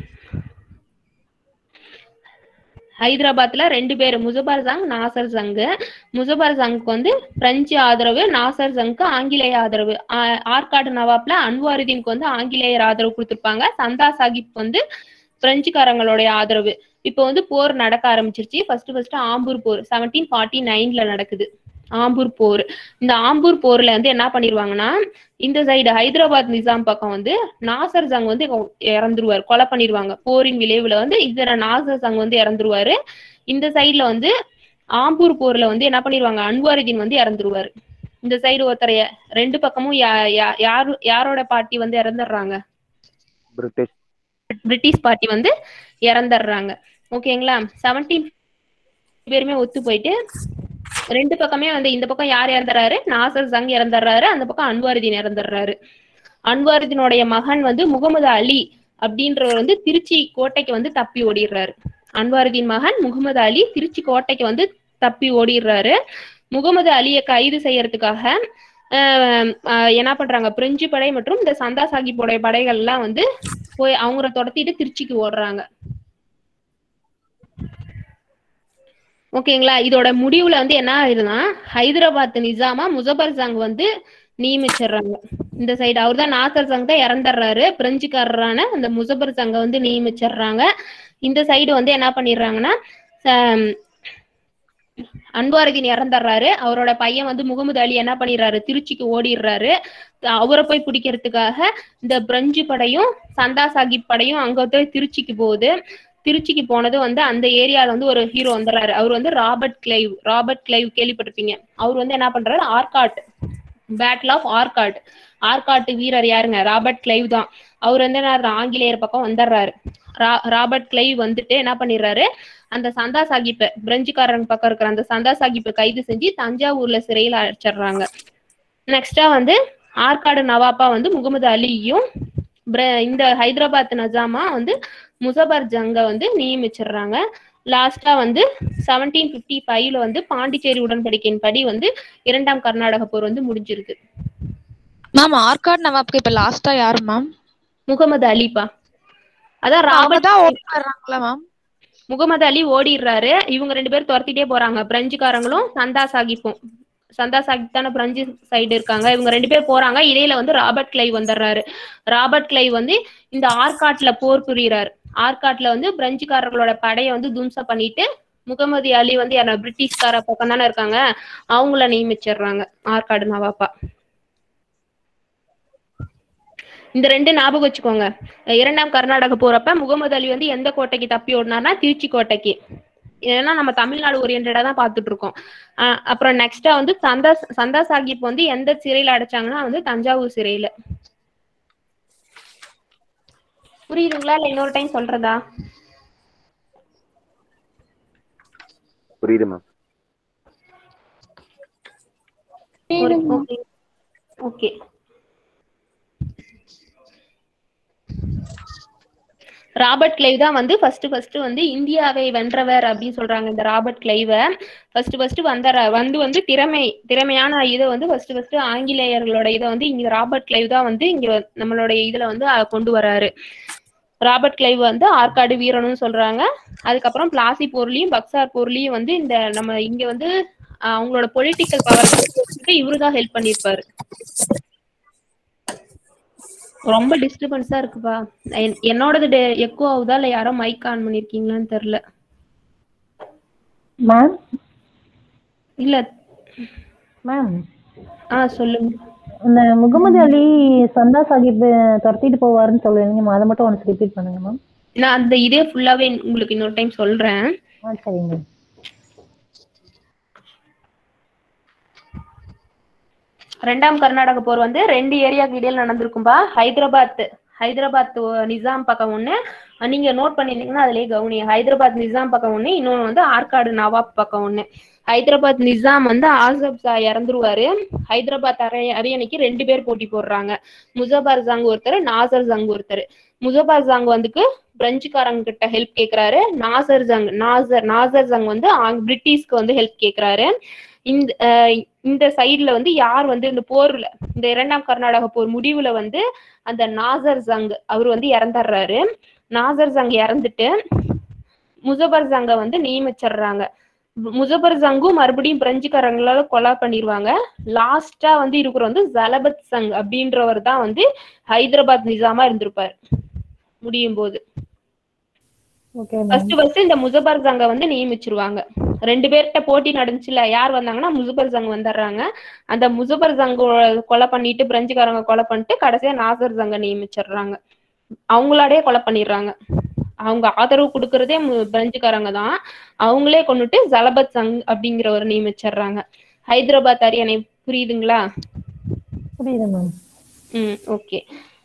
ஹைதராபாத்ல ரெண்டு பேர் முசபர் ஜங் நாசர் ஜங்கு முசபர் ஜங்க்கு வந்து பிரெஞ்சு ஆதரவு நாசர் ஜங்க்கு ஆங்கிலேய ஆதரவு ஆ- ஆற்காடு நவாப்ல அன்வாருதீனுக்கு வந்து ஆங்கிலேயர் ஆதரவு கொடுத்திருப்பாங்க சந்தா சாஹிப் வந்து பிரெஞ்சுக்காரங்களுடைய ஆதரவு இப்போ வந்து போர் நடக்க ஆரம்பிச்சிருச்சு ஃபர்ஸ்ட் ஃபர்ஸ்ட் ஆம்பூர் போர் செவன்டீன் ஃபார்ட்டி நைன்ல நடக்குது ஆம்பூர் போர் இந்த ஆம்பூர் போர்ல வந்து என்ன பண்ணிருவாங்கன்னா இந்த சைடு ஹைதராபாத் நிசாம் பக்கம் வந்து நாசர் ஜங் வந்து இறந்துருவாரு கொலை பண்ணிருவாங்க போரின் விளைவுல வந்து இதுல நாசர் ஜங் வந்து இறந்துருவாரு இந்த சைடுல வந்து ஆம்பூர் போர்ல வந்து என்ன பண்ணிருவாங்க அன்வாருதீன் வந்து இறந்துருவாரு இந்த சைடு ஒருத்தர் ய- ரெண்டு பக்கமும் யா- யா- யாரு யாரோட பார்ட்டி வந்து இறந்துடுறாங்க பிரிட்டிஷ் பிரிட்டிஷ் பார்ட்டி வந்து இறந்துடுறாங்க ஓகேங்களா செவன்டீன் பேருமே ஒத்து போயிட்டு ரெண்டு பக்கமே வந்து இந்த பக்கம் யார் இறந்துறாரு நாசர் ஜங் இறந்துடுறாரு அந்த பக்கம் அன்வாருதீன் இறந்துடுறாரு அன்வாருதீனுடைய மகன் வந்து முகமது அலி அப்படின்றவர் வந்து திருச்சி கோட்டைக்கு வந்து தப்பி ஓடிடுறாரு அன்வாருதீன் மகன் முகமது அலி திருச்சி கோட்டைக்கு வந்து தப்பி ஓடிடுறாரு முகமது அலியை கைது செய்யறதுக்காக ஆஹ் ஆஹ் என்ன பண்றாங்க பிரெஞ்சு படை மற்றும் இந்த சந்தா சாஹிப்போடைய படைகள் எல்லாம் வந்து போய் அவங்கள துரத்திட்டு திருச்சிக்கு ஓடுறாங்க ஓகேங்களா இதோட முடிவுல வந்து என்ன ஆயிருதுன்னா ஹைதராபாத் நிஜாமா முசபர் ஜங் வந்து நியமிச்சிடுறாங்க இந்த சைடு அவர் தான் நாசர் ஜங் தான் இறந்துடுறாரு பிரெஞ்சுக்காரரான அந்த முசபர் ஜங்க வந்து நியமிச்சிடுறாங்க இந்த சைடு வந்து என்ன பண்ணிடுறாங்கன்னா ச- அன்வாருதீன் இறந்துடுறாரு அவரோட பையன் வந்து முகமது அலி என்ன பண்ணிடுறாரு திருச்சிக்கு ஓடிடுறாரு அவரை போய் பிடிக்கிறதுக்காக இந்த பிரெஞ்சு படையும் சந்தா சாஹிப் படையும் அங்க போய் திருச்சிக்கு போகுது திருச்சிக்கு போனது வந்து அந்த ஏரியால வந்து ஒரு ஹீரோ வந்துடுறாரு அவர் வந்து ராபர்ட் கிளைவ் ராபர்ட் கிளைவ் கேள்விப்பட்டிருப்பீங்க அவர் வந்து என்ன பண்றாரு ஆர்காட் பேட்டில் ஆஃப் ஆர்காட் ஆர்காட்டு வீரர் யாருங்க ராபர்ட் கிளைவ் தான் அவர் வந்து என்ன ஆங்கிலேயர் பக்கம் வந்துடுறாரு ரா- ராபர்ட் கிளைவ் வந்துட்டு என்ன பண்ணிடுறாரு அந்த சந்தா சாஹிப்பை பிரெஞ்சுக்காரன் பக்கம் இருக்கிற அந்த சந்தா சாஹிப்பை கைது செஞ்சு தஞ்சாவூர்ல சிறையில் அடைச்சிடுறாங்க நெக்ஸ்டா வந்து ஆற்காடு நவாப்பா வந்து முகமது அலியும் பிர- இந்த ஹைதராபாத் நஜாமா வந்து முசபர் ஜங்க வந்து நியமிச்சிடுறாங்க லாஸ்டா வந்து செவன்டீன் பிப்டி ஃபைவ்ல வந்து பாண்டிச்சேரி உடன்படிக்கையின் படி வந்து இரண்டாம் கர்நாடக போர் வந்து முடிஞ்சிருக்கு மேம் ஆர்காட் நவாப்க்கு இப்ப லாஸ்டா யாரு மேம் முகமது அலிப்பா அதான் அவங்க ராபர்ட் தான் ஓடி வர்றாங்களா மேம் முகமது அலி ஓடிடுறாரு இவங்க ரெண்டு பேரும் துரத்திட்டே போறாங்க பிரெஞ்சுக்காரங்களும் சந்தா சாஹிப்பும் சந்தா சாஹிப் தானே பிரெஞ்சு சைடு இருக்காங்க இவங்க ரெண்டு பேர் போறாங்க இடையில வந்து ராபர்ட் கிளைவ் வந்துடுறாரு ராபர்ட் கிளைவ் வந்து இந்த ஆர்காட்ல போர் புரியுறாரு ஆர்காட்ல வந்து பிரெஞ்சுக்காரர்களோட படையை வந்து தும்சம் பண்ணிட்டு முகமது அலி வந்து யாரா பிரிட்டிஷ்கார பக்கம் தானே இருக்காங்க அவங்கள நியமிச்சிடுறாங்க ஆற்காடு நவாப்பா இந்த ரெண்டு ஞாபகம் வச்சுக்கோங்க இரண்டாம் கர்நாடக போறப்ப முகமது அலி வந்து எந்த கோட்டைக்கு தப்பி ஓடினார்னா திருச்சி கோட்டைக்கு ஏன்னா நம்ம தமிழ்நாடு ஓரியன்டா தான் பார்த்துட்டு இருக்கோம் அஹ் அப்புறம் நெக்ஸ்டா வந்து சந்தா சந்தா சாஹிப் வந்து எந்த சிறையில அடைச்சாங்கன்னா வந்து தஞ்சாவூர் சிறையில புரியுதுங்களா இல்ல இன்னொரு டைம் சொல்றதா புரியுது மேம் ஓகே ராபர்ட் கிளைவ் தான் வந்து ஃபர்ஸ்ட் ஃபர்ஸ்ட் வந்து இந்தியாவை வென்றவர் அப்படின்னு சொல்றாங்க இந்த ராபர்ட் கிளைவ ஃபர்ஸ்ட் ஃபர்ஸ்ட் வந்த வந்து வந்து திறமை திறமையான இதை வந்து ஃபர்ஸ்ட் ஃபர்ஸ்ட் ஆங்கிலேயர்களோட இதை வந்து இங்க ராபர்ட் கிளைவ் தான் வந்து இங்க நம்மளுடைய இதுல வந்து அஹ், கொண்டு வராரு ராபர்ட் கிளைவ் வந்து ஆற்காடு வீரனும் சொல்றாங்க அதுக்கப்புறம் பிளாசி போர்லயும் பக்சார் போர்லயும் வந்து இந்த நம்ம இங்க வந்து அஹ், அவங்களோட பொலிட்டிக்கல் பவர் இவருதான் ஹெல்ப் பண்ணிருப்பாரு ரொம்ப டிஸ்டர்பன்ஸா இருக்குப்பா என்- என்னோடது எக்கோ ஆகுதா இல்ல யாரோ மைக் ஆன் பண்ணிருக்கீங்களான்னு தெரியல மேம் இல்ல மேம் ஆ சொல்லுங்க இந்த முகமது அலி சந்தா சாஹிப் துரத்திட்டு போவாருன்னு சொல்லுவீங்க அதை மட்டும் ஒன்ஸ் ரிப்பீட் பண்ணுங்க மேம் நான் அந்த இதே ஃபுல்லாவே உங்களுக்கு இன்னொரு டைம் சொல்றேன் ஆ சரிங்க ரெண்டாம் கர்நாடக போர் வந்து ரெண்டு ஏரியாக்கு இடையில நடந்திருக்கும்பா ஹைதராபாத் ஹைதராபாத் ஒ- நிசாம் பக்கம் ஒண்ணு அஹ் நீங்க நோட் பண்ணிருந்தீங்கன்னா அதுலயே கவனி ஹைதராபாத் நிசாம் பக்கம் ஒண்ணு இன்னொன்னு வந்து ஆற்காடு நவாப் பக்கம் ஒண்ணு ஹைதராபாத் நிசாம் வந்து ஆசப் ஷா இறந்துருவாரு ஹைதராபாத் அரை அரியணைக்கு ரெண்டு பேர் போட்டி போடுறாங்க முசபர் ஜங் ஒருத்தர் நாசர் ஜங் ஒருத்தர் முசபர் ஜங் வந்துக்கு பிரெஞ்சுக்காரங்க கிட்ட ஹெல்ப் கேக்குறாரு நாசர் ஜங் நாசர் நாசர் ஜங் வந்து ஆங்- பிரிட்டிஷ்க்கு வந்து ஹெல்ப் கேக்குறாரு இந்த அஹ் இந்த சைடுல வந்து யார் வந்து இந்த போர்ல இந்த இரண்டாம் கர்நாடக போர் முடிவுல வந்து அந்த நாசர் ஜங் அவர் வந்து இறந்துடுறாரு நாசர் ஜங் இறந்துட்டு முசபர் ஜங்க வந்து நியமிச்சிடுறாங்க மு- முசபர் ஜங்கும் மறுபடியும் பிரெஞ்சுக்காரங்களால கொலை பண்ணிடுவாங்க லாஸ்டா வந்து இருக்கிற வந்து ஜலபத் சங் அப்படின்றவர் தான் வந்து ஹைதராபாத் நிசாமா இருந்திருப்பார் முடியும் போது ஓகே ஃபர்ஸ்ட் ஃபர்ஸ்ட் இந்த முசபர் ஜங்க வந்து நியமிச்சிருவாங்க ரெண்டு பேர்கிட்ட போட்டி நடந்துச்சுல யார் வந்தாங்கன்னா முசபர் ஜங் வந்துடுறாங்க அந்த முசபர் ஜங் கொலை பண்ணிட்டு பிரெஞ்சுக்காரங்க கொலை பண்ணிட்டு கடைசியா நாசர் ஜங்க நியமிச்சிடுறாங்க அவங்களாடே கொலை பண்ணிடுறாங்க அவங்க ஆதரவு கொடுக்கறதே மு- பிரெஞ்சுக்காரங்க தான் அவங்களே கொண்டுட்டு ஜலபத் சங் அப்படிங்கிறவர் நியமிச்சிடுறாங்க ஹைதராபாத் அரியணை புரியுதுங்களா புரியுது மேம் ம் ஓகே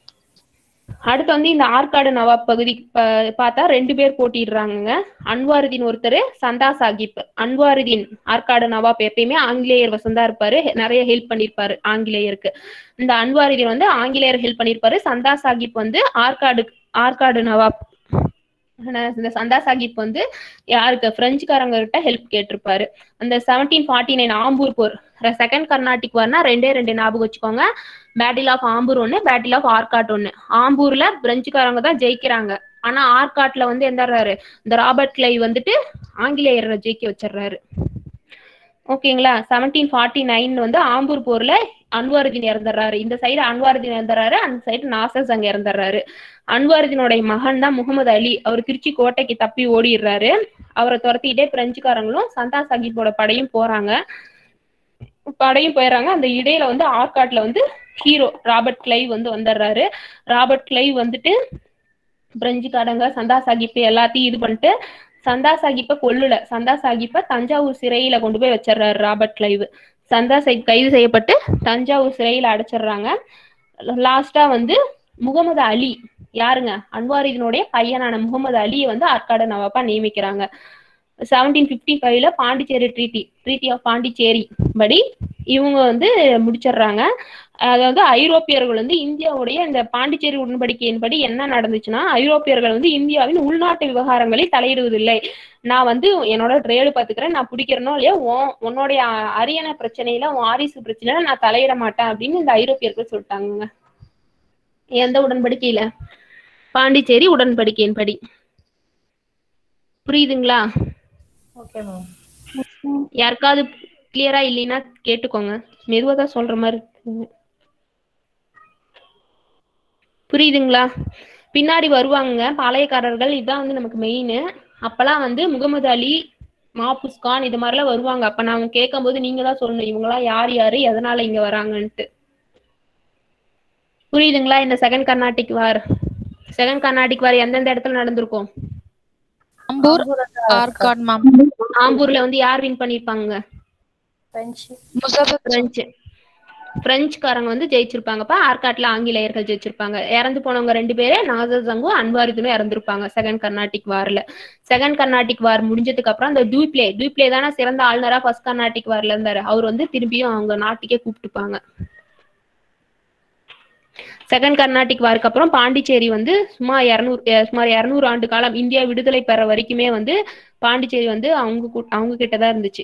அடுத்து வந்து இந்த ஆற்காடு நவாப் பகுதி ப- பார்த்தா ரெண்டு பேர் போட்டிடுறாங்க அன்வாருதீன் ஒருத்தர் சந்தா சாஹிப் அன்வாருதீன் ஆற்காடு நவாப் எப்பயுமே ஆங்கிலேயர் வசந்தா இருப்பாரு ஹெ- நிறைய ஹெல்ப் பண்ணிருப்பாரு ஆங்கிலேயருக்கு இந்த அன்வாருதீன் வந்து ஆங்கிலேயர் ஹெல்ப் பண்ணிருப்பாரு சந்தா சாஹிப் வந்து ஆற்காடு ஆற்காடு நவாப் ஆனா, இந்த சந்தா சாஹிப் வந்து யாருக்கு பிரெஞ்சுக்காரங்க கிட்ட ஹெல்ப் கேட்டிருப்பாரு அந்த செவன்டீன் ஃபார்ட்டி நைன் ஆம்பூர் போர் செகண்ட் கர்நாடிக் வார்னா ரெண்டே ரெண்டு ஞாபகம் வச்சுக்கோங்க பேட்டில் ஆஃப் ஆம்பூர் ஒன்னு பேட்டில் ஆஃப் ஆர்காட் ஒன்னு ஆம்பூர்ல பிரெஞ்சுக்காரங்க தான் ஜெயிக்கிறாங்க ஆனா ஆர்காட்ல வந்து எந்தாரு இந்த ராபர்ட் கிளைவ் வந்துட்டு ஆங்கிலேயரை ஜெயிக்க வச்சிடுறாரு ஓகேங்களா செவன்டீன் ஃபார்ட்டி நைன் வந்து ஆம்பூர் போர்ல அன்வாருதீன் இறந்துடுறாரு இந்த சைடு அன்வாருதீன் இறந்துடுறாரு அந்த சைடு நாசஸ் அங்க இறந்துடுறாரு அன்வாருதீனுடைய மகன் தான் முகமது அலி அவர் திருச்சி கோட்டைக்கு தப்பி ஓடிடுறாரு அவரை துரத்திக்கிட்டே பிரெஞ்சுக்காரங்களும் சந்தா சாஹிப்போட படையும் போறாங்க படையும் போயிடுறாங்க அந்த இடையில வந்து ஆற்காட்ல வந்து ஹீரோ ராபர்ட் கிளைவ் வந்து வந்துடுறாரு ராபர்ட் கிளைவ் வந்துட்டு பிரெஞ்சுக்காரங்க சந்தா சாஹிப் எல்லாத்தையும் இது பண்ணிட்டு சந்தா சாஹிப்பை கொல்லுல சந்தா சாஹிப்பை தஞ்சாவூர் சிறையில கொண்டு போய் வச்சிடுறாரு ராபர்ட் கிளைவ் சந்தா சாஹிப் கைது செய்யப்பட்டு தஞ்சாவூர் சிறையில அடைச்சிடுறாங்க லாஸ்டா வந்து முகமது அலி யாருங்க அன்வாரிதனுடைய பையனான முகமது அலியை வந்து ஆற்காடு நவாப்பா நியமிக்கிறாங்க செவன்டீன் பிப்டி ஃபைவ்ல Pondicherry treaty treaty of Pondicherry படி இவங்க வந்து முடிச்சிடுறாங்க அதாவது ஐரோப்பியர்கள் வந்து இந்தியாவுடைய இந்த பாண்டிச்சேரி உடன்படிக்கையின்படி என்ன நடந்துச்சுன்னா ஐரோப்பியர்கள் வந்து இந்தியாவின் உள்நாட்டு விவகாரங்களில் தலையிடுவதில்லை நான் வந்து என்னோட ட்ரேடு பாத்துக்கிறேன் நான் பிடிக்கிறனோ இல்லையோ உன் உன்னுடைய அரியணை பிரச்சனையில உன் வாரிசு பிரச்சனையில நான் தலையிட மாட்டேன் அப்படின்னு இந்த ஐரோப்பியர்கள் சொல்லிட்டாங்க எந்த உடன்படிக்கையில பாண்டிச்சேரி உடன்படிக்கையின்படி புரியுதுங்களா ஓகே மேம் யாருக்காவது கிளியரா இல்லைன்னா கேட்டுக்கோங்க மெதுவா தான் சொல்ற மாதிரி இருக்குங்க புரியுதுங்களா பின்னாடி வருவாங்க பாளையக்காரர்கள் இதுதான் வந்து நமக்கு மெயின் அப்பெல்லாம் வந்து முகமது அலி மாபுஸ் கான் இது மாதிரிலாம் வருவாங்க அப்ப நான் கேட்கும்போது நீங்க தான் சொல்லணும் இவங்கெல்லாம் யார் யாரு எதனால இங்க வராங்கன்ட்டு புரியுதுங்களா இந்த second Carnatic war second Carnatic war எந்தெந்த இடத்துல நடந்திருக்கும் ஆம்பூர் ஆர்காட் மேம் ஆம்பூர்ல வந்து யார் வின் பண்ணிருப்பாங்க முசபத் பிரெஞ்சு பிரெஞ்சுக்காரங்க வந்து ஜெயிச்சிருப்பாங்கப்பா ஆர்காட்ல ஆங்கிலேயர்கள் ஜெயிச்சிருப்பாங்க இறந்து போனவங்க ரெண்டு பேரே நாசர் சங்கும் அன்வாரிதனும் இறந்திருப்பாங்க செகண்ட் கர்நாடிக் வார்ல செகண்ட் கர்நாடிக் வார் முடிஞ்சதுக்கு அப்புறம் அந்த டூப்ளே டூப்ளே தானே சிறந்த ஆளுநரா ஃபர்ஸ்ட் கர்நாடிக் வார்ல இருந்தாரு அவர் வந்து திரும்பியும் அவங்க நாட்டுக்கே கூப்பிட்டுப்பாங்க செகண்ட் கர்நாடிக் வாருக்கு அப்புறம் பாண்டிச்சேரி வந்து சுமார் இரநூறு சுமார் இரநூறு ஆண்டு காலம் இந்தியா விடுதலை பெற வரைக்குமே வந்து பாண்டிச்சேரி வந்து அவங்க கூ- அவங்க கிட்ட தான் இருந்துச்சு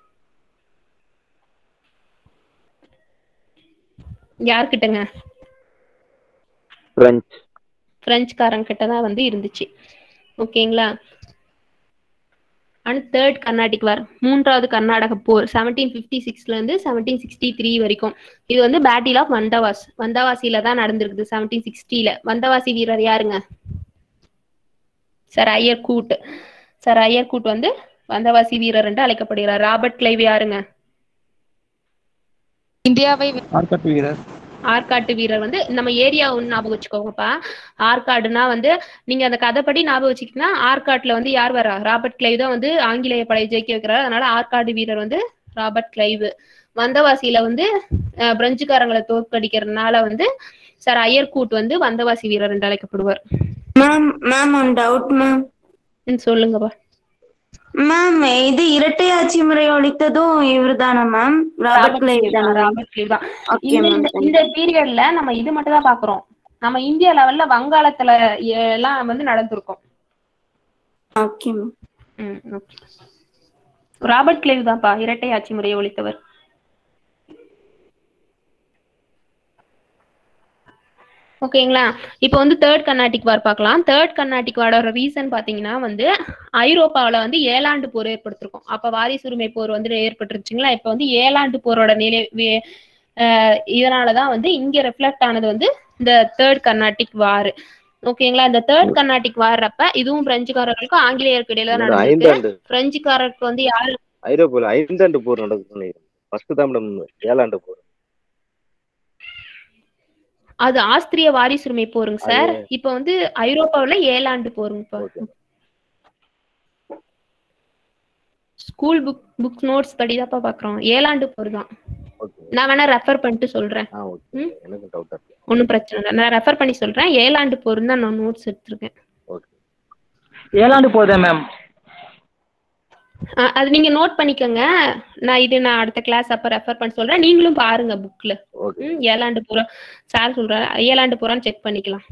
யார்கிட்டங்க பிரெஞ்சு பிரெஞ்சுக்காரங்க கிட்ட தான் வந்து இருந்துச்சு ஓகேங்களா அண்ட் தேர்ட் கர்நாடிக் வார் மூன்றாவது கர்நாடக போர் செவன்டீன் ஃபிஃப்டி சிக்ஸ்ல இருந்து செவன்டீன் சிக்ஸ்டி த்ரீ வரைக்கும் இது வந்து பேட்டில் ஆஃப் வந்தவாஸ் வந்தவாசியில தான் நடந்திருக்குது செவன்டீன் சிக்ஸ்டில வந்தவாசி வீரர் யாருங்க சார் ஐயர் கூட் சார் ஐயர் கூட் வந்து வந்தவாசி வீரர் என்று அழைக்கப்படுகிறார் ராபர்ட் கிளைவ் யாருங்க இந்தியாவை ஆர்காட்டு வீரர் ஆற்காட்டு வீரர் வந்து நம்ம ஏரியா ஒன்று ஞாபகம் வச்சுக்கோங்கப்பா ஆற்காடுனா வந்து நீங்க அந்த கதைப்படி ஞாபகம் வச்சுக்கிட்டீங்கன்னா ஆற்காட்டுல வந்து யார் வரா ராபர்ட் கிளைவ் தான் வந்து ஆங்கிலேய படையை ஜெயிக்க வைக்கிறாரு அதனால ஆற்காடு வீரர் வந்து ராபர்ட் கிளைவ் வந்தவாசியில வந்து அஹ், பிரெஞ்சுக்காரங்களை தோற்கடிக்கிறதுனால வந்து சார் ஐயர்கூட் வந்து வந்தவாசி வீரர் என்று அழைக்கப்படுவார் ma'am ma'am one doubt ma'am ம், சொல்லுங்கப்பா மேம் இது இரட்டை ஆட்சி முறை ஒழித்ததும் இவர்தானா மேம் ராபர்ட் கிளைவ் தானா ராபர்ட் கிளைவ் தான் ஓகே இந்த- மேம் இந்த- இந்த பீரியட்ல நம்ம இது மட்டும் தான் பாக்குறோம் நம்ம இந்தியா லெவல்ல வங்காளத்துல எல்லாம் வந்து நடந்திருக்கும் ஓகே மேம் ம், okay. ராபர்ட் கிளைவ் தான்ப்பா இரட்டை ஆட்சி முறையை ஒழித்தவர் ஓகேங்களா இப்போ வந்து தேர்ட் கர்நாடிக் வார் பார்க்கலாம் தேர்ட் கர்நாடிக் வாரோட ரீசன் பாத்தீங்கன்னா வந்து ஐரோப்பாவுல வந்து ஏழாண்டு போர் ஏற்படுத்திருக்கும் அப்ப வாரிசுரிமை போர் வந்து ஏற்பட்டுருச்சுங்களா இப்போ வந்து ஏழாண்டு போரோட நிலை வே- அஹ் இதனாலதான் வந்து இங்க ரெஃப்ளெக்ட் ஆனது வந்து இந்த தேர்ட் கர்நாடிக் வார் ஓகேங்களா இந்த தேர்ட் கர்நாடிக் வார்றப்ப இதுவும் பிரெஞ்சுக்காரர்களுக்கும் ஆங்கிலேயருக்கு இடையில தான் மேடம் நடந்திருக்கு ஐந்தாண்டு பிரெஞ்சுக்காரருக்கு வந்து யாரு ஐரோப்பாவில் ஐந்தாண்டு போர் நடக்குதுன்னு நினைக்கிறேன் ஃபர்ஸ்ட் தான் மேடம் ஏழாண்டு போர் அது ஆஸ்திரிய வாரிசுரிமை போருங்க சார் அது- இப்போ வந்து ஐரோப்பாவுல ஏழாண்டு போருங்கப்பா ஸ்கூல் புக் புக் நோட்ஸ் படிதாப்பா பாக்குறோம் ஏழாண்டு போர் தான் நான் வேணா ரெஃபர் பண்ணிட்டு சொல்றேன் ஆ ஓகே ம்? எனக்கு டவுட்டா இருக்கு ஒன்றும் பிரச்சனை இல்லை நான் ரெஃபர் பண்ணி சொல்றேன் ஏழாண்டு போர் தான் நான் நோட்ஸ் எடுத்திருக்கேன் ஏழாண்டு போதே மேம் அஹ் அது நீங்க நோட் பண்ணிக்கோங்க நான் இது நான் அடுத்த கிளாஸ் அப்ப ரெஃபர் பண்ணி சொல்றேன் நீங்களும் பாருங்க புக்ல ம் ஏழாண்டு பூரா சார் சொல்றேன் ஏழாண்டு பூரான்னு செக் பண்ணிக்கலாம்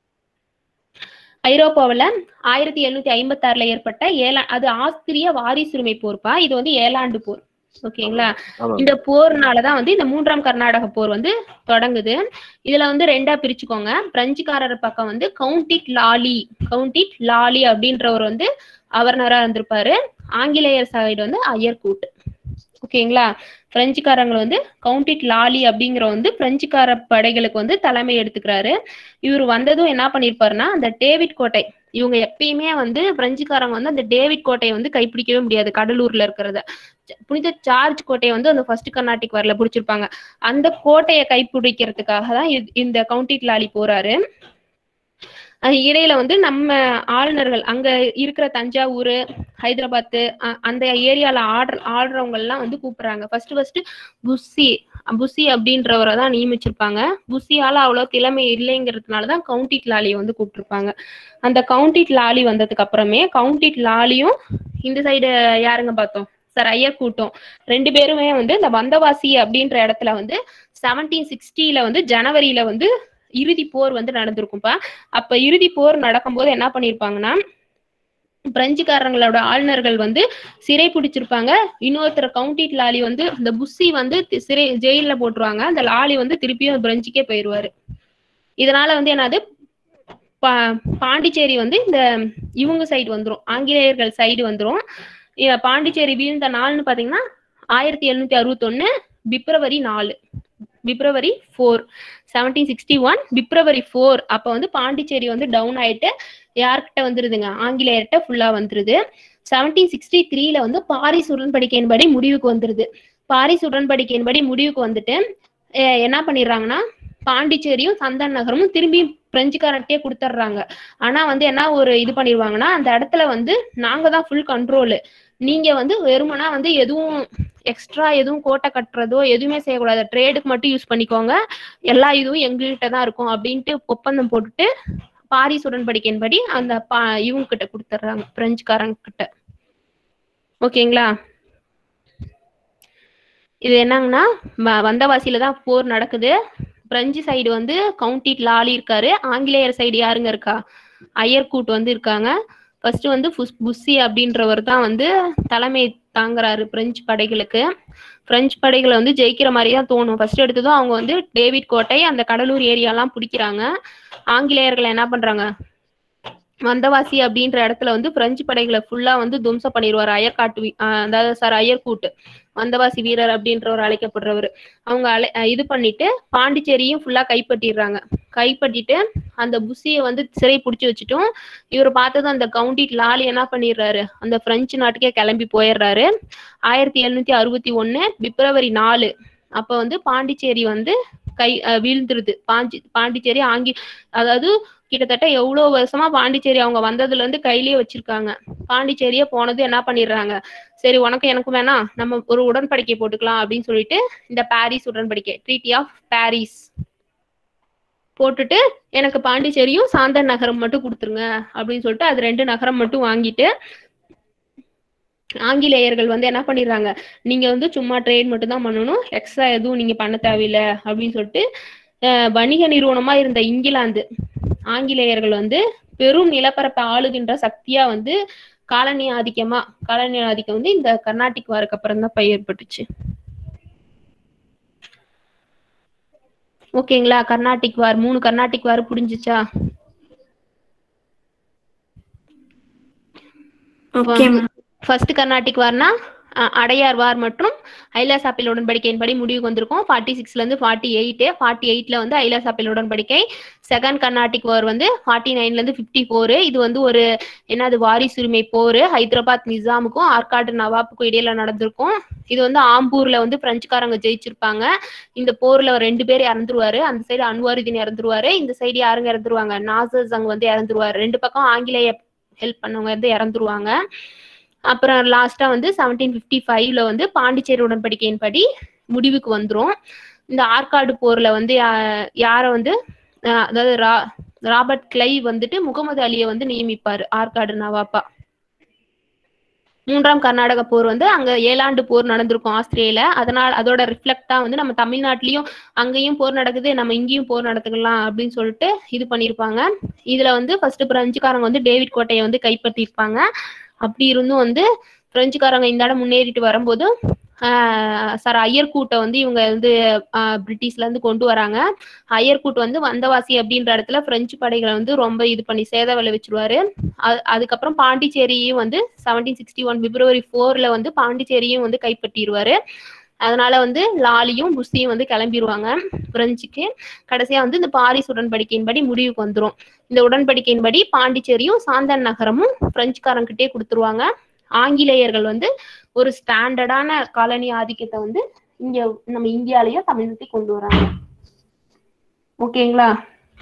ஐரோப்பாவுல ஆயிரத்தி எழுநூத்தி ஐம்பத்தி ஆறுல ஏற்பட்ட ஏழா அது ஆஸ்திரிய வாரிசுரிமை போர்ப்பா இது வந்து ஏழாண்டு போர் ஓகேங்களா ஆமாம். இந்த போர்னாலதான் வந்து இந்த மூன்றாம் கர்நாடக போர் வந்து தொடங்குது இதுல வந்து ரெண்டா பிரிச்சுக்கோங்க பிரெஞ்சுக்காரர் பக்கம் வந்து கவுண்டிட் லாலி கவுண்டிட் லாலி அப்படின்றவர் வந்து கவர்னரா இருந்திருப்பாரு ஆங்கிலேயர் சைடு வந்து ஐயர்கூட் ஓகேங்களா பிரெஞ்சுக்காரங்க வந்து கவுண்டிட் லாலி அப்படிங்கிற வந்து பிரெஞ்சுக்கார படைகளுக்கு வந்து தலைமை எடுத்துக்கிறாரு இவர் வந்ததும் என்ன பண்ணிருப்பாருன்னா அந்த டேவிட் கோட்டை இவங்க எப்பயுமே வந்து பிரெஞ்சுக்காரங்க வந்து அந்த டேவிட் கோட்டையை வந்து கைப்பிடிக்கவே முடியாது கடலூர்ல இருக்கிறத ச- புனித சார்ஜ் கோட்டையை வந்து அந்த ஃபர்ஸ்ட் கர்நாடிக் வரல பிடிச்சிருப்பாங்க அந்த கோட்டையை கைப்பிடிக்கிறதுக்காக தான் இது- இந்த கவுண்டிட் லாலி போறாரு அது இடையில வந்து நம்ம ஆளுநர்கள் அங்க இருக்கிற தஞ்சாவூர் ஹைதராபாத் அ- அந்த ஏரியால ஆடுற ஆடுறவங்க எல்லாம் வந்து கூப்பிடுறாங்க ஃபர்ஸ்ட் ஃபர்ஸ்ட் புஸ்ஸி புஸ்ஸி அப்படின்றவரை தான் நியமிச்சிருப்பாங்க புஸ்ஸியால அவ்வளவு திறமை இல்லைங்கிறதுனால தான் கவுண்டிட் லாலியை வந்து கூப்பிட்டுருப்பாங்க அந்த கவுண்டிட் லாலி வந்ததுக்கு அப்புறமே கவுண்டிட் லாலியும் இந்த சைடு யாருங்க பார்த்தோம் சார் ஐயர் கூட்டம் ரெண்டு பேருமே வந்து இந்த வந்தவாசி அப்படின்ற இடத்துல வந்து செவன்டீன் சிக்ஸ்டில வந்து ஜனவரியில வந்து இறுதி போர் வந்து நடந்திருக்கும்பா அப்ப இறுதி போர் நடக்கும்போது என்ன பண்ணிருப்பாங்கன்னா பிரெஞ்சுக்காரங்களோட ஆளுநர்கள் வந்து சிறை பிடிச்சிருப்பாங்க இன்னொருத்தர் கவுண்டிட் லாலி வந்து இந்த புஸ்ஸி வந்து தி- சிறை ஜெயில்ல போட்டுருவாங்க அந்த லாலி வந்து திருப்பியும் பிரெஞ்சுக்கே போயிருவாரு இதனால வந்து என்னது பா- பாண்டிச்சேரி வந்து இந்த இவங்க சைடு வந்துரும் ஆங்கிலேயர்கள் சைடு வந்துரும் இ- பாண்டிச்சேரி வீழ்ந்த நாள்னு பாத்தீங்கன்னா ஆயிரத்தி எழுநூத்தி அறுபத்தொன்னு பிப்ரவரி நாலு February four seventeen sixty one February four அப்போ வந்து பாண்டிச்சேரி வந்து டவுன் ஆயிட்டு யார்கிட்ட வந்துருதுங்க ஆங்கிலேயர்கிட்ட ஃபுல்லா வந்துருது செவன்டீன் சிக்ஸ்டி த்ரீல வந்து பாரிஸ் உடன்படிக்கையின்படி முடிவுக்கு வந்துருது பாரிஸ் உடன்படிக்கையின்படி முடிவுக்கு வந்துட்டு அஹ் என்ன பண்ணிடுறாங்கன்னா பாண்டிச்சேரியும் சந்தன் நகரமும் திரும்பி பிரெஞ்சுக்காரன்ட்டே கொடுத்துட்றாங்க ஆனா வந்து என்ன ஒரு இது பண்ணிடுவாங்கன்னா அந்த இடத்துல வந்து நாங்க தான் ஃபுல் கண்ட்ரோலு நீங்க வந்து வெறுமனா வந்து எதுவும் எக்ஸ்ட்ரா எதுவும் கோட்டை கட்டுறதோ எதுவுமே செய்யக்கூடாது ட்ரேடுக்கு மட்டும் யூஸ் பண்ணிக்கோங்க எல்லா இதுவும் எங்ககிட்ட தான் இருக்கும் அப்படின்ட்டு ஒப்பந்தம் போட்டுட்டு பாரிஸ் உடன்படிக்கையின்படி அந்த பா இவங்க கிட்ட கொடுத்துட்றாங்க பிரெஞ்சுக்காரங்க கிட்ட ஓகேங்களா இது என்னங்கன்னா வ- வந்தவாசியில தான் போர் நடக்குது பிரெஞ்சு சைடு வந்து கவுண்டிட் லாலி இருக்காரு ஆங்கிலேயர் சைடு யாருங்க இருக்கா அயர்கூட் வந்து இருக்காங்க ஃபர்ஸ்ட் வந்து புஸ்- புஸ்ஸி அப்படின்றவர் தான் வந்து தலைமை தாங்குறாரு பிரெஞ்சு படைகளுக்கு பிரெஞ்சு படைகளை வந்து ஜெயிக்கிற மாதிரி தான் தோணும் ஃபர்ஸ்ட் எடுத்ததும் அவங்க வந்து டேவிட் கோட்டை அந்த கடலூர் ஏரியாலாம் பிடிக்கிறாங்க ஆங்கிலேயர்களை என்ன பண்றாங்க வந்தவாசி அப்படின்ற இடத்துல வந்து பிரெஞ்சு படைகளை ஃபுல்லா வந்து தும்சம் பண்ணிடுவார் அயர்காட்டு வீ- ஆஹ் அதாவது சார் அயர்கூட்டு வந்தவாசி வீரர் அப்படின்றவர் அழைக்கப்படுறவர் அவங்க அழை அஹ் இது பண்ணிட்டு பாண்டிச்சேரியும் ஃபுல்லா கைப்பற்றிடுறாங்க கைப்பற்றிட்டு அந்த புஷியை வந்து சிறை பிடிச்சி வச்சுட்டும் இவர் பார்த்ததும் அந்த கவுண்டிட் லாலி என்ன பண்ணிடுறாரு அந்த பிரெஞ்சு நாட்டுக்கே கிளம்பி போயிடுறாரு ஆயிரத்தி எழுநூத்தி அறுபத்தி ஒண்ணு பிப்ரவரி நாலு அப்ப வந்து பாண்டிச்சேரி வந்து கை அஹ் வீழ்ந்துருது பாண்டி பாண்டிச்சேரி ஆங்கி அதாவது கிட்டத்தட்ட எவ்வளவு வருஷமா பாண்டிச்சேரி அவங்க வந்ததுல இருந்து கையிலேயே வச்சிருக்காங்க பாண்டிச்சேரியே போனது என்ன பண்ணிடுறாங்க சரி உனக்கு எனக்கும் வேணாம் நம்ம ஒரு உடன்படிக்கை போட்டுக்கலாம் அப்படின்னு சொல்லிட்டு இந்த பாரிஸ் உடன்படிக்கை ட்ரீட்டி ஆஃப் பாரிஸ் போட்டுட்டு எனக்கு பாண்டிச்சேரியும் சாந்தர் நகரம் மட்டும் கொடுத்துருங்க அப்படின்னு சொல்லிட்டு அது ரெண்டு நகரம் மட்டும் வாங்கிட்டு ஆங்கிலேயர்கள் வந்து என்ன பண்ணிடுறாங்க நீங்க வந்து சும்மா ட்ரேட் மட்டும் தான் பண்ணணும் எக்ஸ்ட்ரா எதுவும் நீங்க பண்ண தேவையில்லை அப்படின்னு சொல்லிட்டு அஹ், வணிக நிறுவனமா இருந்த இங்கிலாந்து ஆங்கிலேயர்கள் வந்து பெரும் நிலப்பரப்பை ஆளுகின்ற சக்தியா வந்து காலனி ஆதிக்கமா காலனி ஆதிக்கம் வந்து இந்த கர்நாடிக் வாருக்கு அப்புறம் தான் ஏற்பட்டுச்சு ஓகேங்களா கர்நாடிக் வார் மூணு கர்நாடிக் வார் புரிஞ்சுச்சா ஓகே மேம் ஃபர்ஸ்ட் கர்நாடிக் வார்னா அஹ், அடையார் வார் மற்றும் ஐலாசாப்பில் உடன்படிக்கையின்படி முடிவுக்கு வந்திருக்கும் ஃபார்ட்டி சிக்ஸ்ல இருந்து ஃபார்ட்டி எயிட்டு ஃபார்ட்டி எயிட்ல வந்து ஐலாசாப்பில் உடன்படிக்கை செகண்ட் கர்நாடிக் வார் வந்து ஃபார்ட்டி நைன்ல இருந்து ஃபிஃப்டி ஃபோரு இது வந்து ஒரு என்னது வாரிசுரிமை போர் ஹைதராபாத் நிசாமுக்கும் ஆற்காடு நவாப்புக்கும் இடையில நடந்திருக்கும் இது வந்து ஆம்பூர்ல வந்து பிரெஞ்சுக்காரங்க ஜெயிச்சிருப்பாங்க இந்த போர்ல ரெண்டு பேர் இறந்துருவாரு அந்த சைடு அன்வாருதீன் இறந்துருவாரு இந்த சைடு யாருங்க இறந்துருவாங்க நாசர் ஜங் வந்து இறந்துருவாரு ரெண்டு பக்கம் ஆங்கிலேய ஹெல்ப் பண்ணவங்க வந்து இறந்துருவாங்க அப்புறம் லாஸ்டா வந்து செவன்டீன் ஃபிஃப்டி ஃபைவ்ல வந்து பாண்டிச்சேரி உடன்படிக்கையின்படி முடிவுக்கு வந்துரும் இந்த ஆற்காடு போர்ல வந்து யா- யார வந்து அஹ் அதாவது ரா ராபர்ட் கிளைவ் வந்துட்டு முகமது அலியை வந்து நியமிப்பாரு ஆற்காடு நவாப்பா மூன்றாம் கர்நாடக போர் வந்து அங்க ஏழாண்டு போர் நடந்திருக்கும் ஆஸ்திரேலியால அதனால அதோட ரிஃப்ளெக்டா வந்து நம்ம தமிழ்நாட்டிலயும் அங்கேயும் போர் நடக்குது நம்ம இங்கேயும் போர் நடத்துக்கலாம் அப்படின்னு சொல்லிட்டு இது பண்ணியிருப்பாங்க இதுல வந்து ஃபர்ஸ்ட் பிரெஞ்சுக்காரங்க வந்து டேவிட் கோட்டையை வந்து கைப்பற்றியிருப்பாங்க அப்படி இருந்தும் வந்து பிரெஞ்சுக்காரங்க இந்த இடம் முன்னேறிட்டு வரும்போது சார் ஐயர்கூட்டை வந்து இவங்க வந்து ஆஹ் பிரிட்டிஷ்ல இருந்து கொண்டு வராங்க ஐயர்கூட் வந்து வந்தவாசி அப்படின்ற இடத்துல பிரெஞ்சு படைகளை வந்து ரொம்ப இது பண்ணி சேத விளைவிச்சிருவாரு அது அதுக்கப்புறம் பாண்டிச்சேரியும் வந்து செவன்டீன் சிக்ஸ்டி ஒன் பிப்ரவரி ஃபோர்ல வந்து பாண்டிச்சேரியும் வந்து கைப்பற்றிடுவாரு அதனால வந்து லாலியும் புஷியும் வந்து கிளம்பிடுவாங்க பிரெஞ்சுக்கு கடைசியா வந்து இந்த பாரிஸ் உடன்படிக்கையின்படி முடிவுக்கு வந்துரும் இந்த உடன்படிக்கையின்படி பாண்டிச்சேரியும் சாந்தன் நகரமும் பிரெஞ்சுக்காரங்கிட்டே கொடுத்துருவாங்க ஆங்கிலேயர்கள் வந்து ஒரு ஸ்டாண்டர்டான காலனி ஆதிக்கத்தை வந்து இங்க நம்ம இந்தியாலயும் தமிழ்நாட்டில் கொண்டு வராங்க ஓகேங்களா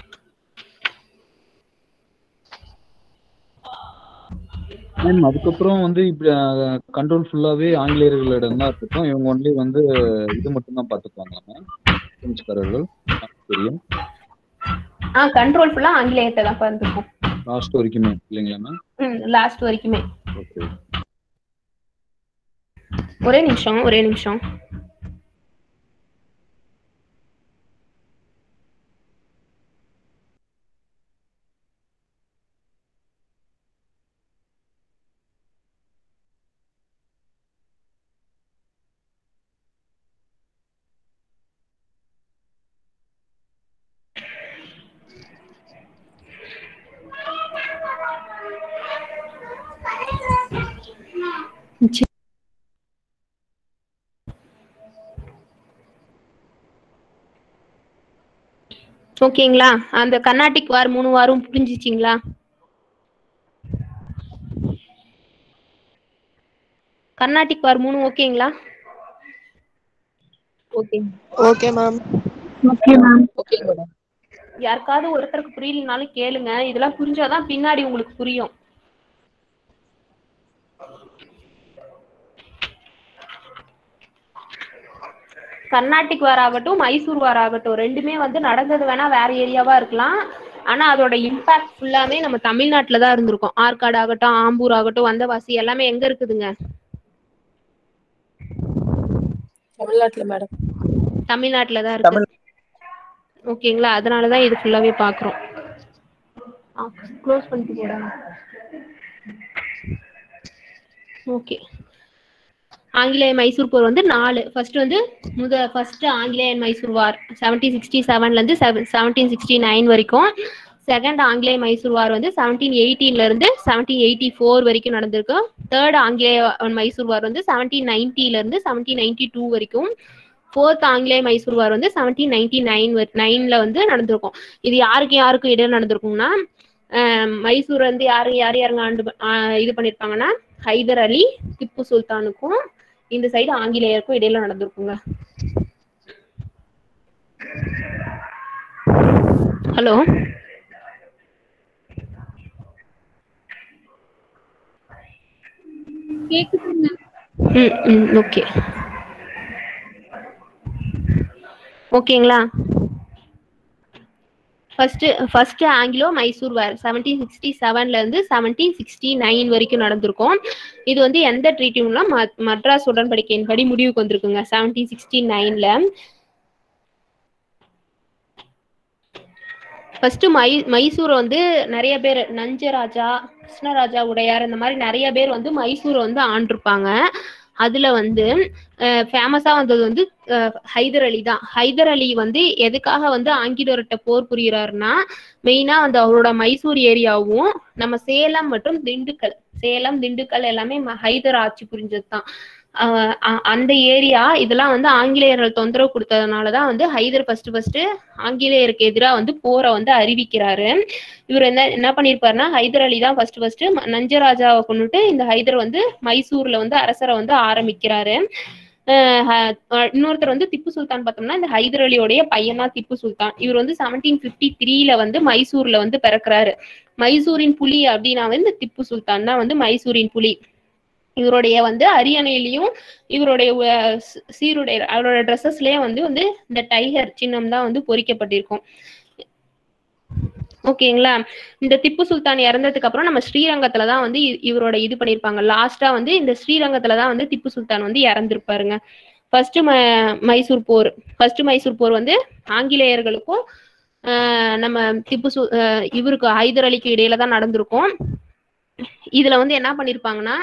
மேம் அதுக்கப்புறம் வந்து இப்படி கண்ட்ரோல் ஃபுல்லாவே ஆங்கிலேயர்களிடம் தான் இருக்கட்டும் இவங்க ஒன்லி வந்து இது மட்டும் தான் பார்த்துக்குவாங்க மேம் பிரெஞ்சுக்காரர்கள் தெரியும் ஆ கண்ட்ரோல் ஃபுல்லா ஆங்கிலேயத்தை தான் பார்த்துருக்கோம் லாஸ்ட் வரைக்குமே இல்லைங்களா மேம் ம் லாஸ்ட் வரைக்குமே ஓகே ஒரே நிமிஷம் ஒரே நிமிஷம் ஓகேங்களா அந்த கர்நாடிக் வார் மூணு வாரம் புரிஞ்சிச்சிங்களா கர்நாடிக் வார் மூணு ஓகேங்களா okay okay ma'am okay ma'am okay madam யாருக்காவது ஒருத்தருக்கு புரியலனாலும் கேளுங்க இதெல்லாம் புரிஞ்சாதான் பின்னாடி உங்களுக்கு புரியும் கர்நாடிக் வார் ஆகட்டும் மைசூர் வார் ஆகட்டும் ரெண்டுமே வந்து நடந்தது வேணா வேற ஏரியாவா இருக்கலாம் ஆனா அதோட இம்பாக்ட் ஃபுல்லாமே நம்ம தமிழ்நாட்டுல தான் இருந்திருக்கும் ஆற்காடு ஆகட்டும் ஆம்பூர் ஆகட்டும் வந்தவாசி எல்லாமே எங்க இருக்குதுங்க தமிழ்நாட்டுல மேடம் தமிழ்நாட்டுல தான் இருக்கு ஓகேங்களா அதனால தான் இது ஃபுல்லாவே பார்க்குறோம் க்ளோஸ் பண்ணிட்டு போடா ஓகே ஆங்கிலேய மைசூர் போர் வந்து நாலு ஃபர்ஸ்ட் வந்து முத ஃபர்ஸ்ட் ஆங்கிலேய மைசூர் வார் செவன்டீன் சிக்ஸ்டி செவன்ல இருந்து செவன்டீன் சிக்ஸ்டி நைன் வரைக்கும் செகண்ட் ஆங்கிலேய மைசூர் வார் வந்து செவன்டீன் எயிட்டீன்ல இருந்து செவன்டீன் எயிட்டி ஃபோர் வரைக்கும் நடந்திருக்கு தேர்ட் ஆங்கிலேய மைசூர் வார் வந்து செவன்டீன் நைன்டில இருந்து செவன்டீன் நைன்டி டூ வரைக்கும் ஃபோர்த் ஆங்கிலேய மைசூர் வார் வந்து செவன்டீன் நைன்டி நைன் நைன்ல வந்து நடந்திருக்கும் இது யாருக்கு யாருக்கும் இடையில நடந்திருக்கும்னா அஹ் மைசூர் வந்து யாரு யார் யாருங்க ஆண்டு ஆஹ் இது பண்ணிருப்பாங்கன்னா ஹைதர் அலி திப்பு சுல்தானுக்கும் இந்த சைடு ஆங்கிலேயருக்கும் இடையில நடந்திருக்குங்க ஹலோ கேக்குதுங்க ம் ம் ஓகே ஓகேங்களா first first Anglo Mysore war seventeen sixty செவன்ல இருந்து செவன்டீன் சிக்ஸ்டி நைன் வரைக்கும் நடந்திருக்கும் இது வந்து எந்த ட்ரீட்டிங்னா மட்ராஸ் உடன்படிக்கையின்படி முடிவுக்கு வந்திருக்குங்க செவன்டீன் சிக்ஸ்டி நைன்ல ஃபர்ஸ்ட் மை மைசூர் வந்து நிறைய பேர் நஞ்சராஜா கிருஷ்ணராஜா உடையார் இந்த மாதிரி நிறைய பேர் வந்து மைசூரை வந்து ஆண்டிருப்பாங்க அதுல வந்து ஃபேமஸா வந்தது வந்து அஹ், ஹைதர் அலி தான் ஹைதர் அலி வந்து எதுக்காக வந்து ஆங்கிலேயர்கிட்ட போர் புரியுறாருன்னா மெயினா வந்து அவரோட மைசூர் ஏரியாவும் நம்ம சேலம் மற்றும் திண்டுக்கல் சேலம் திண்டுக்கல் எல்லாமே ம- ஹைதர் ஆட்சி புரிஞ்சது தான் அந்த ஏரியா இதெல்லாம் வந்து ஆங்கிலேயர்கள் தொந்தரவு கொடுத்ததுனாலதான் வந்து ஹைதர் ஃபர்ஸ்ட் ஃபர்ஸ்ட் ஆங்கிலேயருக்கு எதிராக வந்து போரை வந்து அறிவிக்கிறாரு இவர் என்ன என்ன பண்ணிருப்பாருன்னா ஹைதர் அலி தான் ஃபர்ஸ்ட் ஃபர்ஸ்ட் நஞ்சராஜாவை கொண்டுட்டு இந்த ஹைதர் வந்து மைசூர்ல வந்து அரசரை வந்து ஆரம்பிக்கிறாரு அஹ் ஹ- இன்னொருத்தர் வந்து திப்பு சுல்தான் பார்த்தோம்னா இந்த ஹைதர் அலியோடைய பையன் தான் திப்பு சுல்தான் இவர் வந்து செவன்டீன் பிப்டி த்ரீல வந்து மைசூர்ல வந்து பிறக்கிறாரு மைசூரின் புலி அப்படின்னா வந்து இந்த திப்பு சுல்தான் தான் வந்து மைசூரின் புலி இவருடைய வந்து அரியணையிலையும் இவருடைய உ- சி- சீருடை அவரோட ட்ரெஸ்ஸஸ்லயே வந்து வந்து இந்த டைகர் சின்னம் தான் வந்து பொறிக்கப்பட்டிருக்கும் ஓகேங்களா இந்த திப்பு சுல்தான் இறந்ததுக்கு அப்புறம் நம்ம ஸ்ரீரங்கத்துல தான் வந்து இ- இவரோட இது பண்ணிருப்பாங்க லாஸ்டா வந்து இந்த ஸ்ரீரங்கத்துல தான் வந்து திப்பு சுல்தான் வந்து இறந்திருப்பாருங்க ஃபர்ஸ்ட் மைசூர் போர் ஃபர்ஸ்ட் மைசூர் போர் வந்து ஆங்கிலேயர்களுக்கும் ஆஹ் நம்ம திப்பு சு ஆஹ் இவருக்கு ஹைதர் அலிக்கு இடையில தான் நடந்திருக்கும் இதுல வந்து என்ன பண்ணிருப்பாங்கன்னா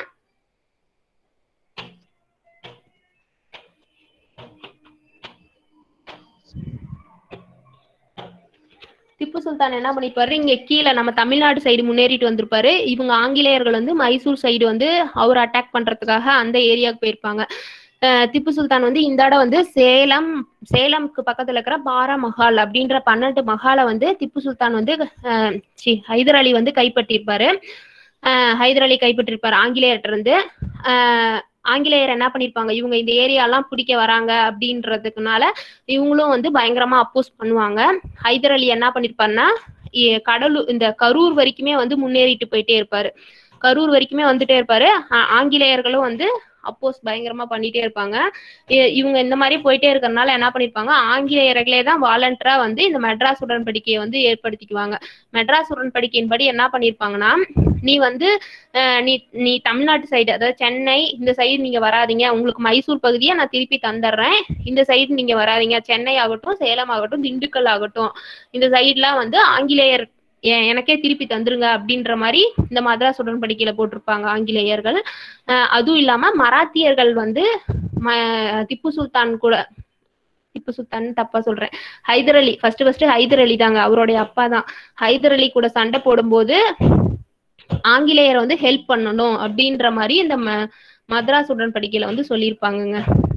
திப்பு சுல்தான் என்ன பண்ணிருப்பாரு இங்க கீழே நம்ம தமிழ்நாடு சைடு முன்னேறிட்டு வந்திருப்பாரு இவங்க ஆங்கிலேயர்கள் வந்து மைசூர் சைடு வந்து அவர் அட்டாக் பண்றதுக்காக அந்த ஏரியாவுக்கு போயிருப்பாங்க அஹ் திப்பு சுல்தான் வந்து இந்த இடம் வந்து சேலம் சேலம்க்கு பக்கத்துல இருக்கிற பாரா மஹால் அப்படின்ற பன்னெண்டு மஹாலை வந்து திப்பு சுல்தான் வந்து அஹ் சி ஹைதர் அலி வந்து கைப்பற்றியிருப்பாரு அஹ் ஹைதர் அலி கைப்பற்றிருப்பாரு ஆங்கிலேயர்கிட்ட இருந்து அஹ் ஆங்கிலேயர் என்ன பண்ணிருப்பாங்க இவங்க இந்த ஏரியாலாம் பிடிக்க வராங்க அப்படின்றதுக்குனால இவங்களும் வந்து பயங்கரமா அப்போஸ் பண்ணுவாங்க ஹைதர் அலி என்ன பண்ணிருப்பாருன்னா இ- கடலூர் இந்த கரூர் வரைக்குமே வந்து முன்னேறிட்டு போயிட்டே இருப்பாரு கரூர் வரைக்குமே வந்துட்டே இருப்பாரு ஆ- ஆங்கிலேயர்களும் வந்து அப்போஸ் பயங்கரமா பண்ணிட்டே இருப்பாங்க இ- இவங்க இந்த மாதிரி போயிட்டே இருக்கறனால என்ன பண்ணிருப்பாங்க ஆங்கிலேயர்களே தான் வாலண்டரா வந்து இந்த மெட்ராஸ் உடன்படிக்கையை வந்து ஏற்படுத்திக்குவாங்க மெட்ராஸ் உடன்படிக்கையின்படி என்ன பண்ணிருப்பாங்கன்னா நீ வந்து அஹ், நீ நீ தமிழ்நாட்டு சைடு அதாவது சென்னை இந்த சைடு நீங்க வராதீங்க உங்களுக்கு மைசூர் பகுதியை நான் திருப்பி தந்துடுறேன் இந்த சைடு நீங்க வராதீங்க சென்னை ஆகட்டும் சேலம் ஆகட்டும் திண்டுக்கல் ஆகட்டும் இந்த சைடுலாம் வந்து ஆங்கிலேயர் எ- எனக்கே திருப்பி தந்துருங்க அப்படின்ற மாதிரி இந்த மദ്രാஸ் உடன்படிக்கையில போட்டிருப்பாங்க ஆங்கிலேயர்கள் அஹ் அதுவும் இல்லாம மராத்தியர்கள் வந்து ம- திப்பு சுல்தான் கூட திப்பு சுல்தான் தப்பா சொல்றேன் ஹைதர் அலி ஃபர்ஸ்ட் ஃபர்ஸ்ட் ஹைதர் அலி தாங்க அவருடைய அப்பா தான் ஹைதர் அலி கூட சண்டை போடும்போது ஆங்கிலேயரை வந்து ஹெல்ப் பண்ணணும் அப்படின்ற மாதிரி இந்த ம- மദ്രാஸ் உடன்படிக்கையில வந்து சொல்லியிருப்பாங்கங்க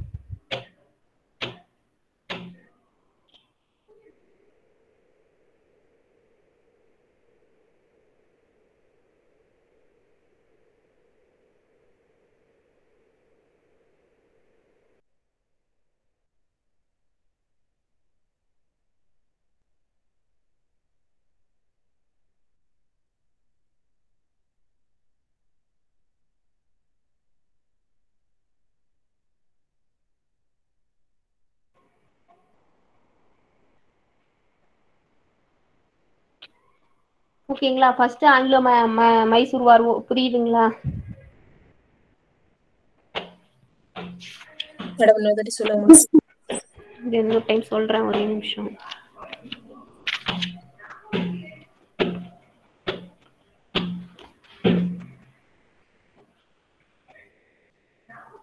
ஓகேங்களா ஃபர்ஸ்ட் ஆங்கிலோ ம ம- மைசூர் வார் ஓ- புரியுதுங்களா மேடம் இன்னொரு தாட்டி சொல்லுங்க இது இன்னொரு டைம் சொல்றேன் ஒரே நிமிஷம்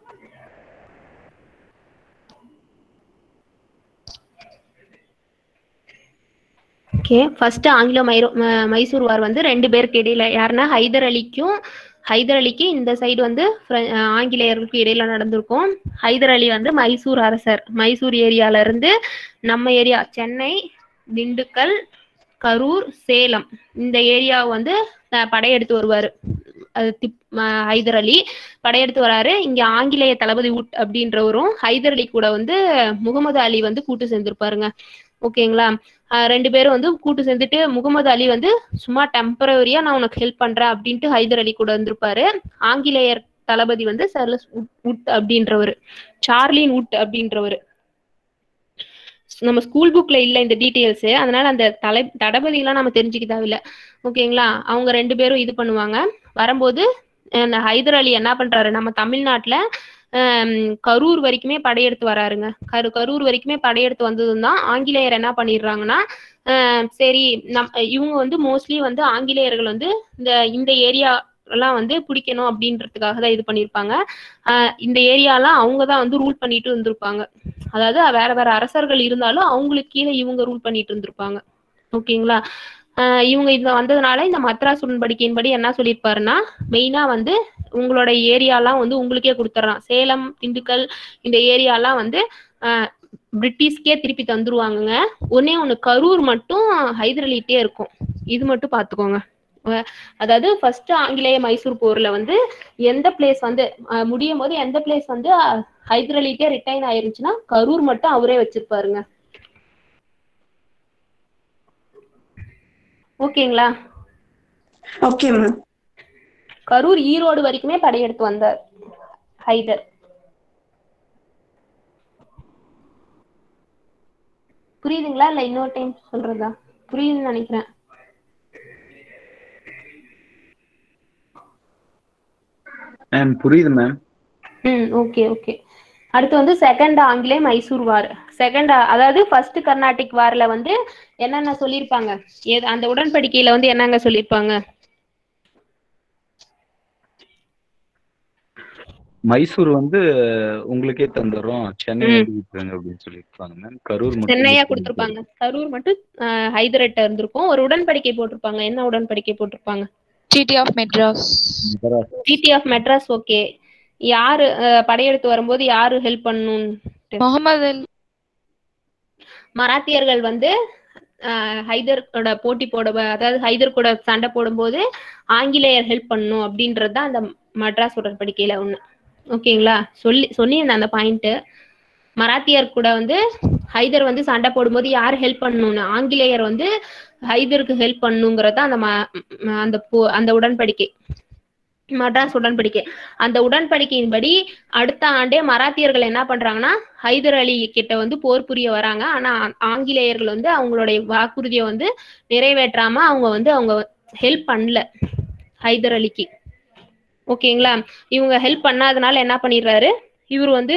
ஓகே ஃபர்ஸ்ட் ஆங்கிலோ மைரோ ம- மைசூர் வார் வந்து ரெண்டு பேருக்கு இடையில யாருன்னா ஹைதர் அலிக்கும் ஹைதர் அலிக்கு இந்த சைடு வந்து பிர- அஹ் ஆங்கிலேயர்களுக்கு இடையில நடந்திருக்கும் ஹைதர் அலி வந்து மைசூர் அரசர் மைசூர் ஏரியால இருந்து நம்ம ஏரியா சென்னை திண்டுக்கல் கரூர் சேலம் இந்த ஏரியாவை வந்து அஹ், படையெடுத்து வருவாரு அது திப் ம- ஹைதர் அலி படையெடுத்து வராரு இங்க ஆங்கிலேய தளபதி உட் அப்படின்றவரும் ஹைதர் அலி கூட வந்து முகமது அலி வந்து கூட்டு சேர்ந்திருப்பாருங்க ஓகேங்களா அஹ் ரெண்டு பேரும் வந்து கூட்டு சேர்ந்துட்டு முகமது அலி வந்து சும்மா டெம்பரவரியா நான் உனக்கு ஹெல்ப் பண்றேன் அப்படின்ட்டு ஹைதர் அலி கூட வந்திருப்பாரு ஆங்கிலேயர் தளபதி வந்து சர்லஸ் உட் உட் அப்படின்றவர் சார்லின் உட் அப்படின்றவர் நம்ம ஸ்கூல் புக்ல இல்ல இந்த டீடைல்ஸ் அதனால அந்த தலை தளபதி எல்லாம் நம்ம தெரிஞ்சுக்க தேவையில்ல ஓகேங்களா அவங்க ரெண்டு பேரும் இது பண்ணுவாங்க வரும்போது அஹ் ஹைதர் அலி என்ன பண்றாரு நம்ம தமிழ்நாட்டுல ஆம், கரூர் வரைக்குமே படையெடுத்து வராருங்க கரு கரூர் வரைக்குமே படையெடுத்து வந்ததும் தான் ஆங்கிலேயர் என்ன பண்ணிடுறாங்கன்னா ஆஹ் சரி நம் இவங்க வந்து மோஸ்ட்லி வந்து ஆங்கிலேயர்கள் வந்து இந்த இந்த ஏரியா எல்லாம் வந்து பிடிக்கணும் அப்படின்றதுக்காக தான் இது பண்ணியிருப்பாங்க ஆஹ் இந்த ஏரியாலாம் அவங்க தான் வந்து ரூல் பண்ணிட்டு இருந்திருப்பாங்க அதாவது வேற வேற அரசர்கள் இருந்தாலும் அவங்களுக்கு கீழே இவங்க ரூல் பண்ணிட்டு இருந்திருப்பாங்க ஓகேங்களா ஆஹ் இவங்க இந்த வந்ததுனால இந்த மத்ராஸ் உடன்படிக்கையின்படி என்ன சொல்லியிருப்பாருன்னா மெயினா வந்து உங்களோட ஏரியாலாம் வந்து உங்களுக்கே கொடுத்துட்றான் சேலம் திண்டுக்கல் இந்த ஏரியாலாம் வந்து ஆஹ் பிரிட்டிஷ்கே திருப்பி தந்துருவாங்கங்க ஒன்னே ஒன்று கரூர் மட்டும் ஹைதர் அலிட்டே இருக்கும் இது மட்டும் பார்த்துக்கோங்க அஹ் அதாவது ஃபர்ஸ்ட் ஆங்கிலேய மைசூர் போர்ல வந்து எந்த பிளேஸ் வந்து அஹ் முடியும் போது எந்த பிளேஸ் வந்து அஹ், ஹைதர் அலிட்டே ரிட்டைன் ஆயிருச்சுன்னா கரூர் மட்டும் அவரே வச்சிருப்பாருங்க ஓகேங்களா ஓகே மேம் கரூர் ஈரோடு வரைக்குமே படையெடுத்து வந்தார் ஹைதர் புரியுதுங்களா இல்ல இன்னொரு டைம் சொல்றதா புரியுதுன்னு நினைக்கிறேன் மேம் புரியுது மேம் ம் ஓகே ஓகே அடுத்து வந்து செகண்ட் ஆங்கிலே மைசூர் வார் செகண்ட் அதாவது ஃபர்ஸ்ட் கர்நாடிக் வார்ல வந்து என்னென்ன சொல்லியிருப்பாங்க ஏது அந்த உடன்படிக்கையில வந்து என்னங்க சொல்லியிருப்பாங்க மைசூர் வந்து உங்களுக்கே தந்துடுறோம் சென்னை ம். வந்து விட்டுருங்க அப்படின்னு சொல்லியிருப்பாங்க மேம் கரூர் மட்டும் சென்னையா கொடுத்திருப்பாங்க கரூர் மட்டும் அஹ், ஹைதரட்ட இருந்திருக்கும் ஒரு உடன்படிக்கை போட்டிருப்பாங்க என்ன உடன்படிக்கை போட்டிருப்பாங்க டிடி of Madras Madras. City of Madras okay யாரு அஹ், படையெடுத்து வரும்போது யாரு ஹெல்ப் பண்ணணும் முகமது அலி மராத்தியர்கள் வந்து அஹ், ஹைதரோட போட்டி போட அதாவது ஹைதர் கூட சண்டை போடும்போது ஆங்கிலேயர் ஹெல்ப் பண்ணணும் அப்படின்றது தான் அந்த மட்ராஸ் உடன்படிக்கையில ஒண்ணு ஓகேங்களா சொல்லி சொல்லியிருந்தேன் அந்த பாயிண்ட் மராத்தியர் கூட வந்து ஹைதர் வந்து சண்டை போடும்போது யார் ஹெல்ப் பண்ணணும்னு ஆங்கிலேயர் வந்து ஹைதருக்கு ஹெல்ப் பண்ணுங்கிறது அந்த ம- ம- அந்த போ- அந்த உடன்படிக்கை மட்ராஸ் உடன்படிக்கை அந்த உடன்படிக்கையின்படி அடுத்த ஆண்டே மராத்தியர்கள் என்ன பண்றாங்கன்னா ஹைதர் அலி கிட்ட வந்து போர் புரிய வராங்க ஆனா ஆ- ஆங்கிலேயர்கள் வந்து அவங்களுடைய வாக்குறுதியை வந்து நிறைவேற்றாம அவங்க வந்து அவங்க ஹெல்ப் பண்ணல ஹைதர் அலிக்கு ஓகேங்களா இவங்க ஹெல்ப் பண்ணாதனால என்ன பண்ணிடுறாரு இவர் வந்து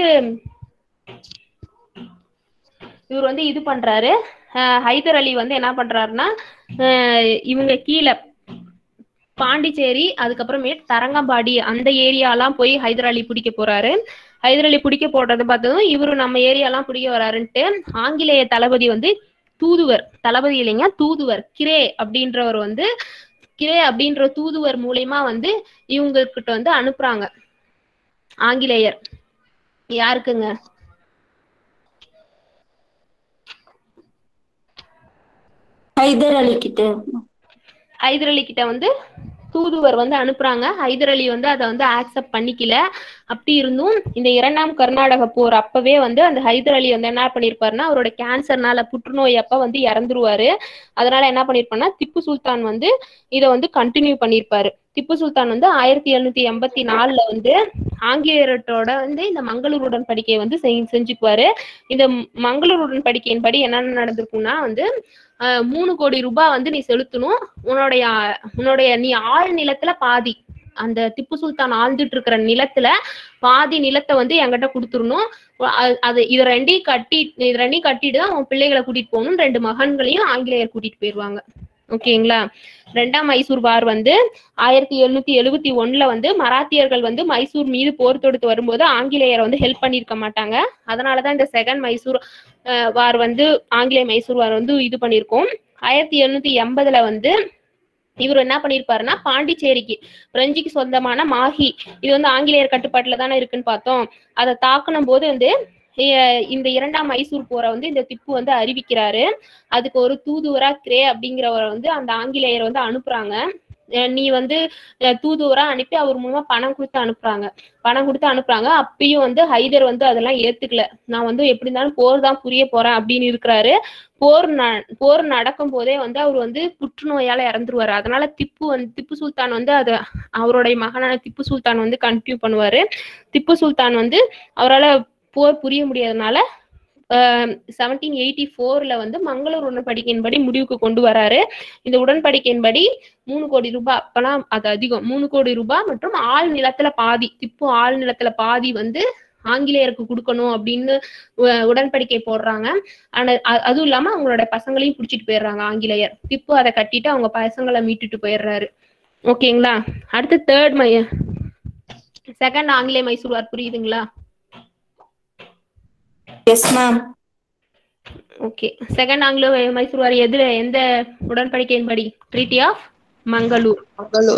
இவர் வந்து இது பண்றாரு அஹ் ஹைதர் அலி வந்து என்ன பண்றாருன்னா அஹ் இவங்க கீழே பாண்டிச்சேரி அதுக்கப்புறமேட்டு தரங்கம்பாடி அந்த ஏரியாலாம் போய் ஹைதர் அலி பிடிக்க போறாரு ஹைதர் அலி பிடிக்க போடுறது பார்த்ததும் இவரு நம்ம ஏரியாலாம் பிடிக்க வராருன்ட்டு ஆங்கிலேய தளபதி வந்து தூதுவர் தளபதி இல்லைங்க தூதுவர் கிரே அப்படின்றவர் வந்து கிரே அப்படின்ற தூதுவர் மூலியமா வந்து இவங்க கிட்ட வந்து அனுப்புறாங்க ஆங்கிலேயர் யாருக்குங்க ஹைதர் அலி கிட்ட ஹைதர் அலி கிட்ட வந்து தூதுவர் வந்து அனுப்புறாங்க ஹைதர் அலி வந்து அதை வந்து ஆக்செப்ட் பண்ணிக்கல அப்படி இருந்தும் இந்த இரண்டாம் கர்நாடக போர் அப்பவே வந்து அந்த ஹைதர் அலி வந்து என்ன பண்ணிருப்பாருன்னா அவரோட கேன்சர்னால புற்றுநோய் அப்ப வந்து இறந்துருவாரு அதனால என்ன பண்ணிருப்பாருன்னா திப்பு சுல்தான் வந்து இதை வந்து கண்டினியூ பண்ணிருப்பாரு திப்பு சுல்தான் வந்து ஆயிரத்தி எழுநூத்தி எண்பத்தி நாலுல வந்து ஆங்கிலேயரோட வந்து இந்த மங்களூர் உடன்படிக்கையை வந்து செய்- செஞ்சுக்குவாரு இந்த ம- மங்களூர் உடன்படிக்கையின்படி என்னென்ன நடந்திருக்கும்னா வந்து அஹ், மூணு கோடி ரூபாய் வந்து நீ செலுத்தணும் உன்னுடைய உன்னுடைய நீ ஆள் நிலத்துல பாதி அந்த திப்பு சுல்தான் ஆழ்ந்துட்டு இருக்கிற நிலத்துல பாதி நிலத்தை வந்து என்கிட்ட கொடுத்துடணும் அ- அது இது ரெண்டையும் கட்டி இது ரெண்டையும் கட்டிட்டு தான் உன் பிள்ளைகளை கூட்டிட்டு போகணும் ரெண்டு மகன்களையும் ஆங்கிலேயர் கூட்டிட்டு போயிருவாங்க ஓகேங்களா ரெண்டாம் மைசூர் வார் வந்து ஆயிரத்தி எழுநூத்தி எழுபத்தி ஒண்ணுல வந்து மராத்தியர்கள் வந்து மைசூர் மீது போர் தொடுத்து வரும்போது ஆங்கிலேயரை வந்து ஹெல்ப் பண்ணியிருக்க மாட்டாங்க அதனாலதான் இந்த செகண்ட் மைசூர் அஹ், வார் வந்து ஆங்கிலேய மைசூர் வார் வந்து இது பண்ணியிருக்கோம் ஆயிரத்தி எழுநூத்தி எண்பதுல வந்து இவர் என்ன பண்ணிருப்பாருன்னா பாண்டிச்சேரிக்கு பிரெஞ்சுக்கு சொந்தமான மாஹி இது வந்து ஆங்கிலேயர் கட்டுப்பாட்டுல தானே இருக்குன்னு பார்த்தோம் அதை தாக்கணும் போது வந்து இ- இந்த இரண்டாம் மைசூர் போரை வந்து இந்த திப்பு வந்து அறிவிக்கிறாரு அதுக்கு ஒரு தூதுவரா கிரே அப்படிங்கிறவரை வந்து அந்த ஆங்கிலேயர் வந்து அனுப்புறாங்க அஹ் நீ வந்து அஹ் தூதுவரா அனுப்பி அவர் மூலமா பணம் கொடுத்து அனுப்புறாங்க பணம் கொடுத்து அனுப்புறாங்க அப்பயும் வந்து ஹைதர் வந்து அதெல்லாம் ஏத்துக்கல நான் வந்து எப்படி இருந்தாலும் போர் தான் புரிய போறேன் அப்படின்னு இருக்கிறாரு போர் ந போர் நடக்கும் போதே வந்து அவர் வந்து புற்றுநோயால இறந்துருவாரு அதனால திப்பு வந்து திப்பு சுல்தான் வந்து அது அவருடைய மகனான திப்பு சுல்தான் வந்து கண்டினியூ பண்ணுவாரு திப்பு சுல்தான் வந்து அவரால் போர் புரிய முடியாதனால செவன்டீன் எயிட்டி ஃபோர்ல வந்து மங்களூர் உடன்படிக்கையின்படி முடிவுக்கு கொண்டு வராரு இந்த உடன்படிக்கையின்படி மூணு கோடி ரூபாய் அப்பெல்லாம் அது அதிகம் மூணு கோடி ரூபாய் மற்றும் ஆள் நிலத்துல பாதி திப்பு ஆள் நிலத்துல பாதி வந்து ஆங்கிலேயருக்கு கொடுக்கணும் அப்படின்னு உ- உடன்படிக்கை போடுறாங்க ஆனா அ- அதுவும் இல்லாம அவங்களோட பசங்களையும் புடிச்சிட்டு போயிடுறாங்க ஆங்கிலேயர் திப்பு அதை கட்டிட்டு அவங்க பசங்களை மீட்டுட்டு போயிடுறாரு ஓகேங்களா அடுத்து தேர்ட் மை செகண்ட் ஆங்கிலேய மைசூர் வார் புரியுதுங்களா yes ma'am okay second Anglo Mysore war எதுல எந்த உடன்படிக்கையின்படி ட்ரீட்டி ஆஃப் மங்களூர் மங்களூர்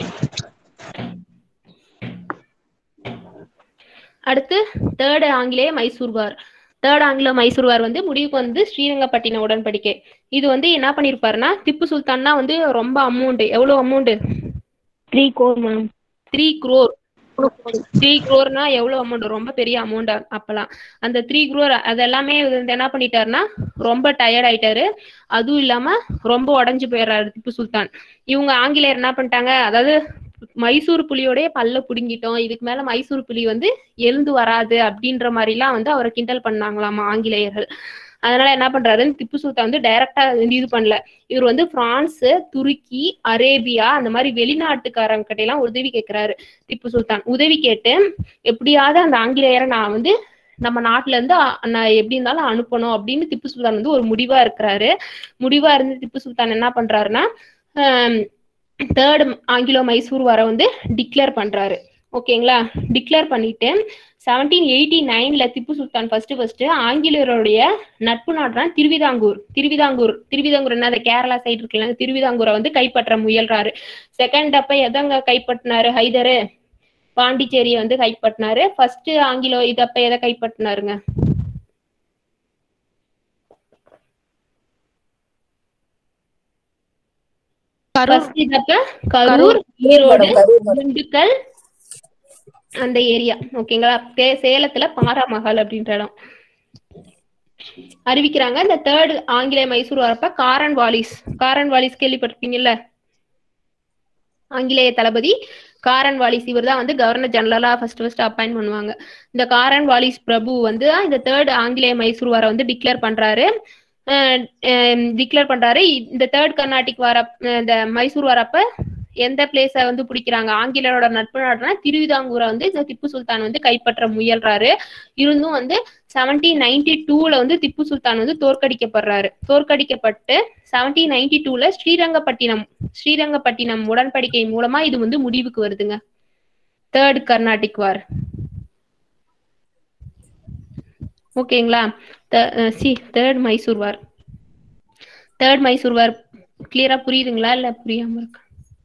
அடுத்து தேர்ட் ஆங்கிலேய Mysore war third Anglo Mysore war வந்து முடிவுக்கு வந்து ஸ்ரீரங்கப்பட்டினம் உடன்படிக்கை இது வந்து என்ன பண்ணிருப்பாருன்னா திப்பு சுல்தான்னா வந்து ரொம்ப அமௌண்ட் எவ்வளவு amount three crore ma'am three crore three குரோர்னா எவ்வளவு அமௌண்ட் ரொம்ப பெரிய அமௌண்ட் அப்பெல்லாம் அந்த த்ரீ குரோர் அதெல்லாமே வந்து என்ன பண்ணிட்டாருன்னா ரொம்ப டயர்ட் ஆயிட்டாரு அதுவும் இல்லாம ரொம்ப உடஞ்சு போயிடுறாரு திப்பு சுல்தான் இவங்க ஆங்கிலேயர் என்ன பண்ணிட்டாங்க அதாவது மைசூர் புலியோடய பல்ல புடுங்கிட்டோம் இதுக்கு மேல மைசூர் புலி வந்து எழுந்து வராது அப்படின்ற மாதிரி எல்லாம் வந்து அவரை கிண்டல் பண்ணாங்களாமா ஆங்கிலேயர்கள் அதனால என்ன பண்றாரு திப்பு சுல்தான் வந்து டைரக்டா இது பண்ணல இவர் வந்து பிரான்ஸ் துருக்கி அரேபியா அந்த மாதிரி வெளிநாட்டுக்காரங்க கிட்ட எல்லாம் உதவி கேட்கிறாரு திப்பு சுல்தான் உதவி கேட்டு எப்படியாவது அந்த ஆங்கிலேயரை நான் வந்து நம்ம நாட்டுல இருந்து அ- நான் எப்படி இருந்தாலும் அனுப்பணும் அப்படின்னு திப்பு சுல்தான் வந்து ஒரு முடிவா இருக்கிறாரு முடிவா இருந்து திப்பு சுல்தான் என்ன பண்றாருன்னா தேர்ட் ஆங்கிலோ மைசூர் வர வந்து டிக்ளேர் பண்றாரு ஓகேங்களா டிக்ளேர் பண்ணிட்டு செவன்டீன் எயிட்டி நைன்ல திப்பு சுல்தான் ஃபர்ஸ்ட் ஃபர்ஸ்ட் ஆங்கிலேயருடைய நட்பு நாடுனா திருவிதாங்கூர் திருவிதாங்கூர் திருவிதாங்கூர் என்ன அந்த கேரளா சைடு இருக்குல்ல அந்த திருவிதாங்கூரை வந்து கைப்பற்ற முயல்றாரு செகண்ட் அப்ப எதங்க கைப்பற்றினாரு ஹைதரு பாண்டிச்சேரியை வந்து கைப்பற்றினாரு ஃபர்ஸ்ட் ஆங்கிலோ இது அப்ப எதை கைப்பற்றினாருங்க First இதப்ப கரூர் ஈரோடு திண்டுக்கல் அந்த ஏரியா ஓகேங்களா தே- சேலத்துல பாராமஹால் அப்படின்ற இடம் அறிவிக்கிறாங்க இந்த தேர்ட் ஆங்கிலேய மைசூர் வரப்ப காரன் வாலிஸ் காரன் வாலிஸ் கேள்விப்பட்டிருப்பீங்கல்ல ஆங்கிலேய தளபதி காரன் வாலிஸ் இவர் தான் வந்து கவர்னர் ஜெனரலா ஃபர்ஸ்ட் ஃபர்ஸ்ட் அப்பாயிண்ட் பண்ணுவாங்க இந்த காரன் வாலிஸ் பிரபு வந்து இந்த தேர்ட் ஆங்கிலேய மைசூர் வார வந்து டிக்ளேர் பண்றாரு டிக்ளேர் பண்றாரு இந்த தேர்ட் கர்நாடிக் வார இந்த மைசூர் வரப்ப எந்த பிளேஸ வந்து பிடிக்கிறாங்க ஆங்கிலேயரோட நட்பு நாடுனா திருவிதாங்கூரை வந்து இந்த திப்பு சுல்தான் வந்து கைப்பற்ற முயல்றாரு இருந்தும் வந்து செவன்டீன் நைன்டி டூல வந்து திப்பு சுல்தான் வந்து தோற்கடிக்கப்படுறாரு தோற்கடிக்கப்பட்டு செவன்டீன் நைன்டி டூல ஸ்ரீரங்கப்பட்டினம் ஸ்ரீரங்கப்பட்டினம் உடன்படிக்கை மூலமா இது வந்து முடிவுக்கு வருதுங்க தேர்ட் கர்நாடிக் வார் ஓகேங்களா சி third Mysore war third Mysore war கிளியரா புரியுதுங்களா இல்ல புரியாம இருக்கா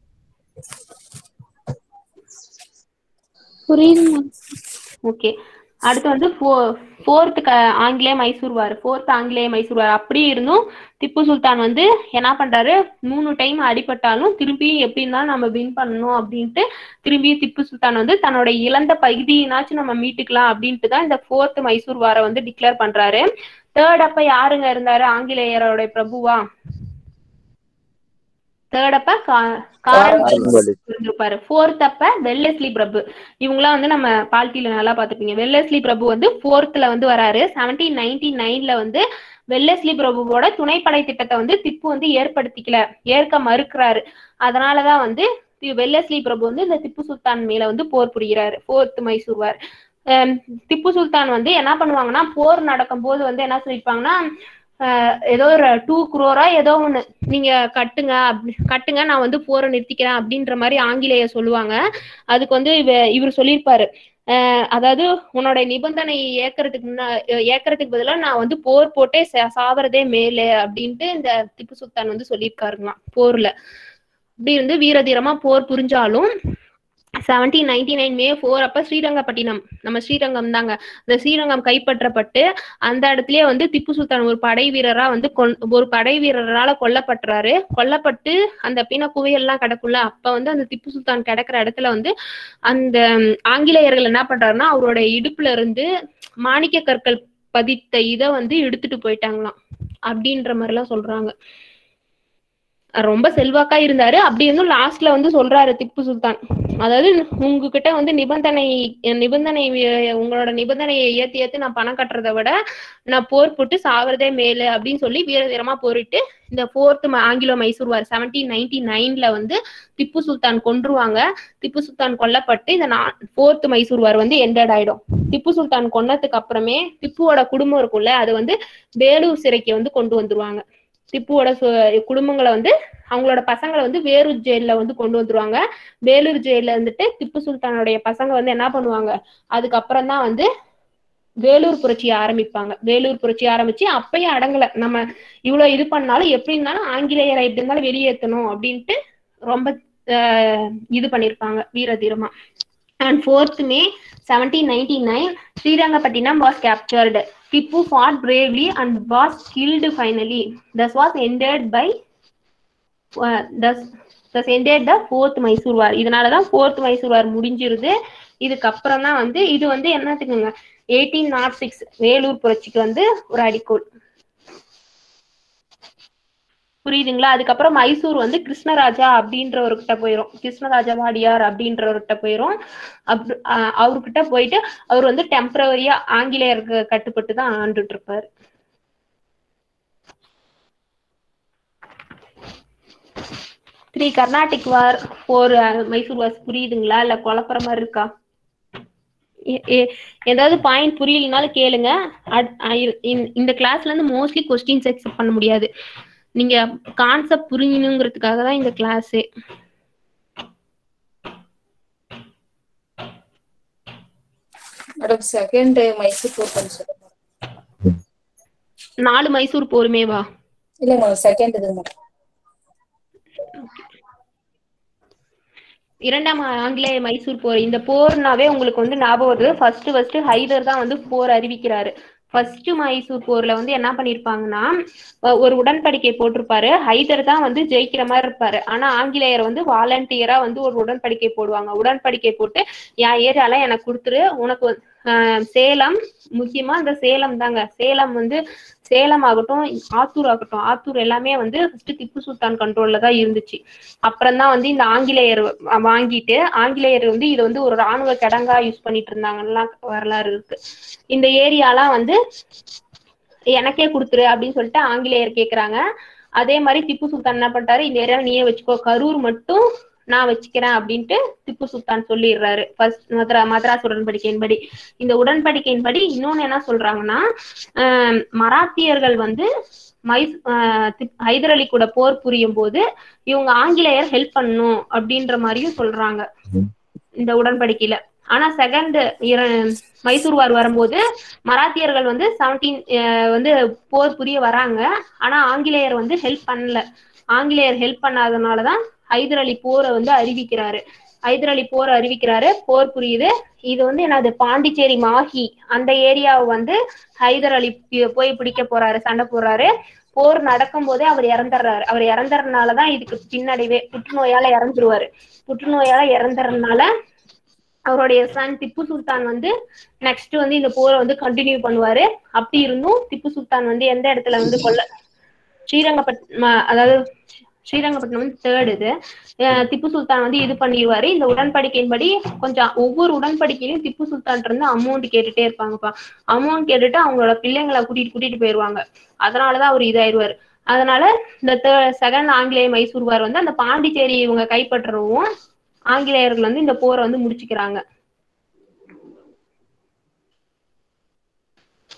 புரியுது மேம் ஓகே அடுத்து வந்து ஃபோர்த் ஆங்கிலேய மைசூர் வார் ஃபோர்த் ஆங்கிலேய மைசூர் வார் அப்படியே இருந்தும் திப்பு சுல்தான் வந்து என்ன பண்றாரு மூணு டைம் அடிபட்டாலும் திரும்பி எப்படி இருந்தாலும் நம்ம வின் பண்ணணும் அப்படின்ட்டு திரும்பி திப்பு சுல்தான் வந்து தன்னோட இழந்த பகுதியினாச்சும் நம்ம மீட்டுக்கலாம் அப்படின்ட்டு தான் இந்த ஃபோர்த் மைசூர் வாரை வந்து டிக்ளேர் பண்றாரு தேர்ட் அப்ப யாருங்க இருந்தாரு ஆங்கிலேயரோட பிரபுவா தேர்ட் அப்ப கா- காரன் இருந்திருப்பாரு ஃபோர்த் அப்ப வெல்லஸ்லி பிரபு இவங்களாம் வந்து நம்ம பால்ட்டில நல்லா பாத்துப்பீங்க வெல்லஸ்லி பிரபு வந்து ஃபோர்த்ல வந்து வராரு செவன்டீன் நைன்டி நைன்ல வந்து வெல்லஸ்லி பிரபுவோட துணைப்படை திட்டத்தை வந்து திப்பு வந்து ஏற்படுத்திக்கல ஏற்க மறுக்கிறாரு அதனாலதான் வந்து தி- வெல்லஸ்லி பிரபு வந்து இந்த திப்பு சுல்தான் மேல வந்து போர் புரிகிறாரு ஃபோர்த் மைசூர் வார் அஹ் திப்பு சுல்தான் வந்து என்ன பண்ணுவாங்கன்னா போர் நடக்கும் போது வந்து என்ன சொல்லிருப்பாங்கன்னா ஆஹ் ஏதோ ஒரு டூ குரோரா ஏதோ ஒண்ணு நீங்க கட்டுங்க அப்படி கட்டுங்க நான் வந்து போரை நிறுத்திக்கிறேன் அப்படின்ற மாதிரி ஆங்கிலேயர் சொல்லுவாங்க அதுக்கு வந்து இவ- இவர் சொல்லியிருப்பாரு ஆஹ் அதாவது உன்னோட நிபந்தனை ஏக்கறதுக்கு முன்னா ஏக்கறதுக்கு பதிலா நான் வந்து போர் போட்டே சா- சாவறதே மேலே அப்படின்ட்டு இந்த திப்பு சுல்தான் வந்து சொல்லியிருக்காருங்களாம் போர்ல இப்படி இருந்து வீரதீரமா போர் புரிஞ்சாலும் seventeen ninety nine May four அப்ப ஸ்ரீரங்கப்பட்டினம் நம்ம ஸ்ரீரங்கம் தாங்க இந்த ஸ்ரீரங்கம் கைப்பற்றப்பட்டு அந்த இடத்துலயே வந்து திப்பு சுல்தான் ஒரு படை வீரரா வந்து கொல் ஒரு படை வீரரால கொல்லப்பட்டுறாரு கொல்லப்பட்டு அந்த பிண குவையெல்லாம் கிடக்குள்ள அப்ப வந்து அந்த திப்பு சுல்தான் கிடக்குற இடத்துல வந்து அந்த ம், ஆங்கிலேயர்கள் என்ன பண்றாருன்னா அவரோட இடுப்புல இருந்து மாணிக்க கற்கள் பதித்த இதை வந்து எடுத்துட்டு போயிட்டாங்களாம் அப்படின்ற மாதிரி எல்லாம் சொல்றாங்க ரொம்ப செல்வாக்கா இருந்தாரு அப்படி இருந்தும் லாஸ்ட்ல வந்து சொல்றாரு திப்பு சுல்தான் அதாவது உங்ககிட்ட வந்து நிபந்தனை நிபந்தனை வி- உங்களோட நிபந்தனையை ஏத்தி ஏத்து நான் பணம் கட்டுறதை விட நான் போர் போட்டு சாவறதே மேலு அப்படின்னு சொல்லி வீர வீரமா போரிட்டு இந்த fourth Anglo Mysore war seventeen ninety நைன்ல வந்து திப்பு சுல்தான் கொன்றுவாங்க திப்பு சுல்தான் கொல்லப்பட்டு இந்த ஃபோர்த் மைசூர் வார் வந்து எண்டட் ஆயிடும் திப்பு சுல்தான் கொன்னதுக்கு அப்புறமே திப்புவோட குடும்பம் இருக்கும்ல அது வந்து வேலூர் சிறைக்கு வந்து கொண்டு வந்துருவாங்க திப்புவோட சு- குடும்பங்களை வந்து அவங்களோட பசங்களை வந்து வேலூர் ஜெயில்ல வந்து கொண்டு வந்துருவாங்க வேலூர் ஜெயில்ல இருந்துட்டு திப்பு சுல்தானுடைய பசங்க வந்து என்ன பண்ணுவாங்க அதுக்கப்புறம் தான் வந்து வேலூர் புரட்சியை ஆரம்பிப்பாங்க வேலூர் புரட்சி ஆரம்பிச்சு அப்பயும் அடங்கல நம்ம இவ்வளவு இது பண்ணாலும் எப்படி இருந்தாலும் ஆங்கிலேயரை எப்படி இருந்தாலும் வெளியேற்றணும் அப்படின்ட்டு ரொம்ப ஆஹ், இது பண்ணிருப்பாங்க வீர தீரமா and fourth May seventeen ninety nine Srirangapatnam was captured Tipu fought bravely and was killed finally thus was ended by uh, thus thus ended the fourth Mysore war இதனாலதான் ஃபோர்த் மைசூர் வார் முடிஞ்சிருது இதுக்கப்புறம் தான் வந்து இது வந்து என்னத்துக்குங்க எயிட்டீன் நாட் சிக்ஸ் வேலூர் புரட்சிக்கு வந்து ஒரு அடிக்கோல் புரியுதுங்களா அதுக்கப்புறம் மைசூர் வந்து கிருஷ்ணராஜா அப்படின்றவர்கிட்ட போயிரும் கிருஷ்ணராஜா வாடியார் அப்படின்றவர்கிட்ட போயிரும் அப்~ ஆஹ் அவர்கிட்ட போயிட்டு அவர் வந்து டெம்பரவரியா ஆங்கிலேயருக்கு கட்டுப்பட்டு தான் ஆண்டுட்டு இருப்பாரு three Carnatic war four Mysore war புரியுதுங்களா இல்ல குழப்பற மாதிரி இருக்கா எ- எ- ஏதாவது பாயிண்ட் புரியலனாலும் கேளுங்க அட்- அ- இ- இந்த- இந்த கிளாஸ்ல இருந்து மோஸ்ட்லி கொஸ்டின்ஸ் அக்செப்ட் பண்ண முடியாது நீங்க கான்செப்ட் புரியணுங்கிறதுக்காக தான் இந்த கிளாஸே மேடம் செகண்ட் மைசூர் போர் பண்ண சொல்லுங்க நாலு மைசூர் போருமே வா இல்ல மேடம் செகண்ட் இது மேடம் இரண்டாம் ஆங்கிலேய மைசூர் போர் இந்த போர்னாவே உங்களுக்கு வந்து ஞாபகம் வருது ஃபர்ஸ்ட் ஃபர்ஸ்ட் ஹைதர் தான் வந்து போர் அறிவிக்கிறாரு ஃபர்ஸ்ட் மைசூர் போர்ல வந்து என்ன பண்ணிருப்பாங்கன்னா அஹ் ஒரு உடன்படிக்கை போட்டிருப்பாரு ஹைதர் தான் வந்து ஜெயிக்கிற மாதிரி இருப்பாரு ஆனா ஆங்கிலேயர் வந்து வாலண்டியரா வந்து ஒரு உடன்படிக்கை போடுவாங்க உடன்படிக்கை போட்டு என் ஏரியால எனக்கு கொடுத்துரு உனக்கு வந்து- ஆஹ் சேலம் முக்கியமா இந்த சேலம் தாங்க சேலம் வந்து சேலம் ஆகட்டும் ஆத்தூர் ஆகட்டும் ஆத்தூர் எல்லாமே வந்து ஃபர்ஸ்ட் திப்பு சுல்தான் கண்ட்ரோல்ல தான் இருந்துச்சு அப்புறம் தான் வந்து இந்த ஆங்கிலேயர் வ- வாங்கிட்டு ஆங்கிலேயர் வந்து இதை வந்து ஒரு ராணுவ கிடங்கா யூஸ் பண்ணிட்டு இருந்தாங்கலாம் வரலாறு இருக்கு இந்த ஏரியாலாம் வந்து எனக்கே கொடுத்துரு அப்படின்னு சொல்லிட்டு ஆங்கிலேயர் கேக்குறாங்க அதே மாதிரி திப்பு சுல்தான் என்ன பண்ணிட்டாரு இந்த ஏரியால நீயே வச்சுக்கோ கரூர் மட்டும் நான் வச்சுக்கிறேன் அப்படின்ட்டு திப்பு சுல்தான் சொல்லிடுறாரு ஃபர்ஸ்ட் மதுரா மദ്രാஸ் உடன்படிக்கையின்படி இந்த உடன்படிக்கையின்படி இன்னொன்னு என்ன சொல்றாங்கன்னா ஆஹ் மராத்தியர்கள் வந்து மைஸ் ஆஹ் திப்- ஹைதர் அலி கூட போர் புரியும் போது இவங்க ஆங்கிலேயர் ஹெல்ப் பண்ணணும் அப்படின்ற மாதிரியும் சொல்றாங்க இந்த உடன்படிக்கையில ஆனா செகண்ட் மைசூர் வார் வரும்போது மராத்தியர்கள் வந்து செவன்டீன் வந்து போர் புரிய வராங்க ஆனா ஆங்கிலேயர் வந்து ஹெல்ப் பண்ணல ஆங்கிலேயர் ஹெல்ப் பண்ணாதனாலதான் ஹைதர் அலி போரை வந்து அறிவிக்கிறாரு ஹைதர் அலி போர் அறிவிக்கிறாரு போர் புரியுது இது வந்து என்னது பாண்டிச்சேரி மாஹி அந்த ஏரியாவை வந்து ஹைதர் அலி பி- போய் பிடிக்க போறாரு சண்டை போடுறாரு போர் நடக்கும் போதே அவர் இறந்துடுறாரு அவர் இறந்துறதுனாலதான் இதுக்கு பின்னடைவே புற்றுநோயால இறந்துருவாரு புற்றுநோயால இறந்துறதுனால அவருடைய சன் திப்பு சுல்தான் வந்து நெக்ஸ்ட் வந்து இந்த போரை வந்து கண்டினியூ பண்ணுவாரு அப்படி இருந்தும் திப்பு சுல்தான் வந்து எந்த இடத்துல வந்து கொல்ல ஸ்ரீரங்கப்பட்டினம் அதாவது ஸ்ரீரங்கப்பட்டினம் வந்து தேர்ட் இது அஹ் திப்பு சுல்தான் வந்து இது பண்ணிடுவாரு இந்த உடன்படிக்கையின்படி கொஞ்சம் ஒவ்வொரு உடன்படிக்கையிலும் திப்பு சுல்தான் இருந்து அமௌண்ட் கேட்டுட்டே இருப்பாங்கப்பா அமௌண்ட் கேட்டுட்டு அவங்களோட பிள்ளைங்களை கூட்டிட்டு கூட்டிட்டு போயிருவாங்க அதனாலதான் அவர் இதாயிருவாரு அதனால இந்த செகண்ட் ஆங்கிலேய மைசூர் வார் வந்து அந்த பாண்டிச்சேரி இவங்க கைப்பற்றவும் ஆங்கிலேயர்கள் வந்து இந்த போரை வந்து முடிச்சுக்கிறாங்க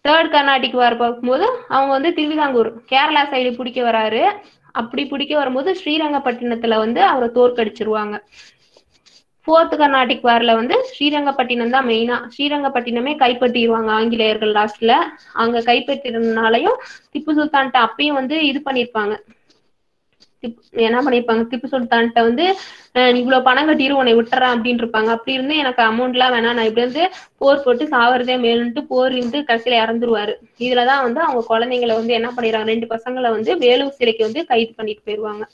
தேர்ட் கர்நாடிக் வார் பார்க்கும்போது அவங்க வந்து திருவிதாங்கூர் கேரளா சைடு பிடிக்க வராரு அப்படி பிடிக்க வரும்போது ஸ்ரீரங்கப்பட்டினத்துல வந்து அவரை தோற்கடிச்சிருவாங்க ஃபோர்த் கர்நாடிக் வார்ல வந்து ஸ்ரீரங்கப்பட்டினம் தான் மெயினா ஸ்ரீரங்கப்பட்டினமே கைப்பற்றிடுவாங்க ஆங்கிலேயர்கள் லாஸ்ட்ல அங்க கைப்பற்றினாலையும் திப்பு சுல்தான்ட்ட அப்பயும் வந்து இது பண்ணிருப்பாங்க திப்- என்ன பண்ணிருப்பாங்க திப்பு சுல்தான்ட்ட வந்து அஹ், நீ இவ்வளவு பணம் கட்டிரு உன்னை விட்டுறேன் அப்படின்னு இருப்பாங்க அப்படி இருந்து எனக்கு அமௌண்ட் எல்லாம் வேணாம் நான் இப்படி வந்து போர் போட்டு சாவறதே மேலுன்ட்டு போர் இருந்து கடைசியில இறந்துருவாரு இதுலதான் வந்து அவங்க குழந்தைங்களை வந்து என்ன பண்ணிடுறாங்க ரெண்டு பசங்களை வந்து வேலூர் சிறைக்கு வந்து கைது பண்ணிட்டு போயிருவாங்க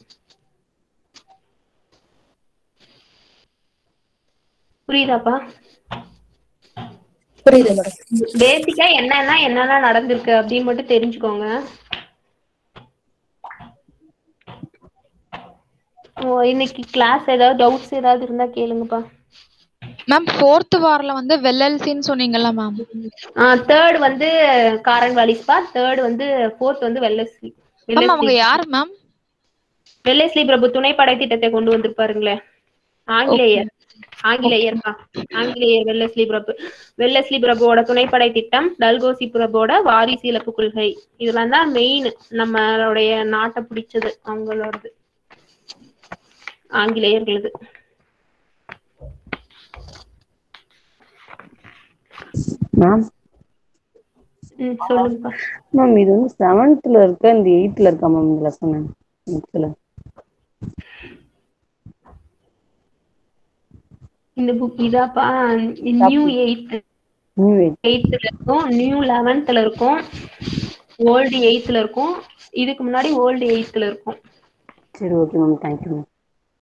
புரியுதாப்பா புரியுது மேடம் பேசிக்கா என்னன்னா என்னென்ன நடந்திருக்கு அப்படின்னு மட்டும் தெரிஞ்சுக்கோங்க ஓ, இன்னைக்கு கிளாஸ் ஏதாவது டவுட்ஸ் ஏதாவது இருந்தா கேளுங்கப்பா மேம் ஃபோர்த் வார்ல வந்து வெள்ளல்சின்னு சொன்னீங்கல்ல மேம் தேர்ட் வந்து காரன் வாலிஸ்பா தேர்ட் வந்து ஃபோர்த் வந்து வெள்ளஸ்லி மேம் அவங்க யாரு மேம் வெள்ளஸ்லி பிரபு துணைப்படை திட்டத்தை கொண்டு வந்திருப்பாருங்களே ஆங்கிலேயர் ஆங்கிலேயர்ப்பா ஆங்கிலேயர் வெள்ளஸ்லி பிரபு வெள்ளஸ்லி பிரபுவோட துணைப்படை திட்டம் டல்கோசி பிரபுவோட வாரிசு இழப்பு கொள்கை இதெல்லாம் தான் மெயின் நம்மளுடைய நாட்டை பிடிச்சது அவங்களோடது ஆங்கிலேயர்களுது மேம் ம் சொல்லுங்கப்பா மேம் இது வந்து செவன்த்ல இருக்க இந்த எயித்ல இருக்கா மேம் இந்த லெசன் புக்ஸ்ல இந்த புக் இதாப்பா நியூ எயித் நியூ எயித் எயித்துல இருக்கும் நியூ லெவன்த்ல இருக்கும் ஓல்டு எயித்துல இருக்கும் இதுக்கு முன்னாடி ஓல்டு எயித்துல இருக்கும் சரி ஓகே மேம் தேங்க்யூ மேம்